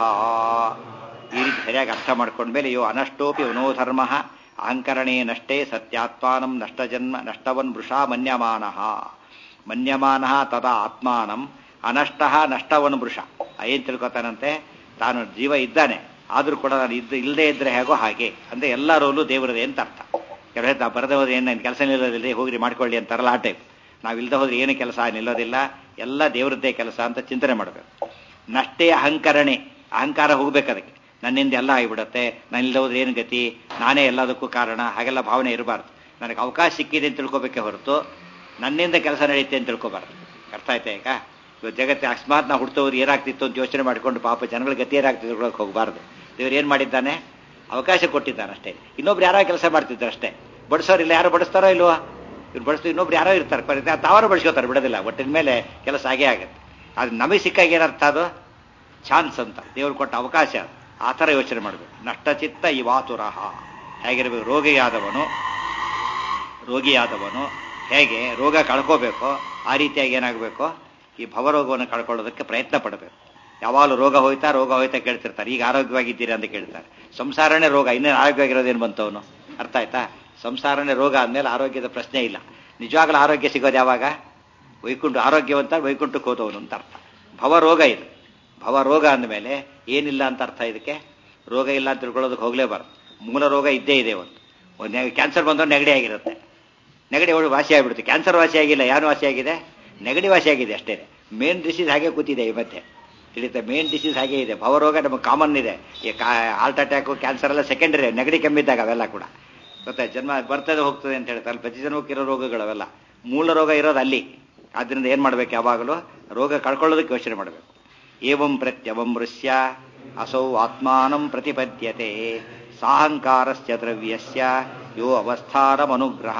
S1: ಈ ರೀತಿ ಸರಿಯಾಗಿ ಅರ್ಥ ಮಾಡ್ಕೊಂಡ್ಮೇಲೆ ಯೋ ಅನಷ್ಟೋಪಿ ಮನೋಧರ್ಮ ಅಹಂಕರಣೆ ನಷ್ಟೇ ಸತ್ಯಾತ್ಮಾನಂ ನಷ್ಟಜನ್ಮ ನಷ್ಟವನ್ ಮೃಷಾ ಮನ್ಯಮಾನಃ ಮನ್ಯಮಾನಃ ತದಾ ಆತ್ಮಾನಂ ಅನಷ್ಟ ನಷ್ಟವನ್ ಮೃಷ ಏನ್ ತಿಳ್ಕೊತಾನಂತೆ ತಾನು ಜೀವ ಇದ್ದಾನೆ ಆದ್ರೂ ಕೂಡ ನಾನು ಇದ್ದ ಇಲ್ಲದೆ ಇದ್ರೆ ಹೇಗೋ ಹಾಗೆ ಅಂದ್ರೆ ಎಲ್ಲ ರೋಲು ದೇವರದೇ ಅಂತ ಅರ್ಥ ಕೆಲವು ಹೇಳ್ತಾ ಬರದೆ ಹೋದ್ರೆ ಏನು ಕೆಲಸ ನಿಲ್ಲೋದಿಲ್ಲ ಹೋಗ್ರಿ ಮಾಡ್ಕೊಳ್ಳಿ ಅಂತಾರಲ್ಲ ಆ ಟೈಪ್ ನಾವು ಇಲ್ಲದೆ ಹೋದ್ರೆ ಏನು ಕೆಲಸ ನಿಲ್ಲೋದಿಲ್ಲ ಎಲ್ಲ ದೇವರದ್ದೇ ಕೆಲಸ ಅಂತ ಚಿಂತನೆ ಮಾಡಬೇಕು ನಷ್ಟೇ ಅಹಂಕರಣೆ ಅಹಂಕಾರ ಹೋಗ್ಬೇಕು ಅದಕ್ಕೆ ನನ್ನಿಂದ ಎಲ್ಲ ಆಗಿಬಿಡತ್ತೆ ನಾನು ಇಲ್ಲದೆ ಹೋದ್ರೆ ಏನು ಗತಿ ನಾನೇ ಎಲ್ಲದಕ್ಕೂ ಕಾರಣ ಹಾಗೆಲ್ಲ ಭಾವನೆ ಇರಬಾರ್ದು ನನಗೆ ಅವಕಾಶ ಸಿಕ್ಕಿದೆ ಅಂತ ತಿಳ್ಕೊಬೇಕೆ ಹೊರತು ನನ್ನಿಂದ ಕೆಲಸ ನಡೆಯುತ್ತೆ ಅಂತ ತಿಳ್ಕೊಬಾರ್ದು ಅರ್ಥ ಆಯ್ತಾ ಈಗ ಇವತ್ತು ಜಗತ್ತೆ ಅಕಸ್ಮಾತ್ ನಾವು ಹುಡ್ತೋರು ಏನಾಗ್ತಿತ್ತು ಅಂತ ಯೋಚನೆ ಮಾಡಿಕೊಂಡು ಪಾಪ ಜನಗಳ ಗತಿ ಏನಾಗ್ತಿದ್ರು ತಿಳ್ಕೊಳಕ್ ಹೋಗಬಾರ್ದು ದೇವ್ರು ಏನು ಮಾಡಿದ್ದಾನೆ ಅವಕಾಶ ಕೊಟ್ಟಿದ್ದಾನೆ ಅಷ್ಟೇ ಇನ್ನೊಬ್ರು ಯಾರೋ ಕೆಲಸ ಮಾಡ್ತಿದ್ರು ಅಷ್ಟೇ ಬಡಿಸೋರಿಲ್ಲ ಯಾರೋ ಬಡಿಸ್ತಾರೋ ಇಲ್ವಾ ಇವ್ರು ಬಡಿಸ್ತು ಇನ್ನೊಬ್ರು ಯಾರೋ ಇರ್ತಾರೆ ಪರಿ- ತಾವರು ಬಡಿಸ್ಕೋತಾರೆ ಬಿಡೋದಿಲ್ಲ ಒಟ್ಟಿನ ಮೇಲೆ ಕೆಲಸ ಆಗೇ ಆಗುತ್ತೆ ಅದು ನಮಗೆ ಸಿಕ್ಕಾಗ ಏನರ್ಥ ಅದು ಚಾನ್ಸ್ ಅಂತ ದೇವ್ರು ಕೊಟ್ಟ ಅವಕಾಶ ಅದು. ಆ ಥರ ಯೋಚನೆ ಮಾಡಬೇಕು ನಷ್ಟಚಿತ್ತ ಇವಾತುರಹ ಹೇಗಿರಬೇಕು ರೋಗಿಯಾದವನು ರೋಗಿಯಾದವನು ಹೇಗೆ ರೋಗ ಕಳ್ಕೋಬೇಕೋ ಆ ರೀತಿಯಾಗಿ ಏನಾಗಬೇಕು ಈ ಭವರೋಗವನ್ನು ಕಳ್ಕೊಳ್ಳೋದಕ್ಕೆ ಪ್ರಯತ್ನ ಪಡಬೇಕು ಯಾವಾಗಲೂ ರೋಗ ಹೋಯ್ತಾ ರೋಗ ಹೋಯ್ತಾ ಕೇಳ್ತಿರ್ತಾರೆ ಈಗ ಆರೋಗ್ಯವಾಗಿದ್ದೀರಾ ಅಂತ ಕೇಳ್ತಾರೆ ಸಂಸಾರನೇ ರೋಗ ಇನ್ನೇನು ಆರೋಗ್ಯವಾಗಿರೋದೇನು ಬಂತವನು ಅರ್ಥ ಆಯ್ತಾ ಸಂಸಾರನೇ ರೋಗ ಅಂದಮೇಲೆ ಆರೋಗ್ಯದ ಪ್ರಶ್ನೆ ಇಲ್ಲ ನಿಜವಾಗ್ಲೂ ಆರೋಗ್ಯ ಸಿಗೋದು ಯಾವಾಗ ವೈಕುಂಠ ಆರೋಗ್ಯವಂತ ವೈಕುಂಠಕ್ಕೆ ಹೋದವನು ಅಂತ ಅರ್ಥ ಭವರೋಗ ಇದು ಭವರೋಗ ಅಂದಮೇಲೆ ಏನಿಲ್ಲ ಅಂತ ಅರ್ಥ ಇದಕ್ಕೆ ರೋಗ ಇಲ್ಲ ಅಂತ ತಿಳ್ಕೊಳ್ಳೋದಕ್ಕೆ ಹೋಗಲೇಬಾರ್ದು ಮೂಲ ರೋಗ ಇದ್ದೇ ಇದೆ ಒಂದು ಒಂದು ಕ್ಯಾನ್ಸರ್ ಬಂದವರು ನೆಗಡಿ ಆಗಿರುತ್ತೆ ನೆಗಡಿ ಅವಳು ವಾಸಿ ಆಗಿಬಿಡುತ್ತೆ ಕ್ಯಾನ್ಸರ್ ವಾಸಿ ಆಗಿಲ್ಲ ಏನು ವಾಸಿ ಆಗಿದೆ ನೆಗಡಿ ವಾಸಿ ಆಗಿದೆ ಅಷ್ಟೇ ಮೇನ್ ಡಿಸೀಸ್ ಹಾಗೆ ಕೂತಿದೆ ಈ ಮಧ್ಯೆ ತಿಳಿಯುತ್ತೆ ಮೇನ್ ಡಿಸೀಸ್ ಹಾಗೆ ಇದೆ ಭವರೋಗ ನಮಗೆ ಕಾಮನ್ ಇದೆ ಈ ಹಾರ್ಟ್ ಅಟ್ಯಾಕು ಕ್ಯಾನ್ಸರ್ ಎಲ್ಲ ಸೆಕೆಂಡರಿ ನೆಗಡಿ ಕಮ್ಮಿದ್ದಾಗ ಅವೆಲ್ಲ ಕೂಡ ಗೊತ್ತಾ ಜನ್ಮ ಬರ್ತದೆ ಹೋಗ್ತದೆ ಅಂತ ಹೇಳ್ತಾರೆ ಪ್ರತಿ ಜನಕ್ಕೆ ಇರೋ ರೋಗಗಳು ಅವೆಲ್ಲ ಮೂಲ ರೋಗ ಇರೋದು ಅಲ್ಲಿ ಆದ್ರಿಂದ ಏನ್ ಮಾಡ್ಬೇಕು ಯಾವಾಗಲೂ ರೋಗ ಕಳ್ಕೊಳ್ಳೋದಕ್ಕೆ ಯೋಚನೆ ಮಾಡಬೇಕು ಏವಂ ಪ್ರತ್ಯವಂ ಮೃಷ್ಯ ಅಸೌ ಆತ್ಮಾನಂ ಪ್ರತಿಪದ್ಯತೆ ಸಾಹಂಕಾರಸ್ಯ ದ್ರವ್ಯಸ್ಯ ಯೋ ಅವಸ್ಥಾನಮನುಗ್ರಹ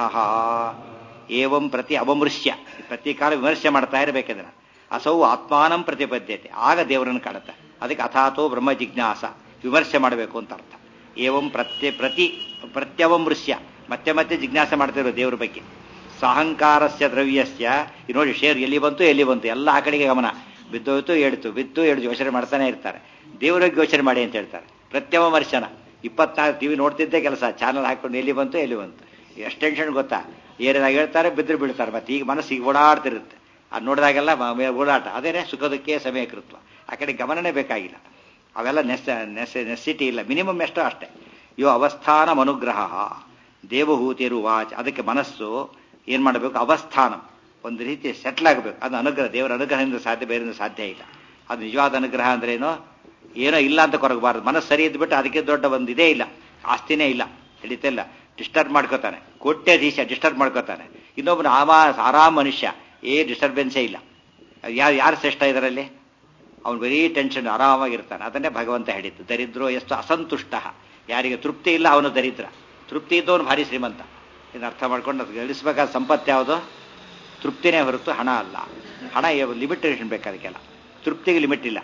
S1: ಏವಂ ಪ್ರತಿ ಅವಮೃಶ್ಯ ಪ್ರತಿ ಕಾಲ ವಿಮರ್ಶೆ ಮಾಡ್ತಾ ಇರಬೇಕಂದ್ರೆ ಅಸೌ ಆತ್ಮಾನಂ ಪ್ರತಿಪದ್ಯತೆ ಆಗ ದೇವರನ್ನು ಕಾಣುತ್ತೆ ಅದಕ್ಕೆ ಅಥಾತೋ ಬ್ರಹ್ಮ ಜಿಜ್ಞಾಸ ವಿಮರ್ಶೆ ಮಾಡಬೇಕು ಅಂತ ಅರ್ಥ ಏವಂ ಪ್ರತ್ಯ ಪ್ರತಿ ಪ್ರತ್ಯವಮೃಶ್ಯ ಮತ್ತೆ ಮತ್ತೆ ಜಿಜ್ಞಾಸೆ ಮಾಡ್ತಿರೋ ದೇವರ ಬಗ್ಗೆ ಸಾಹಂಕಾರಸ್ಯ ದ್ರವ್ಯಸ್ಯ ಈ ನೋಡಿ ಶೇರ್ ಎಲ್ಲಿ ಬಂತು ಎಲ್ಲಿ ಬಂತು ಎಲ್ಲ ಆ ಕಡೆಗೆ ಗಮನ ಬಿದ್ದೋಯ್ತು ಹೇಳ್ತು ಬಿತ್ತು ಹೇಳಿದು ಯೋಚನೆ ಮಾಡ್ತಾನೆ ಇರ್ತಾರೆ ದೇವರಿಗೆ ಯೋಚನೆ ಮಾಡಿ ಅಂತ ಹೇಳ್ತಾರೆ ಪ್ರತ್ಯವಮರ್ಶನ ಇಪ್ಪತ್ನಾಲ್ಕು ಟಿವಿ ನೋಡ್ತಿದ್ದೇ ಕೆಲಸ ಚಾನಲ್ ಹಾಕೊಂಡು ಎಲ್ಲಿ ಬಂತು ಎಲ್ಲಿ ಬಂತು ಎಷ್ಟು ಟೆನ್ಷನ್ ಗೊತ್ತಾ ಏರಿದಾಗ ಹೇಳ್ತಾರೆ ಬಿದ್ರು ಬೀಳ್ತಾರೆ ಮತ್ತೆ ಈಗ ಮನಸ್ಸು ಈಗ ಓಡಾಡ್ತಿರುತ್ತೆ ಅದು ನೋಡಿದಾಗೆಲ್ಲ ಓಡಾಟ ಅದೇನೆ ಸುಖದಕ್ಕೆ ಸಮಯಕೃತ್ವ ಆ ಕಡೆ ಗಮನನೇ ಬೇಕಾಗಿಲ್ಲ ಅವೆಲ್ಲ ನೆಸ್ ನೆಸ್ ನೆಸಿಟಿ ಇಲ್ಲ ಮಿನಿಮಮ್ ಎಷ್ಟೋ ಅಷ್ಟೇ ಯೋ ಅವಸ್ಥಾನ ಅನುಗ್ರಹ ದೇವಹೂತಿರು ವಾಚ್ ಅದಕ್ಕೆ ಮನಸ್ಸು ಏನ್ ಮಾಡಬೇಕು ಅವಸ್ಥಾನ ಒಂದು ರೀತಿ ಸೆಟ್ಲ್ ಆಗಬೇಕು ಅದು ಅನುಗ್ರಹ ದೇವರ ಅನುಗ್ರಹದಿಂದ ಸಾಧ್ಯ ಬೇರೆ ಸಾಧ್ಯ ಇಲ್ಲ ಅದು ನಿಜವಾದ ಅನುಗ್ರಹ ಅಂದ್ರೆ ಏನೋ ಏನೋ ಇಲ್ಲ ಅಂತ ಕೊರಗಬಾರದು ಮನಸ್ಸು ಸರಿ ಇದ್ಬಿಟ್ಟು ಅದಕ್ಕೆ ದೊಡ್ಡ ಒಂದು ಇದೇ ಇಲ್ಲ ಆಸ್ತಿನೇ ಇಲ್ಲ ಹಿಡಿತಿಲ್ಲ ಡಿಸ್ಟರ್ಬ್ ಮಾಡ್ಕೋತಾನೆ ಕೋಟ್ಯಾಧೀಶ ಡಿಸ್ಟರ್ಬ್ ಮಾಡ್ಕೋತಾನೆ ಇನ್ನೊಬ್ಬನು ಆಮಾ ಆರಾಮ್ ಮನುಷ್ಯ ಏ ಡಿಸ್ಟರ್ಬೆನ್ಸೇ ಇಲ್ಲ ಯಾರು ಯಾರು ಶ್ರೇಷ್ಠ ಇದರಲ್ಲಿ ಅವನು ಬರೀ ಟೆನ್ಷನ್ ಆರಾಮಾಗಿರ್ತಾನೆ ಅದನ್ನೇ ಭಗವಂತ ಹೇಳಿದ್ದು ದರಿದ್ರೋ ಎಷ್ಟು ಅಸಂತುಷ್ಟ ಯಾರಿಗೆ ತೃಪ್ತಿ ಇಲ್ಲ ಅವನು ದರಿದ್ರ ತೃಪ್ತಿ ಇದ್ದವನು ಭಾರಿ ಶ್ರೀಮಂತ ಇದನ್ನ ಅರ್ಥ ಮಾಡ್ಕೊಂಡು ಅದು ಗಳಿಸಬೇಕಾದ ಸಂಪತ್ತು ಯಾವುದು ತೃಪ್ತಿನೇ ಹೊರತು ಹಣ ಅಲ್ಲ ಹಣ ಲಿಮಿಟೇಷನ್ ಬೇಕು ಅದಕ್ಕೆಲ್ಲ ತೃಪ್ತಿಗೆ ಲಿಮಿಟ್ ಇಲ್ಲ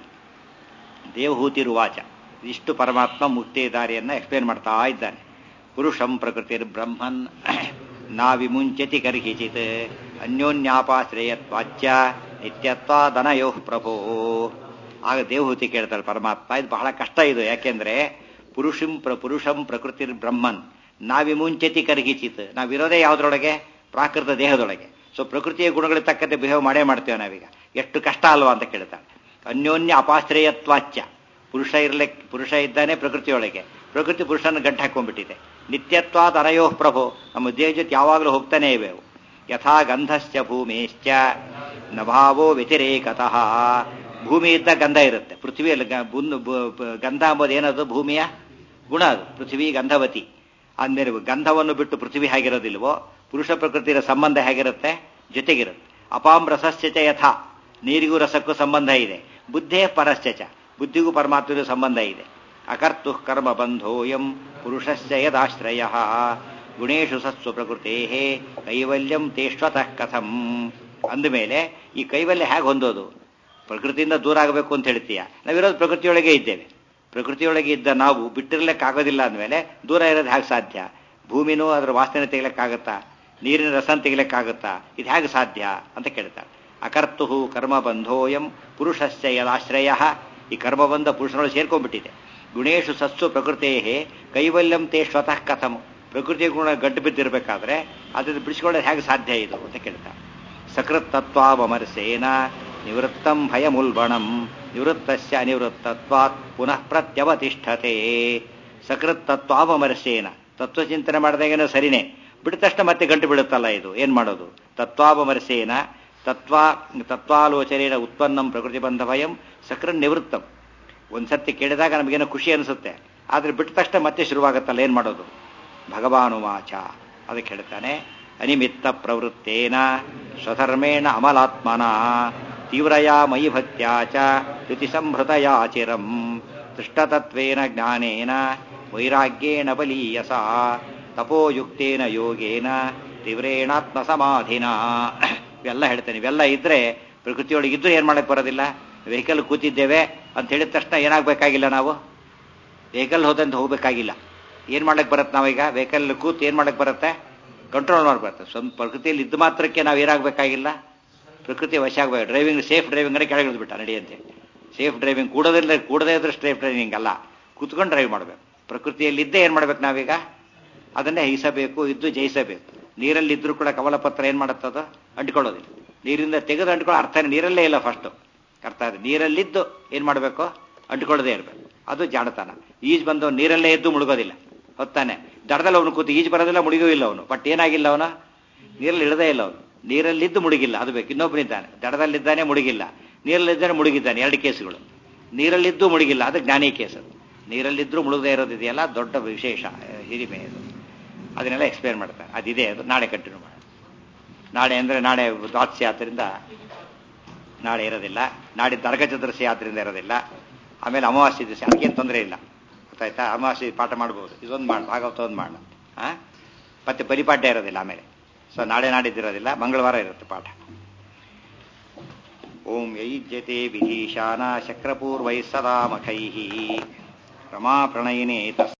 S1: ದೇವಹೂತಿರುವಾಚ ಇಷ್ಟು ಪರಮಾತ್ಮ ಮುಕ್ತಿ ದಾರಿಯನ್ನ ಎಕ್ಸ್ಪ್ಲೇನ್ ಮಾಡ್ತಾ ಇದ್ದಾನೆ ಪುರುಷಂ ಪ್ರಕೃತಿರ್ ಬ್ರಹ್ಮನ್ ನಾವಿಮುಂಚತಿ ಕರ್ಹಿಚಿತ್ ಅನ್ಯೋನ್ಯಾಪಾಶ್ರಯತ್ವಾಚ್ಯ ನಿತ್ಯತ್ವಾದನಯೋ ಪ್ರಭೋ ಆಗ ದೇವಹೂತಿ ಕೇಳ್ತಾಳೆ ಪರಮಾತ್ಮ ಇದು ಬಹಳ ಕಷ್ಟ ಇದು ಯಾಕೆಂದ್ರೆ ಪುರುಷಂ ಪ್ರ ಪುರುಷಂ ಪ್ರಕೃತಿರ್ ಬ್ರಹ್ಮನ್ ನಾವಿಮುಂಚತಿ ಕರ್ಹಿಚಿತ್ ನಾವಿರೋದೇ ಯಾವುದ್ರೊಳಗೆ ಪ್ರಾಕೃತ ದೇಹದೊಳಗೆ ಸೊ ಪ್ರಕೃತಿಯ ಗುಣಗಳಿಗೆ ತಕ್ಕಂತೆ ಬಿಹೇವ್ ಮಾಡೇ ಮಾಡ್ತೇವೆ ನಾವೀಗ ಎಷ್ಟು ಕಷ್ಟ ಅಲ್ವಾ ಅಂತ ಕೇಳ್ತಾಳೆ ಅನ್ಯೋನ್ಯ ಅಪಾಶ್ರಯತ್ವಾಚ್ಯ ಪುರುಷ ಇರ್ಲಿಕ್ಕೆ ಪುರುಷ ಇದ್ದಾನೆ ಪ್ರಕೃತಿಯೊಳಗೆ ಪ್ರಕೃತಿ ಪುರುಷನ ಗಂಟು ಹಾಕೊಂಡ್ಬಿಟ್ಟಿದೆ ನಿತ್ಯತ್ವಾದ ಅನಯೋ ಪ್ರಭೋ ನಮ್ಮ ದೇಹ ಜೊತೆ ಯಾವಾಗಲೂ ಹೋಗ್ತಾನೆ ಇವೆ ಅವು ಯಥಾ ಗಂಧಶ್ಚ ಭೂಮಿಶ್ಚ ನಭಾವೋ ವ್ಯತಿರೇಕತಃ ಭೂಮಿ ಇದ್ದ ಗಂಧ ಇರುತ್ತೆ ಪೃಥ್ವಿಯಲ್ಲಿ ಗಂಧ ಅಂಬೋದು ಏನದು ಭೂಮಿಯ ಗುಣ ಅದು ಪೃಥ್ವಿ ಗಂಧವತಿ ಅಂದ್ಮೇಲೆ ಗಂಧವನ್ನು ಬಿಟ್ಟು ಪೃಥ್ವಿ ಹೇಗಿರೋದಿಲ್ವೋ ಪುರುಷ ಪ್ರಕೃತಿಯ ಸಂಬಂಧ ಹೇಗಿರುತ್ತೆ ಜೊತೆಗಿರುತ್ತೆ ಅಪಾಂ ರಸಶ್ಚ ಯಥಾ ನೀರಿಗೂ ರಸಕ್ಕೂ ಸಂಬಂಧ ಇದೆ ಬುದ್ಧೇ ಪರಶ್ಚ ಬುದ್ಧಿಗೂ ಪರಮಾತ್ಮಗೂ ಸಂಬಂಧ ಇದೆ ಅಕರ್ತು ಕರ್ಮ ಬಂಧೋಯಂ ಪುರುಷಶ್ಚ ಯದಾಶ್ರಯ ಗುಣೇಶು ಸತ್ಸ್ವ ಪ್ರಕೃತೇ ಕೈವಲ್ಯಂ ತೇಷ್ವತಃ ಕಥಂ ಅಂದಮೇಲೆ ಈ ಕೈವಲ್ಯ ಹೇಗೆ ಹೊಂದೋದು ಪ್ರಕೃತಿಯಿಂದ ದೂರ ಆಗಬೇಕು ಅಂತ ಹೇಳ್ತೀಯ ನಾವಿರೋದು ಪ್ರಕೃತಿಯೊಳಗೆ ಇದ್ದೇವೆ ಪ್ರಕೃತಿಯೊಳಗೆ ಇದ್ದ ನಾವು ಬಿಟ್ಟಿರ್ಲಿಕ್ಕಾಗೋದಿಲ್ಲ ಅಂದಮೇಲೆ ದೂರ ಇರೋದು ಹೇಗೆ ಸಾಧ್ಯ ಭೂಮಿನೂ ಅದರ ವಾಸನೆ ತೆಗಿಲಿಕ್ಕಾಗತ್ತಾ ನೀರಿನ ರಸನ ತೆಗಿಲಿಕ್ಕಾಗತ್ತಾ ಇದು ಹೇಗೆ ಸಾಧ್ಯ ಅಂತ ಕೇಳ್ತಾರೆ ಅಕರ್ತು ಕರ್ಮ ಬಂಧೋಯಂ ಪುರುಷಶ್ಚ ಯದಾಶ್ರಯ ಈ ಕರ್ಮಬಂಧ ಪುರುಷನೊಳಗೆ ಸೇರ್ಕೊಂಡ್ಬಿಟ್ಟಿದೆ ಗುಣೇಶು ಸಸ್ಸು ಪ್ರಕೃತೇ ಕೈವಲ್ಯಂ ತೇ ಸ್ವತಃ ಕಥಂ ಪ್ರಕೃತಿಯ ಗುಣ ಗಂಟು ಬಿದ್ದಿರಬೇಕಾದ್ರೆ ಅದನ್ನು ಬಿಡಿಸ್ಕೊಳ್ಳೋದು ಹೇಗೆ ಸಾಧ್ಯ ಇದು ಅಂತ ಕೇಳ್ತಾರೆ ಸಕೃತ್ ತತ್ವಾವಮರ್ಸೇನ ನಿವೃತ್ತಂ ಭಯಮುಲ್ಬಣಂ ನಿವೃತ್ತಸ್ಯ ಅನಿವೃತ್ತತ್ವಾತ್ ಪುನಃ ಪ್ರತ್ಯವತಿಷ್ಠತೆ ಸಕೃತ್ ತತ್ವಾವಮರ್ಸೇನ ತತ್ವಚಿಂತನೆ ಮಾಡಿದಾಗೇನೋ ಸರಿನೇ ಬಿಟ್ಟ ತಕ್ಷಣ ಮತ್ತೆ ಗಂಟು ಬಿಡುತ್ತಲ್ಲ ಇದು ಏನ್ ಮಾಡೋದು ತತ್ವಾವಮರ್ಸೇನ ತತ್ವ ತತ್ವಾಲೋಚನೆಯ ಉತ್ಪನ್ನಂ ಪ್ರಕೃತಿ ಬಂಧ ಭಯಂ ಸಕೃನ್ ನಿವೃತ್ತಂ ಒಂದ್ಸತಿ ಕೇಳಿದಾಗ ನಮಗೇನೋ ಖುಷಿ ಅನಿಸುತ್ತೆ ಆದ್ರೆ ಬಿಟ್ಟ ತಕ್ಷಣ ಮತ್ತೆ ಶುರುವಾಗುತ್ತಲ್ಲ ಏನ್ ಮಾಡೋದು ಭಗವಾನುವಾಚ ಅದಕ್ಕೆ ಹೇಳ್ತಾನೆ ಅನಿಮಿತ್ತ ಪ್ರವೃತ್ತೇನ ಸ್ವಧರ್ಮೇಣ ಅಮಲಾತ್ಮನ ತೀವ್ರಯಾ ಮಯಿ ಭಕ್ತ್ಯಾ ಚ ಯುತಿ ಸಂಭೃತಯಾ ಚಿರಂ ದೃಷ್ಟತತ್ವೇನ ಜ್ಞಾನೇನ ವೈರಾಗ್ಯೇಣ ಬಲೀಯಸ ತಪೋಯುಕ್ತೇನ ಯೋಗೇನ ತೀವ್ರೇಣಾತ್ಮ ಸಮಾಧಿನ ಇವೆಲ್ಲ ಹೇಳ್ತೇನೆ ಇವೆಲ್ಲ ಇದ್ರೆ ಪ್ರಕೃತಿಯೊಳಗೆ ಇದ್ರೂ ಏನ್ ಮಾಡಕ್ ಬರೋದಿಲ್ಲ ವೆಹಿಕಲ್ ಕೂತಿದ್ದೇವೆ ಅಂತ ಹೇಳಿದ ತಕ್ಷಣ ಏನಾಗಬೇಕಾಗಿಲ್ಲ ನಾವು ವೆಹಿಕಲ್ ಹೋದಂತ ಹೋಗ್ಬೇಕಾಗಿಲ್ಲ ಏನ್ ಮಾಡಕ್ ಬರುತ್ತೆ ನಾವೀಗ ವೆಹಿಕಲ್ ಕೂತ್ ಏನ್ ಮಾಡಕ್ ಬರುತ್ತೆ ಕಂಟ್ರೋಲ್ ಮಾಡ್ಬರುತ್ತೆ ಸ್ವಂತ ಪ್ರಕೃತಿಯಲ್ಲಿ ಇದ್ದು ಮಾತ್ರಕ್ಕೆ ನಾವು ಏನಾಗಬೇಕಾಗಿಲ್ಲ ಪ್ರಕೃತಿ ವಶ ಆಗಬೇಕು ಡ್ರೈವಿಂಗ್ ಸೇಫ್ ಡ್ರೈವಿಂಗ್ ಅಂದ್ರೆ ಕೆಳಗೆ ಬಿಟ್ಟ ನಡಿಯಂತೆ ಸೇಫ್ ಡ್ರೈವಿಂಗ್ ಕೂಡೋದ್ರಿಂದ ಕೂಡದೇ ಇದ್ರೆ ಸೇಫ್ ಡ್ರೈವಿಂಗ್ ಅಲ್ಲ ಕೂತ್ಕೊಂಡು ಡ್ರೈವ್ ಮಾಡಬೇಕು ಪ್ರಕೃತಿಯಲ್ಲಿದ್ದೇ ಏನು ಮಾಡ್ಬೇಕು ನಾವೀಗ ಅದನ್ನೇ ಹಿಸಬೇಕು ಇದ್ದು ಜಯಿಸಬೇಕು ನೀರಲ್ಲಿದ್ದರೂ ಕೂಡ ಕಮಲಪತ್ರ ಏನು ಮಾಡುತ್ತದು ಅಂಟ್ಕೊಳ್ಳೋದಿಲ್ಲ ನೀರಿಂದ ತೆಗೆದು ಅಂಟ್ಕೊಳ್ಳೋ ಅರ್ಥ ನೀರಲ್ಲೇ ಇಲ್ಲ ಫಸ್ಟು ಅರ್ಥ ಇದೆ ನೀರಲ್ಲಿದ್ದು ಏನು ಮಾಡಬೇಕು ಅಂಟ್ಕೊಳ್ಳೋದೇ ಇರಬೇಕು ಅದು ಜಾಣತನ ಈಜು ಬಂದು ನೀರಲ್ಲೇ ಎದ್ದು ಮುಳುಗೋದಿಲ್ಲ ಹೊತ್ತಾನೆ ದಡದಲ್ಲಿ ಅವನು ಕೂತು ಈಜು ಬರೋದಿಲ್ಲ ಮುಳುಗೂ ಇಲ್ಲ ಅವನು ಬಟ್ ಏನಾಗಿಲ್ಲ ಅವನು ನೀರಲ್ಲಿ ಇಳದೇ ಇಲ್ಲ ಅವನು ನೀರಲ್ಲಿದ್ದು ಮುಳುಗಿಲ್ಲ ಅದು ಬೇಕು ಇನ್ನೊಬ್ಬನಿದ್ದಾನೆ ದಡದಲ್ಲಿದ್ದಾನೆ ಮುಳುಗಿಲ್ಲ ನೀರಲ್ಲಿದ್ದಾನೆ ಮುಳುಗಿದ್ದಾನೆ ಎರಡು ಕೇಸುಗಳು ನೀರಲ್ಲಿದ್ದು ಮುಳುಗಿಲ್ಲ ಅದು ಜ್ಞಾನಿ ಕೇಸು ನೀರಲ್ಲಿದ್ದರೂ ಮುಳುಗದೇ ಇರೋದಿದೆಯಲ್ಲ ದೊಡ್ಡ ವಿಶೇಷ ಹಿರಿಮೆ ಅದು ಅದನ್ನೆಲ್ಲ ಎಕ್ಸ್ಪ್ಲೇನ್ ಮಾಡ್ತಾರೆ ಅದಿದೆ ಅದು ನಾಳೆ ಕಂಟಿನ್ಯೂ ಮಾಡೋಣ ನಾಳೆ ಅಂದರೆ ನಾಳೆ ದ್ವಾದಶಿ ಆದ್ದರಿಂದ ನಾಳೆ ಇರೋದಿಲ್ಲ ನಾಡಿದ್ದು ಅರ್ಘ ಚತುರ್ಸಿ ಆದ್ದರಿಂದ ಇರೋದಿಲ್ಲ ಆಮೇಲೆ ಅಮಾವಾಸ್ಯೆ ದಿವಸ ಅದಕ್ಕೇನು ತೊಂದರೆ ಇಲ್ಲ ಗೊತ್ತಾಯ್ತಾ ಅಮಾವಾಸ್ಯೆ ಪಾಠ ಮಾಡ್ಬೋದು ಇದೊಂದು ಮಾಡಿ ಭಾಗವತ ಒಂದು ಮಾಡೋಣ ಹಾಂ ಮತ್ತೆ ಪರಿಪಾಠ ಇರೋದಿಲ್ಲ ಆಮೇಲೆ ಸೊ ನಾಳೆ ನಾಡಿದ್ದಿರೋದಿಲ್ಲ ಮಂಗಳವಾರ ಇರುತ್ತೆ ಪಾಠ ಓಂ ಯೈಜ್ಯತೆ ವಿಧೀಶಾನ ಶಕ್ರಪೂರ್ವೈ ಸದಾ ಮಖೈ ರಮಾ ಪ್ರಣಯಿನೇ ತಸ್